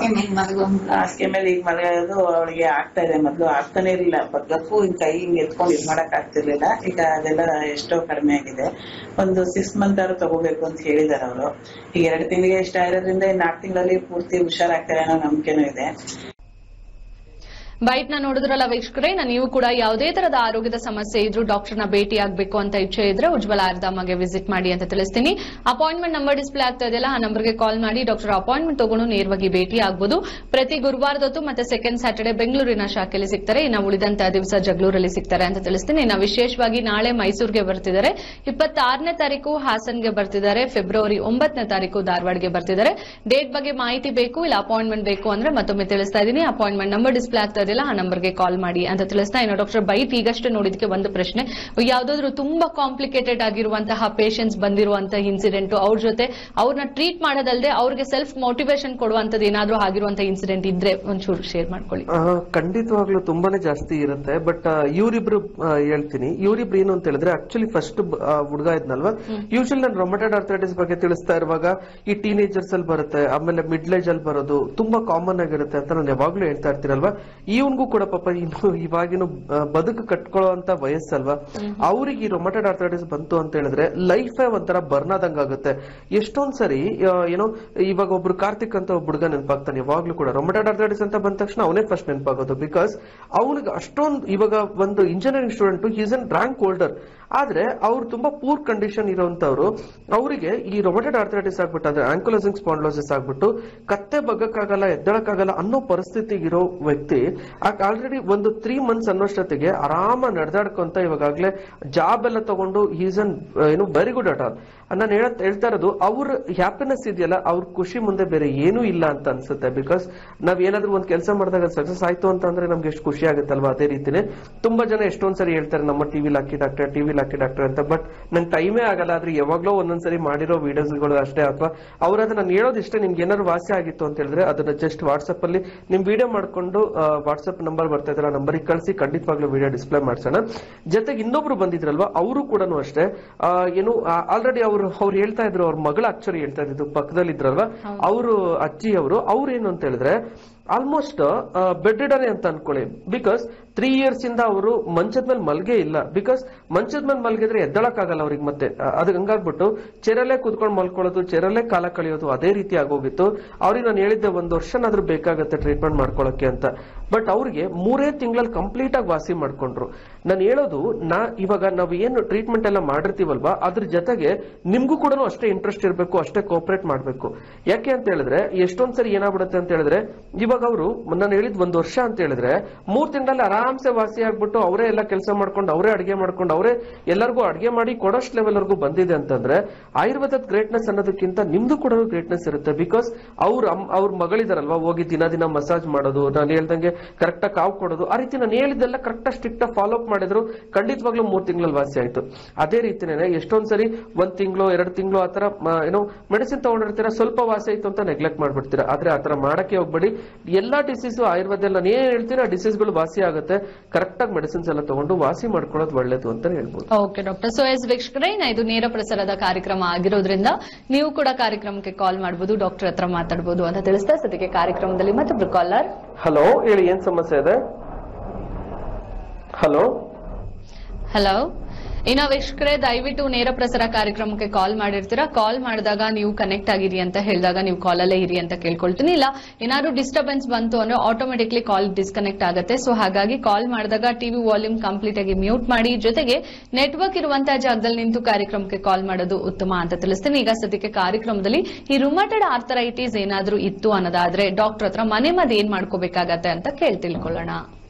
ಹಾಸಿಗೆ ಮೇಲೆ ಈಗ ಮಲಗೋದು ಅವಳಿಗೆ ಆಗ್ತಾ ಇದೆ ಮೊದ್ಲು ಆಗ್ತಾನೆ ಇರ್ಲಿಲ್ಲ ಬಗ್ಗಕ್ಕೂ ಹಿಂಗ್ ಕೈ ಹಿಂಗ್ ಎತ್ಕೊಂಡು ಇದ್ ಮಾಡಕ್ ಆಗ್ತಿರ್ಲಿಲ್ಲ ಈಗ ಅದೆಲ್ಲ ಎಷ್ಟೋ ಕಡಿಮೆ ಆಗಿದೆ ಒಂದು ಸಿಕ್ಸ್ ಮಂತ್ ಆದ್ರೂ ತಗೋಬೇಕು ಅಂತ ಹೇಳಿದಾರೆ ಅವರು ಈಗ ಎರಡು ತಿಂಗಳಿಗೆ ಇಷ್ಟ ಇರೋದ್ರಿಂದ ನಾಲ್ಕು ತಿಂಗಳಲ್ಲಿ ಪೂರ್ತಿ ಹುಷಾರಾಗ್ತಾರೆ ಅನ್ನೋ ನಂಬಿಕೆನೂ ಇದೆ ಬೈಟ್ ನ ನೋಡಿದ್ರಲ್ಲ ವೀಕ್ಷಕರೇ ನಾನು ನೀವು ಕೂಡ ಯಾವುದೇ ತರದ ಆರೋಗ್ಯದ ಸಮಸ್ಯೆ ಇದ್ರೂ ಡಾಕ್ಟರ್ನ ಭೇಟಿ ಆಗಬೇಕು ಅಂತ ಇಚ್ಛೆ ಇದ್ರೆ ಉಜ್ವಲ ಆರ್ದಾಮಗೆ ವಿಸಿಟ್ ಮಾಡಿ ಅಂತ ತಿಳಿಸ್ತೀನಿ ಅಪಾಯಿಂಟ್ಮೆಂಟ್ ನಂಬರ್ ಡಿಸ್ಪ್ಲೇ ಆಗ್ತಾ ಇದೆಯಲ್ಲ ಆ ನಂಬರ್ಗೆ ಕಾಲ್ ಮಾಡಿ ಡಾಕ್ಟರ್ ಅಪಾಯಿಂಟ್ಮೆಂಟ್ ತಗೊಂಡು ನೇರವಾಗಿ ಭೇಟಿ ಆಗಬಹುದು ಪ್ರತಿ ಗುರುವಾರದೊತ್ತು ಮತ್ತೆ ಸೆಕೆಂಡ್ ಸ್ಯಾಟರ್ಡೆ ಬೆಂಗಳೂರಿನ ಶಾಖೆಯಲ್ಲಿ ಸಿಗ್ತಾರೆ ಇನ್ನು ಉಳಿದಂತ ದಿವಸ ಜಗಳೂರಲ್ಲಿ ಸಿಗ್ತಾರೆ ಅಂತ ತಿಳಿಸ್ತೀನಿ ಇನ್ನು ವಿಶೇಷವಾಗಿ ನಾಳೆ ಮೈಸೂರಿಗೆ ಬರ್ತಿದ್ದಾರೆ ಇಪ್ಪತ್ತಾರನೇ ತಾರೀಕು ಹಾಸನ್ಗೆ ಬರ್ತಿದ್ದಾರೆ ಫೆಬ್ರವರಿ ಒಂಬತ್ತನೇ ತಾರೀಕು ಧಾರವಾಡಗೆ ಬರ್ತಿದ್ದಾರೆ ಡೇಟ್ ಬಗ್ಗೆ ಮಾಹಿತಿ ಬೇಕು ಇಲ್ಲ ಅಪಾಯಿಂಟ್ಮೆಂಟ್ ಬೇಕು ಅಂದ್ರೆ ಮತ್ತೊಮ್ಮೆ ತಿಳಿಸ್ತಾ ಇದ್ದೀನಿ ಅಪಾಯಿಂಟ್ಮೆಂಟ್ ನಂಬರ್ ಡಿಸ್ಪ್ಲೇ ಆಗ್ತಾ ಇದೆಯಲ್ಲ ಆ ನಂಬರ್ಗೆ ಕಾಲ್ ಮಾಡಿ ಅಂತ ತಿಳಿಸ್ತಾ ಇನ್ನು ಡಾಕ್ಟರ್ ಬೈಟ್ ಈಗಷ್ಟೇ ನೋಡಿದಕ್ಕೆ ಒಂದು ಪ್ರಶ್ನೆ ಯಾವ್ದಾದ್ರು ತುಂಬಾ ಕಾಂಪ್ಲಿಕೇಟೆಡ್ ಆಗಿರುವಂತಹ ಪೇಷಂಟ್ಸ್ ಬಂದಿರುವಂತಹ ಇನ್ಸಿಡೆಂಟ್ ಅವ್ರ ಜೊತೆ ಅವ್ರನ್ನ ಟ್ರೀಟ್ ಮಾಡೋದಲ್ಲದೆ ಅವ್ರಿಗೆ ಸೆಲ್ಫ್ ಮೋಟಿವೇಶನ್ ಕೊಡುವಂತದ್ದು ಏನಾದ್ರೂ ಆಗಿರುವಂತಹ ಇನ್ಸಿಡೆಂಟ್ ಇದ್ರೆ ಒಂಚೂರು ಶೇರ್ ಮಾಡ್ಕೊಳ್ಳಿ ಆ, ಖಂಡಿತವಾಗ್ಲೂ ತುಂಬಾನೇ ಜಾಸ್ತಿ ಇರುತ್ತೆ ಬಟ್ ಇವರಿಬ್ರು ಹೇಳ್ತೀನಿ ಇವರಿಬ್ರು ಏನು ಅಂತ ಹೇಳಿದ್ರೆ ಆಕ್ಚುಲಿ ಫಸ್ಟ್ ಹುಡುಗ ಇದ್ನಲ್ವಾ ಯೂಶಲಿ ನಾನು ರೊಮಟೆಡ್ ಆರ್ಥರೈಟಿಸ್ ಬಗ್ಗೆ ತಿಳಿಸ್ತಾ ಇರುವಾಗ ಈ ಟೀನೇಜರ್ಸ್ ಅಲ್ಲಿ ಬರುತ್ತೆ ಆಮೇಲೆ ಮಿಡ್ಲ್ ಏಜ್ ಅಲ್ಲಿ ಬರೋದು ತುಂಬಾ ಕಾಮನ್ ಆಗಿರುತ್ತೆ ಅಂತ ನಾನು ಯಾವಾಗ್ಲೂ ಹೇಳ್ತಾ ಇರ್ತೀನಲ್ವಾ ಇವನ್ಗೂ ಕೂಡ ಪಾಪ ಇನ್ನು ಇವಾಗಿನ ಆ, ಬದುಕು ಕಟ್ಕೊಳ್ಳೋ ವಯಸ್ಸಲ್ವಾ ಅವ್ರಿಗೆ ಈ ರೊಮಟೆಡ್ ಆರ್ಥರೈಟಿಸ್ ಬಂತು ಅಂತ ಹೇಳಿದ್ರೆ ಲೈಫೇ ಒಂಥರ ಬರ್ನ್ ಆದಂಗ ಆಗುತ್ತೆ ಎಷ್ಟೊಂದ್ ಸರಿ ಆ, ಏನೋ ಇವಾಗ ಒಬ್ರು ಕಾರ್ತಿಕ್ ಅಂತ ಒಬ್ಬ ಹುಡುಗ ನೆನಪಾಗ್ತಾನೆ ಯಾವಾಗ್ಲೂ ಕೂಡ ರೊಮಟೆಡ್ ಆರ್ಥರೈಟಿಸ್ ಅಂತ ಬಂದ ತಕ್ಷಣ ಅವನೇ ಫಸ್ಟ್ ನೆನಪಾಗೋದು ಬಿಕಾಸ್ ಅವನಿಗೆ ಅಷ್ಟೊಂದು ಇವಾಗ ಒಂದು engineering student is an rank holder ಆದ್ರೆ ಅವ್ರು ತುಂಬಾ ಪೂರ್ ಕಂಡೀಷನ್ ಇರುವಂತವ್ರು ಅವರಿಗೆ ಈ ರೊಮಟೆಡ್ ಆರ್ಥರೈಟಿಸ್ ಆಗ್ಬಿಟ್ಟು ಅಂದ್ರೆ ಆಂಕೋಲೋಸಿಂಗ್ ಸ್ಪಾಂಡ್ಲೋಸಿಸ್ ಆಗ್ಬಿಟ್ಟು ಕತ್ತೆ ಬಗ್ಗಕ್ಕಾಗಲ್ಲ ಎದ್ದಳಕ್ಕಾಗಲ್ಲ ಅನ್ನೋ ಪರಿಸ್ಥಿತಿ ಇರೋ ವ್ಯಕ್ತಿ ಆಲ್ರೆಡಿ ಒಂದು ತ್ರೀ ಮಂತ್ಸ್ ಅನ್ನೋಷ್ಟೊತ್ತಿಗೆ ಆರಾಮ ನಡೆದಾಡ್ಕೊಂತ ಇವಾಗಲೇ ಜಾಬ್ ಎಲ್ಲ ತಗೊಂಡು ಈಸ್ ಅನ್ ಏನು ವೆರಿ ಗುಡ್ ಅಟ್ ಆಲ್ ನಾನು ಹೇಳತ್ ಹೇಳ್ತಾ ಇರೋದು ಅವ್ರ ಹ್ಯಾಪಿನೆಸ್ ಇದೆಯಲ್ಲ ಅವ್ರ ಖುಷಿ ಮುಂದೆ ಬೇರೆ ಏನೂ ಇಲ್ಲ ಅಂತ ಅನ್ಸುತ್ತೆ ಬಿಕಾಸ್ ನಾವ್ ಏನಾದ್ರೂ ಒಂದ್ ಕೆಲಸ ಮಾಡಿದಾಗ ಸಕ್ಸಸ್ ಆಯ್ತು ಅಂತ ಅಂದ್ರೆ ನಮ್ಗೆ ಎಷ್ಟು ಖುಷಿ ಆಗುತ್ತಲ್ವಾ ಅದೇ ರೀತಿನೇ ತುಂಬಾ ಜನ ಎಷ್ಟೊಂದ್ ಸರಿ ಹೇಳ್ತಾರೆ ನಮ್ಮ ಟಿವಿ ಲಾಕಿ ಡಾಕ್ಟರ್ ಟಿವಿ ಲಾಕಿ ಡಾಕ್ಟರ್ ಅಂತ ಬಟ್ ನಂಗೆ ಟೈಮೇ ಆಗಲ್ಲ ಆದ್ರೆ ಯಾವಾಗ್ಲೋ ಒಂದೊಂದ್ಸರಿ ಮಾಡಿರೋ ವಿಡಿಯೋಸ್ಗಳು ಅಷ್ಟೇ ಅಥವಾ ಅವ್ರ ನಾನು ಹೇಳೋದು ಇಷ್ಟೇ ನಿಮ್ಗೆ ಏನಾದ್ರು ವಾಸಿ ಆಗಿತ್ತು ಅಂತ ಹೇಳಿದ್ರೆ ಅದನ್ನ ಜಸ್ಟ್ ವಾಟ್ಸ್ಆಪ್ ಅಲ್ಲಿ ನಿಮ್ ವಿಡಿಯೋ ಮಾಡ್ಕೊಂಡು ವಾಟ್ಸ್ಆಪ್ ನಂಬರ್ ಬರ್ತಾ ಇದ್ರೆ ಆ ನಂಬರಿಗೆ ಕಳಿಸಿ ಖಂಡಿತವಾಗ್ಲೂ ವಿಡಿಯೋ ಡಿಸ್ಪ್ಲೇ ಮಾಡ್ಸೋಣ ಜೊತೆಗೆ ಇನ್ನೊಬ್ರು ಬಂದಿದ್ರಲ್ವಾ ಅವರು ಕೂಡ ಅಷ್ಟೇ ಆ, ಏನು ಆಲ್ರೆಡಿ ಅವ್ರು ಅವ್ರು ಹೇಳ್ತಾ ಇದ್ರು ಅವ್ರ ಮಗಳು ಆಕ್ಚುಲಿ ಹೇಳ್ತಾ ಇದ್ದು ಪಕ್ಕದಲ್ಲಿ ಇದ್ರಲ್ವಾ ಅವರು ಅಜ್ಜಿ ಅವರು ಅವ್ರು ಏನು ಅಂತ ಹೇಳಿದ್ರೆ ಆಲ್ಮೋಸ್ಟ್ ಬೆಡ್ ರಿಡನೆ ಅಂತ ಅನ್ಕೊಳ್ಳಿ ಬಿಕಾಸ್ ತ್ರೀ ಇಯರ್ಸ್ ಇಂದ ಅವರು ಮಂಚದ ಮೇಲೆ ಮಲ್ಗೆ ಇಲ್ಲ ಬಿಕಾಸ್ ಮಂಚದ ಮೇಲೆ ಮಲ್ಗಿದ್ರೆ ಎದ್ದಳಕ್ಕಾಗಲ್ಲ ಅವ್ರಿಗೆ ಮತ್ತೆ ಆ, ಅದು ಹಂಗಾಗ್ಬಿಟ್ಟು ಚೇರಲ್ಲೇ ಕೂತ್ಕೊಂಡು ಮಲ್ಕೊಳ್ಳೋದು ಚೇರಲ್ಲೇ ಕಾಲ ಕಳೆಯೋದು ಅದೇ ರೀತಿ ಆಗೋಗಿತ್ತು ಅವ್ರಿಗೆ ನಾನು ಹೇಳಿದ್ದೆ ಒಂದು ವರ್ಷನಾದ್ರೂ ಬೇಕಾಗತ್ತೆ ಟ್ರೀಟ್ಮೆಂಟ್ ಮಾಡ್ಕೊಳ್ಳೋಕೆ ಅಂತ ಬಟ್ ಅವ್ರಿಗೆ ಮೂರೇ ತಿಂಗಳಲ್ಲಿ ಕಂಪ್ಲೀಟ್ ಆಗಿ ವಾಸಿ ಮಾಡ್ಕೊಂಡ್ರು ನಾನು ಹೇಳೋದು ನಾ ಇವಾಗ ನಾವು ಏನು ಟ್ರೀಟ್ಮೆಂಟ್ ಎಲ್ಲ ಮಾಡಿರ್ತೀವಲ್ವಾ ಅದ್ರ ಜೊತೆಗೆ ನಿಮ್ಗೂ ಕೂಡ ಅಷ್ಟೇ ಇಂಟ್ರೆಸ್ಟ್ ಇರಬೇಕು ಅಷ್ಟೇ ಕೋಪರೇಟ್ ಮಾಡಬೇಕು ಯಾಕೆ ಅಂತ ಹೇಳಿದ್ರೆ ಎಷ್ಟೊಂದ್ ಸರಿ ಏನಾಗ್ಬಿಡುತ್ತೆ ಅಂತ ಹೇಳಿದ್ರೆ ಇವಾಗ ಅವರು ನಾನು ಹೇಳಿದ್ ಒಂದ್ ವರ್ಷ ಅಂತ ಹೇಳಿದ್ರೆ ಮೂರ್ ತಿಂಗಳಲ್ಲಿ ಆರಾಮ್ಸೆ ವಾಸಿ ಆಗ್ಬಿಟ್ಟು ಅವರೇ ಎಲ್ಲ ಕೆಲಸ ಮಾಡ್ಕೊಂಡು ಅವರೇ ಅಡಿಗೆ ಮಾಡ್ಕೊಂಡು ಅವರೇ ಎಲ್ಲರಿಗೂ ಅಡಿಗೆ ಮಾಡಿ ಕೊಡೋಷ್ಟು ಲೆವೆಲ್ ವರ್ಗೂ ಬಂದಿದೆ ಅಂತಂದ್ರೆ ಆಯುರ್ವೇದದ ಗ್ರೇಟ್ನೆಸ್ ಅನ್ನೋದಕ್ಕಿಂತ ನಿಮ್ದು ಕೂಡ ಗ್ರೇಟ್ನೆಸ್ ಇರುತ್ತೆ ಬಿಕಾಸ್ ಅವ್ರ ಅಮ್- ಅವ್ರ ಮಗಳಿದಾರಲ್ವಾ ಹೋಗಿ ದಿನ ದಿನ ಮಸಾಜ್ ಮಾಡೋದು ನಾನು ಹೇಳ್ದಂಗೆ ಕರೆಕ್ಟ್ ಆಗಿ ಕಾವು ಕೊಡೋದು ಆ ರೀತಿ ನಾನು ಹೇಳಿದ್ದೆಲ್ಲ ಕರೆಕ್ಟ್ ಸ್ಟ್ರಿಕ್ಟ್ ಫಾಲೋ ಅಪ್ ಮಾಡಿದ್ರು ಖಂಡಿತವಾಗ್ಲೂ ಮೂರ್ ತಿಂಗಳಲ್ಲಿ ವಾಸಿ ಆಯ್ತು ಅದೇ ರೀತಿನೇ ಎಷ್ಟೊಂದ್ ಸರಿ ಒಂದ್ ತಿಂಗಳು ಎರಡು ತಿಂಗಳು ಆತರ ಮ- ಏನೋ ಮೆಡಿಸಿನ್ ತಗೊಂಡಿರ್ತೀರಾ ಸ್ವಲ್ಪ ವಾಸಿ ಆಯ್ತು ಅಂತ ನೆಗ್ಲೆಕ್ಟ್ ಮಾಡ್ಬಿಡ್ತೀರಾ ಆದ್ರೆ ಆತರ ಮಾಡಕ್ಕೆ ಹೋಗ್ಬೇಡಿ ಎಲ್ಲಾ ಡಿಸೀಸ್ ಆಯುರ್ವೇದ ಎಲ್ಲ ಏನ್ ಹೇಳ್ತೀರಾ ಡಿಸೀಸ್ಗಳು ವಾಸಿ ಆಗುತ್ತೆ ಕರೆಕ್ಟ್ ಆಗಿ ಮೆಡಿಸಿನ್ಸ್ ಎಲ್ಲ ತಗೊಂಡು ವಾಸಿ ಮಾಡ್ಕೊಳ್ಳೋದು ಒಳ್ಳೇದು ಅಂತ ಹೇಳ್ಬೋದು ಓಕೆ ಡಾಕ್ಟರ್ ಸೊ ಎಸ್ ವೀಕ್ಷಕರೇ ಇನ್ನ ಇದು ನೇರ ಪ್ರಸಾರದ ಕಾರ್ಯಕ್ರಮ ಆಗಿರೋದ್ರಿಂದ ನೀವು ಕೂಡ ಕಾರ್ಯಕ್ರಮಕ್ಕೆ ಕಾಲ್ ಮಾಡಬಹುದು ಡಾಕ್ಟರ್ ಹತ್ರ ಮಾತಾಡಬಹುದು ಅಂತ ತಿಳಿಸ್ತಾ ಸದ್ಯಕ್ಕೆ ಕಾರ್ಯಕ್ರಮದಲ್ಲಿ ಮತ್ತೊಬ್ರು ಕಾಲರ್ ಹಲೋ ಹೇಳಿ ಏನ್ ಸಮಸ್ಯೆ ಇದೆ ಹಲೋ ಹಲೋ ಇನ್ನ ವೀಕ್ಷಕರೇ ದಯವಿಟ್ಟು ನೇರ ಪ್ರಸಾರ ಕಾರ್ಯಕ್ರಮಕ್ಕೆ ಕಾಲ್ ಮಾಡಿರ್ತೀರಾ ಕಾಲ್ ಮಾಡಿದಾಗ ನೀವು ಕನೆಕ್ಟ್ ಆಗಿರಿ ಅಂತ ಹೇಳಿದಾಗ ನೀವು ಕಾಲಲ್ಲೇ ಇರಿ ಅಂತ ಕೇಳ್ಕೊಳ್ತೀನಿ ಇಲ್ಲ ಏನಾದ್ರು ಡಿಸ್ಟರ್ಬೆನ್ಸ್ ಬಂತು ಅಂದ್ರೆ ಆಟೋಮೆಟಿಕ್ಲಿ ಕಾಲ್ ಡಿಸ್ಕನೆಕ್ಟ್ ಆಗುತ್ತೆ ಸೊ ಹಾಗಾಗಿ ಕಾಲ್ ಮಾಡಿದಾಗ ಟಿವಿ ವಾಲ್ಯೂಮ್ ಕಂಪ್ಲೀಟ್ ಆಗಿ ಮ್ಯೂಟ್ ಮಾಡಿ ಜೊತೆಗೆ ನೆಟ್ವರ್ಕ್ ಇರುವಂತಹ ಜಾಗದಲ್ಲಿ ನಿಂತು ಕಾರ್ಯಕ್ರಮಕ್ಕೆ ಕಾಲ್ ಮಾಡೋದು ಉತ್ತಮ ಅಂತ ತಿಳಿಸ್ತೀನಿ ಈಗ ಸದ್ಯಕ್ಕೆ ಕಾರ್ಯಕ್ರಮದಲ್ಲಿ ಈ ರುಮಟೆಡ್ ಆರ್ಥರೈಟಿಸ್ ಏನಾದ್ರೂ ಇತ್ತು ಅನ್ನೋದಾದ್ರೆ ಡಾಕ್ಟರ್ ಹತ್ರ ಮನೆ ಮದ್ದು ಏನ್ ಮಾಡ್ಕೋಬೇಕಾಗತ್ತೆ ಅಂತ ಕೇಳಿ ತಿಳ್ಕೊಳ್ಳೋಣ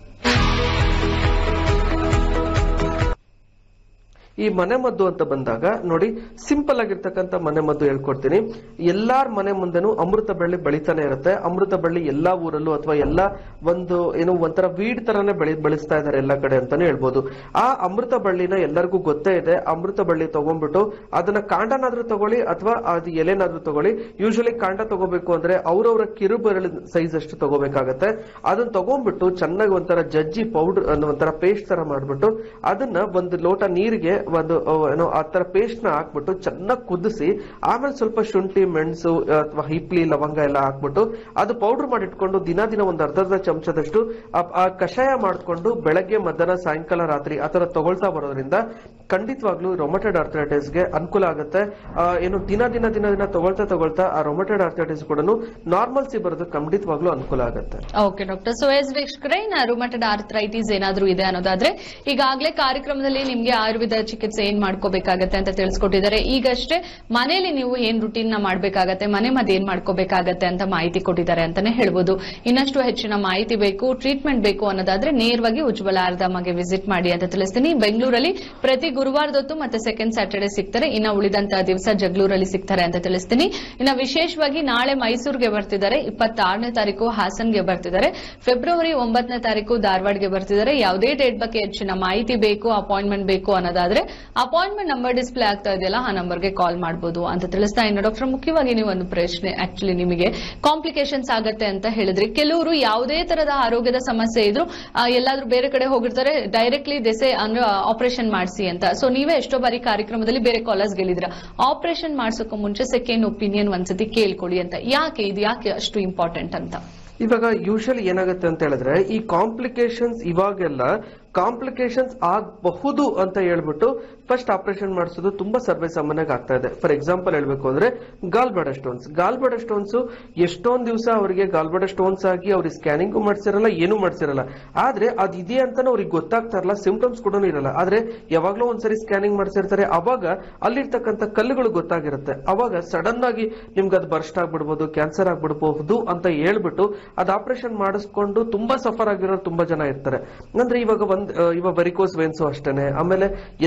ಈ ಮನೆ ಮದ್ದು ಅಂತ ಬಂದಾಗ ನೋಡಿ ಸಿಂಪಲ್ ಆಗಿರ್ತಕ್ಕಂಥ ಮನೆ ಮದ್ದು ಹೇಳ್ಕೊಡ್ತೀನಿ ಎಲ್ಲಾರ್ ಮನೆ ಮುಂದೆನೂ ಅಮೃತ ಬಳ್ಳಿ ಬೆಳಿತಾನೆ ಇರುತ್ತೆ ಅಮೃತ ಬಳ್ಳಿ ಎಲ್ಲಾ ಊರಲ್ಲೂ ಅಥವಾ ಎಲ್ಲಾ ಒಂದು ಏನು ಒಂಥರ ವೀಡ್ ತರಾನೇ ಬೆಳಿ ಬೆಳೆಸ್ತಾ ಇದಾರೆ ಎಲ್ಲ ಕಡೆ ಅಂತಾನೆ ಹೇಳ್ಬೋದು ಆ ಅಮೃತ ಬಳ್ಳಿನ ಎಲ್ಲರಿಗೂ ಗೊತ್ತೇ ಇದೆ ಅಮೃತ ಬಳ್ಳಿ ತಗೊಂಡ್ಬಿಟ್ಟು ಅದನ್ನ ಕಾಂಡನಾದ್ರೂ ತಗೊಳ್ಳಿ ಅಥವಾ ಅದು ಎಲೆನಾದ್ರೂ ತಗೊಳ್ಳಿ ಯೂಶಲಿ ಕಾಂಡ ತಗೋಬೇಕು ಅಂದ್ರೆ ಅವ್ರವ್ರ ಕಿರು ಬೆರಳು ಸೈಜ್ ಅಷ್ಟು ತಗೋಬೇಕಾಗತ್ತೆ ಅದನ್ನ ತಗೊಂಡ್ಬಿಟ್ಟು ಚೆನ್ನಾಗಿ ಒಂಥರ ಜಜ್ಜಿ ಪೌಡರ್ ಒಂಥರ ಪೇಸ್ಟ್ ತರ ಮಾಡ್ಬಿಟ್ಟು ಅದನ್ನ ಒಂದು ಲೋಟ ನೀರಿಗೆ ಒಂದು ಆ, ಏನೋ ಆ ತರ ಪೇಸ್ಟ್ ನ ಹಾಕ್ಬಿಟ್ಟು ಚೆನ್ನಾಗಿ ಕುದಿಸಿ ಆಮೇಲೆ ಸ್ವಲ್ಪ ಶುಂಠಿ ಮೆಣಸು ಅಥವಾ ಹಿಪ್ಲಿ ಲವಂಗ ಎಲ್ಲ ಹಾಕ್ಬಿಟ್ಟು ಅದು ಪೌಡರ್ ಮಾಡಿಟ್ಕೊಂಡು ದಿನ ದಿನ ಒಂದು ಅರ್ಧ ಅರ್ಧ ಚಮಚದಷ್ಟು ಆ- ಆ ಕಷಾಯ ಮಾಡ್ಕೊಂಡು ಬೆಳಗ್ಗೆ ಮಧ್ಯಾಹ್ನ ಸಾಯಂಕಾಲ ರಾತ್ರಿ ಆ ತರ ತಗೊಳ್ತಾ ಬರೋದ್ರಿಂದ ಖಂಡಿತವಾಗ್ಲೂ ರೊಮಟೆಡ್ ಆರ್ಥರೈಟಿಸ್ ಗೆ ಅನುಕೂಲ ಆಗುತ್ತೆ ಆ, ಏನು ದಿನ ದಿನ ದಿನ ದಿನ ತಗೊಳ್ತಾ ತಗೊಳ್ತಾ ಆ ರೊಮಟೆಡ್ ಆರ್ಥರೈಟಿಸ್ ಕೂಡ ನಾರ್ಮಲ್ಸಿ ಬರೋದು ಖಂಡಿತವಾಗ್ಲೂ ಅನುಕೂಲ ಆಗುತ್ತೆ ಓಕೆ ಡಾಕ್ಟರ್ ಸೊ ಎಸ್ ವೀಕ್ಷಕರೇ ಇನ್ನು ರುಮಟೆಡ್ ಆರ್ಥರೈಟಿಸ್ ಏನಾದ್ರೂ ಇದೆ ಅನ್ನೋದಾದ್ರೆ ಈಗಾಗಲೇ ಕಾರ್ಯಕ್ರಮದಲ್ಲಿ ನಿಮ್ಗೆ ಆಯುರ್ವೇದ ಚಿಕಿತ್ಸೆ ಏನ್ ಮಾಡ್ಕೋಬೇಕಾಗತ್ತೆ ಅಂತ ತಿಳಿಸ್ಕೊಟ್ಟಿದ್ದಾರೆ ಈಗಷ್ಟೇ ಮನೆಯಲ್ಲಿ ನೀವು ಏನ್ ರುಟೀನ್ ನ ಮಾಡ್ಬೇಕಾಗತ್ತೆ ಮನೆ ಮದ್ದು ಏನ್ ಮಾಡ್ಕೋಬೇಕಾಗತ್ತೆ ಅಂತ ಮಾಹಿತಿ ಕೊಟ್ಟಿದ್ದಾರೆ ಅಂತಾನೆ ಹೇಳ್ಬೋದು ಇನ್ನಷ್ಟು ಹೆಚ್ಚಿನ ಮಾಹಿತಿ ಬೇಕು ಟ್ರೀಟ್ಮೆಂಟ್ ಬೇಕು ಅನ್ನೋದಾದ್ರೆ ನೇರವಾಗಿ ಉಜ್ವಲ ಆರ್ಧಾಮಗೆ ವಿಸಿಟ್ ಮಾಡಿ ಅಂತ ತಿಳಿಸ್ತೀನಿ ಬೆಂಗಳೂರಲ್ಲಿ ಪ್ರತಿ ಗುರುವಾರದೊತ್ತು ಮತ್ತೆ ಸೆಕೆಂಡ್ ಸ್ಯಾಟರ್ಡೆ ಸಿಗ್ತಾರೆ ಇನ್ನ ಉಳಿದಂತಹ ದಿವಸ ಜಗಳೂರಲ್ಲಿ ಸಿಗ್ತಾರೆ ಅಂತ ತಿಳಿಸ್ತೀನಿ ಇನ್ನ ವಿಶೇಷವಾಗಿ ನಾಳೆ ಮೈಸೂರಿಗೆ ಬರ್ತಿದ್ದಾರೆ ಇಪ್ಪತ್ತಾರನೇ ತಾರೀಕು ಹಾಸನ್ಗೆ ಬರ್ತಿದ್ದಾರೆ ಫೆಬ್ರವರಿ ಒಂಬತ್ತನೇ ತಾರೀಕು ಧಾರವಾಡಗೆ ಬರ್ತಿದ್ದಾರೆ ಯಾವುದೇ ಡೇಟ್ ಬಗ್ಗೆ ಹೆಚ್ಚಿನ ಮಾಹಿತಿ ಬೇಕು ಅಪಾಯಿಂಟ್ಮೆಂಟ್ ಬೇಕು ಅನ್ನೋದಾದ್ರೆ ಅಪಾಯಿಂಟ್ಮೆಂಟ್ ನಂಬರ್ ಡಿಸ್ಪ್ಲೇ ಆಗ್ತಾ ಇದೆಯಲ್ಲ ಆ ನಂಬರ್ಗೆ ಕಾಲ್ ಮಾಡಬಹುದು ಅಂತ ತಿಳಿಸ್ತಾ ಇನ್ನು ಡಾಕ್ಟರ್ ಮುಖ್ಯವಾಗಿ ನೀವು ಒಂದು ಪ್ರಶ್ನೆ ಆಕ್ಚುಲಿ ನಿಮಗೆ ಕಾಂಪ್ಲಿಕೇಶನ್ಸ್ ಆಗತ್ತೆ ಅಂತ ಹೇಳಿದ್ರಿ ಕೆಲವರು ಯಾವುದೇ ತರದ ಆರೋಗ್ಯದ ಸಮಸ್ಯೆ ಇದ್ರು ಆ, ಎಲ್ಲಾದ್ರೂ ಬೇರೆ ಕಡೆ ಹೋಗಿರ್ತಾರೆ ಡೈರೆಕ್ಟ್ಲಿ ದೆಸೆ ಅಂದ್ರೆ ಆಪರೇಷನ್ ಮಾಡಿಸಿ ಅಂತ ಸೊ ನೀವೇ ಎಷ್ಟೋ ಬಾರಿ ಕಾರ್ಯಕ್ರಮದಲ್ಲಿ ಬೇರೆ ಕಾಲರ್ಸ್ ಗೆಲ್ಲಿದ್ರ ಆಪರೇಷನ್ ಮಾಡ್ಸೋಕೆ ಮುಂಚೆ ಸೆಕೆಂಡ್ ಒಪಿನಿಯನ್ ಒಂದ್ಸತಿ ಕೇಳ್ಕೊಡಿ ಅಂತ ಯಾಕೆ ಇದು ಯಾಕೆ ಅಷ್ಟು ಇಂಪಾರ್ಟೆಂಟ್ ಅಂತ ಇವಾಗ ಯೂಶಲಿ ಏನಾಗುತ್ತೆ ಅಂತ ಹೇಳಿದ್ರೆ ಈ ಕಾಂಪ್ಲಿಕೇಶನ್ಸ್ ಇವಾಗೆಲ್ಲ ಕಾಂಪ್ಲಿಕೇಶನ್ಸ್ ಆಗಬಹುದು ಅಂತ ಹೇಳ್ಬಿಟ್ಟು ಫಸ್ಟ್ ಆಪರೇಷನ್ ಮಾಡಿಸೋದು ತುಂಬಾ ಸರ್ವೇ ಸಾಮಾನ್ಯವಾಗಿ ಆಗ್ತಾ ಇದೆ ಫಾರ್ ಎಕ್ಸಾಂಪಲ್ ಹೇಳ್ಬೇಕು ಅಂದ್ರೆ ಗಾಲ್ಬಾಡ ಸ್ಟೋನ್ಸ್ ಗಾಲ್ಬಾಡ ಸ್ಟೋನ್ಸ್ ಎಷ್ಟೊಂದ್ ದಿವಸ ಅವರಿಗೆ ಗಾಲ್ಬಾಡ ಸ್ಟೋನ್ಸ್ ಆಗಿ ಅವ್ರಿಗೆ ಸ್ಕ್ಯಾನಿಂಗು ಮಾಡ್ಸಿರಲ್ಲ ಏನು ಮಾಡ್ಸಿರಲ್ಲ ಆದ್ರೆ ಅದ್ ಇದೆ ಅಂತಾನೆ ಅವ್ರಿಗೆ ಗೊತ್ತಾಗ್ತಾ ಇರಲ್ಲ ಸಿಂಪ್ಟಮ್ಸ್ ಕೂಡ ಇರಲ್ಲ ಆದ್ರೆ ಯಾವಾಗ್ಲೋ ಒಂದ್ಸರಿ ಸ್ಕ್ಯಾನಿಂಗ್ ಮಾಡ್ಸಿರ್ತಾರೆ ಅವಾಗ ಅಲ್ಲಿರ್ತಕ್ಕಂಥ ಕಲ್ಲುಗಳು ಗೊತ್ತಾಗಿರುತ್ತೆ ಅವಾಗ ಸಡನ್ ಆಗಿ ನಿಮ್ಗೆ ಅದು ಬರ್ಸ್ಟ್ ಆಗ್ಬಿಡ್ಬೋದು ಕ್ಯಾನ್ಸರ್ ಆಗ್ಬಿಡ್ಬಹುದು ಅಂತ ಹೇಳ್ಬಿಟ್ಟು ಅದ್ ಆಪರೇಷನ್ ಮಾಡಿಸ್ಕೊಂಡು ತುಂಬಾ ಸಫರ್ ಆಗಿರೋರು ತುಂಬಾ ಜನ ಇರ್ತಾರೆ ಅಂದ್ರೆ ಇವಾಗ ಒಂದ್ ಆ, ಇವಾಗ ವೆರಿಕೋಸ್ ವೇನ್ಸು ಅಷ್ಟೇನೆ ಆಮೇಲೆ ಎಲ್ಲಾ ಕಾಯಿಲೆ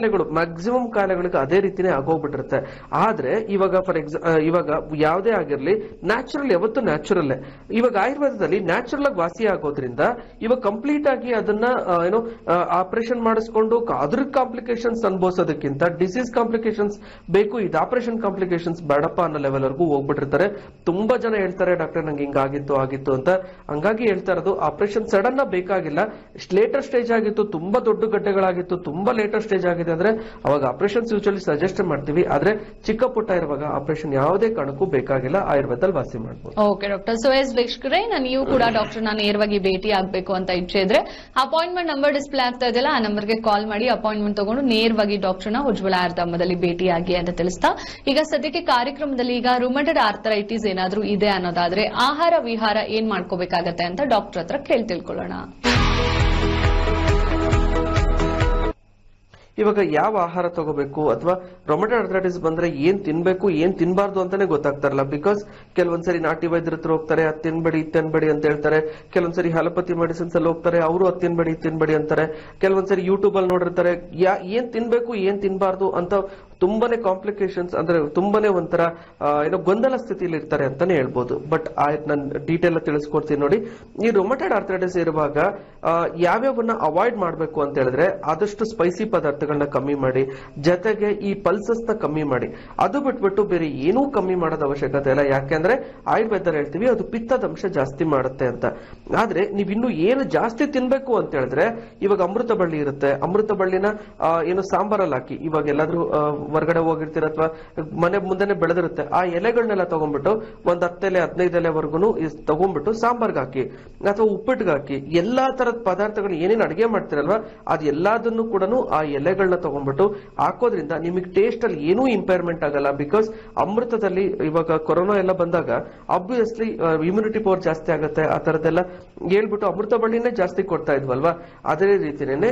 ಕಾಯಿಲೆಗಳು ಮ್ಯಾಕ್ಸಿಮಮ್ ಕಾಯಿಲೆಗಳಿಗೆ ಅದೇ ರೀತಿನೇ ಆಗೋಗ್ಬಿಟ್ಟಿರುತ್ತೆ ಆದ್ರೆ ಇವಾಗ ಫಾರ್ ಎಕ್ಸಾ ಇವಾಗ ಯಾವುದೇ ಆಗಿರ್ಲಿ ನ್ಯಾಚುರಲ್ ಯಾವತ್ತು ನ್ಯಾಚುರಲ್ ಇವಾಗ ಆಯುರ್ವೇದದಲ್ಲಿ ನ್ಯಾಚುರಲ್ ಆಗಿ ವಾಸಿ ಆಗೋದ್ರಿಂದ ಇವಾಗ ಕಂಪ್ಲೀಟ್ ಆಗಿ ಅದನ್ನ ಆ, ಏನು ಆಪರೇಷನ್ ಮಾಡಿಸ್ಕೊಂಡು ಕ- ಅದ್ರ ಕಾಂಪ್ಲಿಕೇಶನ್ಸ್ ಅನುಭವಿಸೋದಕ್ಕಿಂತ ಡಿಸೀಸ್ ಕಾಂಪ್ಲಿಕೇಶನ್ಸ್ ಬೇಕು ಇದು ಆಪರೇಷನ್ ಕಾಂಪ್ಲಿಕೇಶನ್ಸ್ ಬೇಡಪ್ಪ ಅನ್ನೋ ಲೆವೆಲ್ ವರೆಗೂ ಹೋಗ್ಬಿಟ್ಟಿರ್ತಾರೆ ತುಂಬಾ ಜನ ಹೇಳ್ತಾರೆ ಡಾಕ್ಟರ್ ನಂಗೆ ಹಿಂಗಾಗಿತ್ತು ಆಗಿತ್ತು ಅಂತ ಹಂಗಾಗಿ ಹೇಳ್ತಾ ಇರೋದು ಆಪರೇಷನ್ ಸಡನ್ ಬೇಕಾಗಿಲ್ಲ ಲೇಟರ್ ಸ್ಟೇಜ್ ಆಗಿತ್ತು ತುಂಬಾ ದೊಡ್ಡ ಗಡ್ಡೆಗಳಾಗಿತ್ತು ತುಂಬಾ ಲೇಟರ್ ಸ್ಟೇಜ್ ಆಗಿದೆ ಅಂದ್ರೆ ಅವಾಗ ಆಪರೇಷನ್ ಯೂಶಲಿ ಸಜೆಸ್ಟ್ ಮಾಡ್ತೀವಿ ಆದ್ರೆ ಚಿಕ್ಕ ಪುಟ್ಟ ಇರುವಾಗ ಆಪರೇಷನ್ ಯಾವುದೇ ಕಾರಣಕ್ಕೂ ಬೇಕಾಗಿಲ್ಲ ಆಯುರ್ವೇದದಲ್ಲಿ ವಾಸಿ ಮಾಡ್ಬೋದು ಓಕೆ ಡಾಕ್ಟರ್ ಸೊ ಎಸ್ ವೀಕ್ಷಕರೇ ನಾನು ನೀವು ಕೂಡ ಡಾಕ್ಟರ್ನ ನೇರವಾಗಿ ಭೇಟಿ ಆಗಬೇಕು ಅಂತ ಇಚ್ಛೆ ಇದ್ರೆ ಅಪಾಯಿಂಟ್ಮೆಂಟ್ ನಂಬರ್ ಡಿಸ್ಪ್ಲೇ ಆಗ್ತಾ ಇದೆಯಲ್ಲ ಆ ನಂಬರ್ಗೆ ಕಾಲ್ ಮಾಡಿ ಅಪಾಯಿಂಟ್ಮೆಂಟ್ ತಗೊಂಡು ನೇರವಾಗಿ ಡಾಕ್ಟರ್ನ ಉಜ್ವಲ ಆರ್ಧಾಮದಲ್ಲಿ ಭೇಟಿಯಾಗಿ ಅಂತ ತಿಳಿಸ್ತಾ ಈಗ ಸದ್ಯಕ್ಕೆ ಕಾರ್ಯಕ್ರಮದಲ್ಲಿ ಈಗ ರುಮಟೆಡ್ ಆರ್ಥರೈಟಿಸ್ ಏನಾದ್ರೂ ಇದೆ ಅನ್ನೋದಾದ್ರೆ ಆಹಾರ ವಿಹಾರ ಏನ್ ಮಾಡ್ಕೋಬೇಕಾಗತ್ತೆ ಅಂತ ಡಾಕ್ಟರ್ ಹತ್ರ ಕೇಳಿ ತಿಳ್ಕೊಳ್ಳೋಣ ಇವಾಗ ಯಾವ ಆಹಾರ ತಗೋಬೇಕು ಅಥವಾ ರೊಮೆಟೋ ಅರ್ಥರೈಟಿಸ್ ಬಂದ್ರೆ ಏನ್ ತಿನ್ಬೇಕು ಏನ್ ತಿನ್ಬಾರ್ದು ಅಂತಾನೆ ಗೊತ್ತಾಗ್ತಾರಲ್ಲ ಬಿಕಾಸ್ ಕೆಲವೊಂದ್ಸರಿ ನಾಟಿ ವೈದ್ಯರ ಹತ್ರ ಹೋಗ್ತಾರೆ ಅದ್ ತಿನ್ಬೇಡಿ ಇದ್ ತಿನ್ಬೇಡಿ ಅಂತ ಹೇಳ್ತಾರೆ ಕೆಲವೊಂದ್ಸರಿ ಅಲೋಪತಿ ಮೆಡಿಸಿನ್ಸ್ ಅಲ್ಲಿ ಹೋಗ್ತಾರೆ ಅವರು ಅದ್ ತಿನ್ಬೇಡಿ ಇದ್ ತಿನ್ಬೇಡಿ ಅಂತಾರೆ ಕೆಲವೊಂದ್ಸರಿ ಯೂಟ್ಯೂಬ್ ಅಲ್ಲಿ ನೋಡಿರ್ತಾರೆ ಯಾ ಏನ್ ತಿನ್ಬೇಕು ಏನ್ ತಿನ್ಬಾರ್ದು ಅಂತ ತುಂಬಾನೇ ಕಾಂಪ್ಲಿಕೇಶನ್ಸ್ ಅಂದ್ರೆ ತುಂಬಾನೇ ಒಂಥರ ಆ, ಏನೋ ಗೊಂದಲ ಸ್ಥಿತಿಯಲ್ಲಿ ಇರ್ತಾರೆ ಅಂತಾನೆ ಹೇಳ್ಬೋದು ಬಟ್ ನಾನು ಡೀಟೇಲ್ ತಿಳಿಸ್ಕೊಡ್ತೀನಿ ನೋಡಿ ಈ ರೊಮಟೆಡ್ ಆರ್ಥರೈಟಿಸ್ ಇರುವಾಗ ಆ, ಯಾವ್ಯಾವನ್ನ ಅವಾಯ್ಡ್ ಮಾಡಬೇಕು ಅಂತ ಹೇಳಿದ್ರೆ ಆದಷ್ಟು ಸ್ಪೈಸಿ ಪದಾರ್ಥಗಳನ್ನ ಕಮ್ಮಿ ಮಾಡಿ ಜೊತೆಗೆ ಈ ಪಲ್ಸಸ್ ನ ಕಮ್ಮಿ ಮಾಡಿ ಅದು ಬಿಟ್ಬಿಟ್ಟು ಬೇರೆ ಏನೂ ಕಮ್ಮಿ ಮಾಡೋದ ಅವಶ್ಯಕತೆ ಇಲ್ಲ ಯಾಕೆಂದ್ರೆ ಆಯುರ್ವೇದ ಹೇಳ್ತೀವಿ ಅದು ಪಿತ್ತದ ಅಂಶ ಜಾಸ್ತಿ ಮಾಡುತ್ತೆ ಅಂತ ಆದ್ರೆ ನೀವ್ ಇನ್ನು ಏನು ಜಾಸ್ತಿ ತಿನ್ಬೇಕು ಅಂತ ಹೇಳಿದ್ರೆ ಇವಾಗ ಅಮೃತ ಬಳ್ಳಿ ಇರುತ್ತೆ ಅಮೃತ ಬಳ್ಳಿನ ಆ, ಏನು ಸಾಂಬಾರಲ್ಲಿ ಹಾಕಿ ಇವಾಗ ಎಲ್ಲಾದ್ರೂ ಆ, ಹೊರಗಡೆ ಹೋಗಿರ್ತೀರ ಅಥವಾ ಮನೆ ಮುಂದೆನೆ ಬೆಳೆದಿರುತ್ತೆ ಆ ಎಲೆಗಳನ್ನೆಲ್ಲ ತಗೊಂಡ್ಬಿಟ್ಟು ಒಂದ್ ಹತ್ತೆಲೆ ಹದಿನೈದು ಎಲೆವರೆಗೂ ತಗೊಂಡ್ಬಿಟ್ಟು ಸಾಂಬಾರ್ಗೆ ಹಾಕಿ ಅಥವಾ ಉಪ್ಪಿಟ್ಟಿಗೆ ಹಾಕಿ ಎಲ್ಲಾ ತರದ ಪದಾರ್ಥಗಳು ಏನೇನು ಅಡಿಗೆ ಮಾಡ್ತಿರಲ್ವಾ ಅದ್ ಎಲ್ಲದನ್ನು ಕೂಡ ಆ ಎಲೆಗಳನ್ನ ತಗೊಂಡ್ಬಿಟ್ಟು ಹಾಕೋದ್ರಿಂದ ನಿಮಗೆ ಟೇಸ್ಟ್ ಅಲ್ಲಿ ಏನೂ ಇಂಪೇರ್ಮೆಂಟ್ ಆಗಲ್ಲ ಬಿಕಾಸ್ ಅಮೃತದಲ್ಲಿ ಇವಾಗ ಕೊರೋನಾ ಎಲ್ಲ ಬಂದಾಗ ಅಬ್ವಿಯಸ್ಲಿ ಇಮ್ಯುನಿಟಿ ಪವರ್ ಜಾಸ್ತಿ ಆಗುತ್ತೆ ಆ ತರದೆಲ್ಲ ಹೇಳ್ಬಿಟ್ಟು ಅಮೃತ ಬಳ್ಳಿನೇ ಜಾಸ್ತಿ ಕೊಡ್ತಾ ಇದ್ವಲ್ವಾ ಅದೇ ರೀತಿನೇ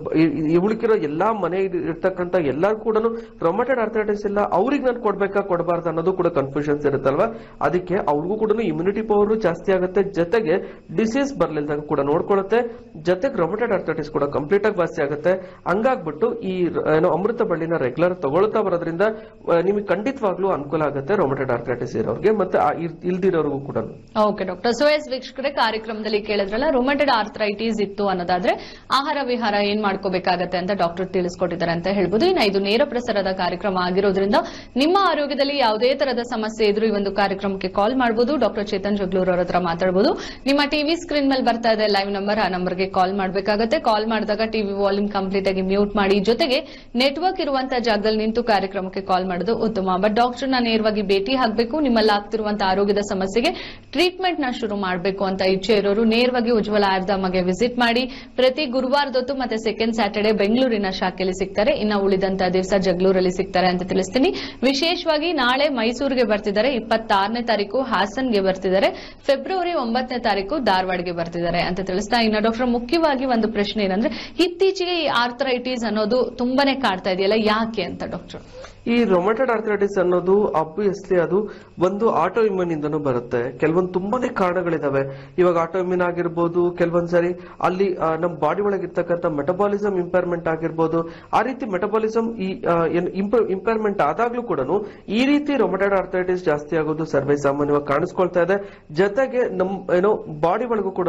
ಉಳಿಕಿರೋ ಎಲ್ಲಾ ಮನೆ ಇರ್ತಕ್ಕಂಥ ಎಲ್ಲಾರು ಕೂಡ ರೊಮೆಟೆಡ್ ಆರ್ಥರೈಟಿಸ್ ಇಲ್ಲ ಅವ್ರಿಗೆ ನಾನು ಕೊಡ್ಬೇಕಾ ಕೊಡಬಾರ್ದು ಅನ್ನೋದು ಕೂಡ ಕನ್ಫ್ಯೂಷನ್ಸ್ ಇರುತ್ತಲ್ವಾ ಅದಕ್ಕೆ ಅವ್ರಿಗೂ ಕೂಡ ಇಮ್ಯುನಿಟಿ ಪವರ್ ಜಾಸ್ತಿ ಆಗುತ್ತೆ ಜೊತೆಗೆ ಡಿಸೀಸ್ ಬರ್ಲಿಲ್ದಾಗ ಕೂಡ ನೋಡ್ಕೊಳ್ಳುತ್ತೆ ಜೊತೆಗೆ ರೊಮೆಟೆಡ್ ಆರ್ಥರೈಟಿಸ್ ಕೂಡ ಕಂಪ್ಲೀಟ್ ಆಗಿ ವಾಸಿ ಆಗುತ್ತೆ ಹಂಗಾಗ್ಬಿಟ್ಟು ಈ ರ- ಏನೋ ಅಮೃತ ಬಳ್ಳಿನ ರೆಗ್ಯುಲರ್ ತಗೊಳ್ತಾ ಬರೋದ್ರಿಂದ ಆ, ನಿಮಗೆ ಖಂಡಿತವಾಗ್ಲೂ ಅನುಕೂಲ ಆಗುತ್ತೆ ರೊಮೆಟೆಡ್ ಆರ್ಥರೈಟಿಸ್ ಇರೋರಿಗೆ ಮತ್ತೆ ಆ ಇರ್- ಇಲ್ದಿರೋರ್ಗೂ ಕೂಡ ಓಕೆ ಡಾಕ್ಟರ್ ಸೊ ಎಸ್ ವೀಕ್ಷಕರೇ ಕಾರ್ಯಕ್ರಮದಲ್ಲಿ ಕೇಳಿದ್ರಲ್ಲ ರುಮಟೆಡ್ ಆರ್ಥರೈಟಿಸ್ ಇತ್ತು ಅನ್ನೋದಾದ್ರೆ ಆಹಾರ ವಿಹಾರ ಏನ್ ಮಾಡ್ಕೋಬೇಕಾಗತ್ತೆ ಅಂತ ಡಾಕ್ಟರ್ ತಿಳಿಸ್ಕೊಟ್ಟಿದ್ದಾರೆ ಅಂತ ಹೇಳ್ಬೋದು ಇನ್ನು ಇದು ನೇರ ಪ್ರಸಾರದ ಕಾರ್ಯಕ್ರಮ ಆಗಿರೋದ್ರಿಂದ ನಿಮ್ಮ ಆರೋಗ್ಯದಲ್ಲಿ ಯಾವುದೇ ತರದ ಸಮಸ್ಯೆ ಇದ್ರೂ ಈ ಒಂದು ಕಾರ್ಯಕ್ರಮಕ್ಕೆ ಕಾಲ್ ಮಾಡಬಹುದು ಡಾಕ್ಟರ್ ಚೇತನ್ ಜಗ್ಲೂರ್ ಅವ್ರ ಹತ್ರ ಮಾತಾಡಬಹುದು ನಿಮ್ಮ ಟಿವಿ ಸ್ಕ್ರೀನ್ ಮೇಲೆ ಬರ್ತಾ ಇದೆ ಲೈವ್ ನಂಬರ್ ಆ ನಂಬರ್ಗೆ ಕಾಲ್ ಮಾಡಬೇಕಾಗತ್ತೆ ಕಾಲ್ ಮಾಡಿದಾಗ ಟಿವಿ ವಾಲ್ಯೂಮ್ ಕಂಪ್ಲೀಟ್ ಆಗಿ ಮ್ಯೂಟ್ ಮಾಡಿ ಜೊತೆಗೆ ನೆಟ್ವರ್ಕ್ ಇರುವಂತಹ ಜಾಗದಲ್ಲಿ ನಿಂತು ಕಾರ್ಯಕ್ರಮಕ್ಕೆ ಕಾಲ್ ಮಾಡೋದು ಉತ್ತಮ ಬಟ್ ಡಾಕ್ಟರ್ ನ ನೇರವಾಗಿ ಭೇಟಿ ಆಗಬೇಕು ನಿಮ್ಮಲ್ಲಿ ಆಗ್ತಿರುವಂತಹ ಆರೋಗ್ಯದ ಸಮಸ್ಯೆಗೆ ಟ್ರೀಟ್ಮೆಂಟ್ ನ ಶುರು ಮಾಡಬೇಕು ಅಂತ ಇಚ್ಛೆ ಇರೋರು ನೇರವಾಗಿ ಉಜ್ವಲ ಆರ್ಧಾಮಗೆ ವಿಸಿಟ್ ಮಾಡಿ ಪ್ರತಿ ಗುರುವಾರದೊತ್ತು ಮತ್ತೆ ಸೆಕೆಂಡ್ ಸ್ಯಾಟರ್ಡೆ ಬೆಂಗಳೂರಿನ ಶಾಖೆಯಲ್ಲಿ ಸಿಗ್ತಾರೆ ಇನ್ನ ಉಳಿದಂತಹ ದಿವಸ ಜಗಳೂರಲ್ಲಿ ಸಿಗ್ತಾರೆ ಅಂತ ತಿಳಿಸ್ತೀನಿ ವಿಶೇಷವಾಗಿ ನಾಳೆ ಮೈಸೂರಿಗೆ ಬರ್ತಿದ್ದಾರೆ ಇಪ್ಪತ್ತಾರನೇ ತಾರೀಕು ಹಾಸನ್ಗೆ ಬರ್ತಿದ್ದಾರೆ ಫೆಬ್ರವರಿ ಒಂಬತ್ತನೇ ತಾರೀಕು ಧಾರವಾಡಗೆ ಬರ್ತಿದ್ದಾರೆ ಅಂತ ತಿಳಿಸ್ತಾ ಇನ್ನ ಡಾಕ್ಟರ್ ಮುಖ್ಯವಾಗಿ ಒಂದು ಪ್ರಶ್ನೆ ಏನಂದ್ರೆ ಇತ್ತೀಚೆಗೆ ಈ ಆರ್ಥರೈಟಿಸ್ ಅನ್ನೋದು ತುಂಬಾನೇ ಕಾಡ್ತಾ ಇದೆಯಲ್ಲ ಯಾಕೆ ಅಂತ ಡಾಕ್ಟರ್ ಈ ರೊಮೆಟೆಡ್ ಆರ್ಥರೈಟಿಸ್ ಅನ್ನೋದು ಅಬ್ವಿಯಸ್ಲಿ ಅದು ಒಂದು ಆಟೋ ಇಮ್ಯೂನ್ ಇಂದನೂ ಬರುತ್ತೆ ಕೆಲವೊಂದು ತುಂಬಾನೇ ಕಾರಣಗಳಿದಾವೆ ಇವಾಗ ಆಟೋ ಇಮ್ಯೂನ್ ಆಗಿರ್ಬೋದು ಕೆಲವೊಂದ್ ಸರಿ ಅಲ್ಲಿ ಆ, ನಮ್ಮ ಬಾಡಿ ಒಳಗಿರ್ತಕ್ಕಂಥ ಮೆಟಬಾಲಿಸಮ್ ಇಂಪೇರ್ಮೆಂಟ್ ಆಗಿರ್ಬೋದು ಆ ರೀತಿ ಮೆಟಬಾಲಿಸಮ್ ಈ ಇಂಪೇರ್ಮೆಂಟ್ ಆದಾಗ್ಲೂ ಕೂಡ ಈ ರೀತಿ ರೊಮೆಟೆಡ್ ಆರ್ಥರೈಟಿಸ್ ಜಾಸ್ತಿ ಆಗೋದು ಸರ್ವೇ ಸಾಮಾನ್ಯವಾಗಿ ಕಾಣಿಸ್ಕೊಳ್ತಾ ಇದೆ ಜೊತೆಗೆ ನಮ್ ಏನೋ ಬಾಡಿ ಒಳಗೂ ಕೂಡ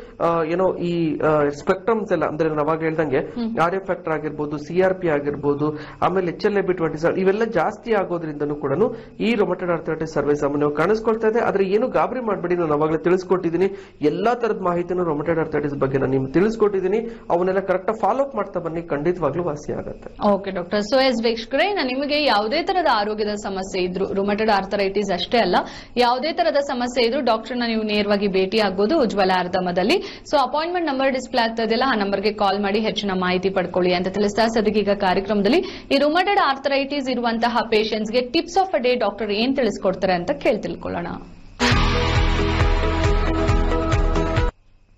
ಏನೋ ಈ ಸ್ಪೆಕ್ಟ್ರಮ್ಸ್ ಎಲ್ಲ ಅಂದ್ರೆ ನಾನು ಅವಾಗ ಹೇಳ್ದಂಗೆ ಆರ್ ಎಫ್ ಫ್ಯಾಕ್ಟರ್ ಆಗಿರ್ಬೋದು ಸಿ ಆರ್ ಪಿ ಆಗಿರ್ಬೋದು ಆಮೇಲೆ H L A B twenty seven ಇವೆಲ್ಲ ಜಾಸ್ತಿ ಆಗೋದ್ರಿಂದನೂ ಕೂಡ ಈ ರೊಮೆಟೆಡ್ ಆರ್ಥರೈಟಿಸ್ ಸರ್ವೇ ಸಾಮಾನ್ಯವಾಗಿ ಕಾಣಿಸ್ಕೊಳ್ತಾ ಇದೆ ಆದ್ರೆ ಏನು ಗಾಬರಿ ಮಾಡಬೇಡಿ ನಾನು ಅವಾಗಲೇ ತಿಳಿಸ್ಕೊಟ್ಟಿದ್ದೀನಿ ಎಲ್ಲಾ ತರದ ಮಾಹಿತಿನೂ ರೊಮೆಟೆಡ್ ಆರ್ಥರೈಟಿಸ್ ಬಗ್ಗೆ ನಾನು ನಿಮ್ಗೆ ತಿಳಿಸ್ಕೊಟ್ಟಿದ್ದೀನಿ ಅವನ್ನೆಲ್ಲ ಕರೆಕ್ಟ್ ಫಾಲೋ ಅಪ್ ಮಾಡ್ತಾ ಬನ್ನಿ ಖಂಡಿತವಾಗ್ಲೂ ವಾಸಿ ಆಗುತ್ತೆ ಓಕೆ ಡಾಕ್ಟರ್ ಸೊ ಎಸ್ ವೀಕ್ಷಕರೇ ನಾನು ನಿಮಗೆ ಯಾವುದೇ ತರದ ಆರೋಗ್ಯದ ಸಮಸ್ಯೆ ಇದ್ರು ರುಮಟೆಡ್ ಆರ್ಥರೈಟಿಸ್ ಅಷ್ಟೇ ಅಲ್ಲ ಯಾವುದೇ ತರದ ಸಮಸ್ಯೆ ಇದ್ರು ಡಾಕ್ಟರ್ನ ನೀವು ನೇರವಾಗಿ ಭೇಟಿ ಆಗ್ಬೋದು ಉಜ್ವಲ ಆರ್ಧಮದಲ್ಲಿ ಸೊ ಅಪಾಯಿಂಟ್ಮೆಂಟ್ ನಂಬರ್ ಡಿಸ್ಪ್ಲೇ ಆಗ್ತಾ ಇದೆಯಲ್ಲ ಆ ನಂಬರ್ಗೆ ಕಾಲ್ ಮಾಡಿ ಹೆಚ್ಚಿನ ಮಾಹಿತಿ ಪಡ್ಕೊಳ್ಳಿ ಅಂತ ತಿಳಿಸ್ತಾ ಸದ್ಯಕ್ಕೆ ಈಗ ಕಾರ್ಯಕ್ರಮದಲ್ಲಿ ಈ ರುಮಟೆಡ್ ಆರ್ಥರೈಟಿಸ್ ಇರುವಂತಹ ಪೇಷಂಟ್ಸ್ಗೆ tips of a day doctor ಏನ್ ತಿಳಿಸ್ಕೊಡ್ತಾರೆ ಅಂತ ಕೇಳಿ ತಿಳ್ಕೊಳ್ಳೋಣ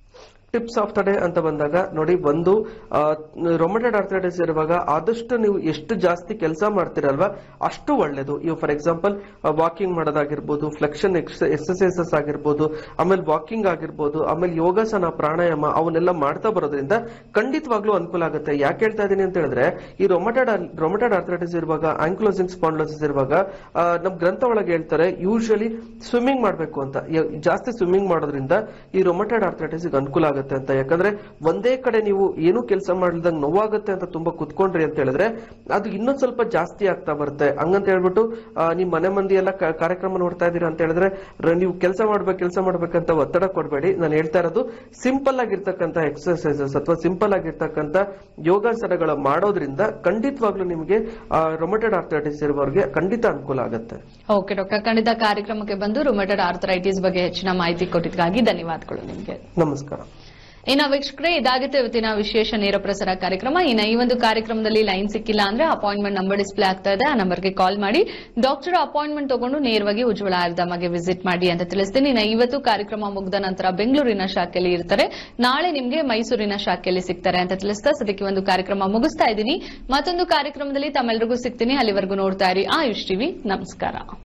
ಟಿಪ್ಸ್ ಆಫ್ ದ ಡೇ ಅಂತ ಬಂದಾಗ ನೋಡಿ ಒಂದು ರೊಮಟೆಡ್ ಆರ್ಥರೈಟಿಸ್ ಇರುವಾಗ ಆದಷ್ಟು ನೀವು ಎಷ್ಟು ಜಾಸ್ತಿ ಕೆಲಸ ಮಾಡ್ತೀರಲ್ವಾ ಅಷ್ಟು ಒಳ್ಳೇದು ಇವು ಫಾರ್ ಎಕ್ಸಾಂಪಲ್ ವಾಕಿಂಗ್ ಮಾಡೋದಾಗಿರ್ಬೋದು ಫ್ಲೆಕ್ಷನ್ ಎಕ್ಸಸೈಸಸ್ ಆಗಿರ್ಬೋದು ಆಮೇಲೆ ವಾಕಿಂಗ್ ಆಗಿರ್ಬೋದು ಆಮೇಲೆ ಯೋಗಾಸನ ಪ್ರಾಣಾಯಾಮ ಅವನ್ನೆಲ್ಲ ಮಾಡ್ತಾ ಬರೋದ್ರಿಂದ ಖಂಡಿತವಾಗ್ಲೂ ಅನುಕೂಲ ಆಗುತ್ತೆ ಯಾಕೆ ಹೇಳ್ತಾ ಇದೀನಿ ಅಂತ ಹೇಳಿದ್ರೆ ಈ ರೊಮಟೆಡ್ ರೊಮಟೆಡ್ ಆರ್ಥರೈಟಿಸ್ ಇರುವಾಗ ಆಂಕ್ಲೋಸಿಂಗ್ ಸ್ಪಾಂಡ್ಲೋಸಿಸ್ ಇರುವಾಗ ಆ, ನಮ್ ಗ್ರಂಥ ಒಳಗೆ ಹೇಳ್ತಾರೆ ಯೂಶಲಿ ಸ್ವಿಮ್ಮಿಂಗ್ ಮಾಡ್ಬೇಕು ಅಂತ ಯ- ಜಾಸ್ತಿ ಸ್ವಿಮ್ಮಿಂಗ್ ಮಾಡೋದ್ರಿಂದ ಈ ರೊಮಟೆಡ್ ಆರ್ಥರೈಟಿಸ್ ಅನುಕೂಲ ಆಗುತ್ತೆ ಅಂತ ಯಾಕಂದ್ರೆ ಒಂದೇ ಕಡೆ ನೀವು ಏನೂ ಕೆಲಸ ಮಾಡ್ಲಿದಂಗ್ ನೋವಾಗುತ್ತೆ ಅಂತ ತುಂಬಾ ಕುತ್ಕೊಂಡ್ರಿ ಅಂತ ಹೇಳಿದ್ರೆ ಅದು ಇನ್ನೊಂದ್ ಸ್ವಲ್ಪ ಜಾಸ್ತಿ ಆಗ್ತಾ ಬರುತ್ತೆ ಹಂಗಂತ ಹೇಳ್ಬಿಟ್ಟು ಆ, ನಿಮ್ ಮನೆ ಮಂದಿ ಎಲ್ಲ ಕ- ಕಾರ್ಯಕ್ರಮ ನೋಡ್ತಾ ಇದೀರಾ ಅಂತ ಹೇಳಿದ್ರೆ ರ- ನೀವು ಕೆಲಸ ಮಾಡ್ಬೇಕು ಕೆಲಸ ಮಾಡ್ಬೇಕಂತ ಒತ್ತಡ ಕೊಡಬೇಡಿ ನಾನು ಹೇಳ್ತಾ ಇರೋದು ಸಿಂಪಲ್ ಆಗಿರ್ತಕ್ಕಂಥ ಎಕ್ಸರ್ಸೈಸಸ್ ಅಥವಾ ಸಿಂಪಲ್ ಆಗಿರ್ತಕ್ಕಂಥ ಯೋಗಾಸನಗಳ ಮಾಡೋದ್ರಿಂದ ಖಂಡಿತವಾಗ್ಲೂ ನಿಮಗೆ ರೊಮಟೆಡ್ ಆರ್ಥರೈಟಿಸ್ ಇರುವವರಿಗೆ ಖಂಡಿತ ಅನುಕೂಲ ಆಗುತ್ತೆ ಓಕೆ ಡಾಕ್ಟರ್ ಖಂಡಿತ ಕಾರ್ಯಕ್ರಮಕ್ಕೆ ಬಂದು ರುಮೆಟೆಡ್ ಆರ್ಥರೈಟಿಸ್ ಬಗ್ಗೆ ಹೆಚ್ಚಿನ ಮಾಹಿತಿ ಕೊಟ್ಟಿದ್ದಕ್ಕಾಗಿ ಧನ್ಯವಾದಗಳು ನಿಮಗೆ ನಮಸ್ಕಾರ ಇನ್ನ ವೀಕ್ಷಕರೇ ಇದಾಗಿತ್ತು ಇವತ್ತಿನ ವಿಶೇಷ ನೇರ ಪ್ರಸಾರ ಕಾರ್ಯಕ್ರಮ ಇನ್ನ ಈ ಒಂದು ಕಾರ್ಯಕ್ರಮದಲ್ಲಿ ಲೈನ್ ಸಿಕ್ಕಿಲ್ಲ ಅಂದ್ರೆ ಅಪಾಯಿಂಟ್ಮೆಂಟ್ ನಂಬರ್ ಡಿಸ್ಪ್ಲೇ ಆಗ್ತಾ ಇದೆ ಆ ನಂಬರ್ಗೆ ಕಾಲ್ ಮಾಡಿ ಡಾಕ್ಟರ್ ಅಪಾಯಿಂಟ್ಮೆಂಟ್ ತಗೊಂಡು ನೇರವಾಗಿ ಉಜ್ವಲ ಆರ್ದಮಗೆ ವಿಸಿಟ್ ಮಾಡಿ ಅಂತ ತಿಳಿಸ್ತೀನಿ ಇನ್ನ ಇವತ್ತು ಕಾರ್ಯಕ್ರಮ ಮುಗಿದ ನಂತರ ಬೆಂಗಳೂರಿನ ಶಾಖೆಯಲ್ಲಿ ಇರ್ತಾರೆ ನಾಳೆ ನಿಮ್ಗೆ ಮೈಸೂರಿನ ಶಾಖೆಯಲ್ಲಿ ಸಿಗ್ತಾರೆ ಅಂತ ತಿಳಿಸ್ತಾ ಸದ್ಯಕ್ಕೆ ಒಂದು ಕಾರ್ಯಕ್ರಮ ಮುಗಿಸ್ತಾ ಇದ್ದೀನಿ ಮತ್ತೊಂದು ಕಾರ್ಯಕ್ರಮದಲ್ಲಿ ತಮ್ಮೆಲ್ಲರಿಗೂ ಸಿಗ್ತೀನಿ ಅಲ್ಲಿವರೆಗೂ ನೋಡ್ತಾ ಇರಿ ಆಯುಷ್ ಟಿವಿ ನಮಸ್ಕಾರ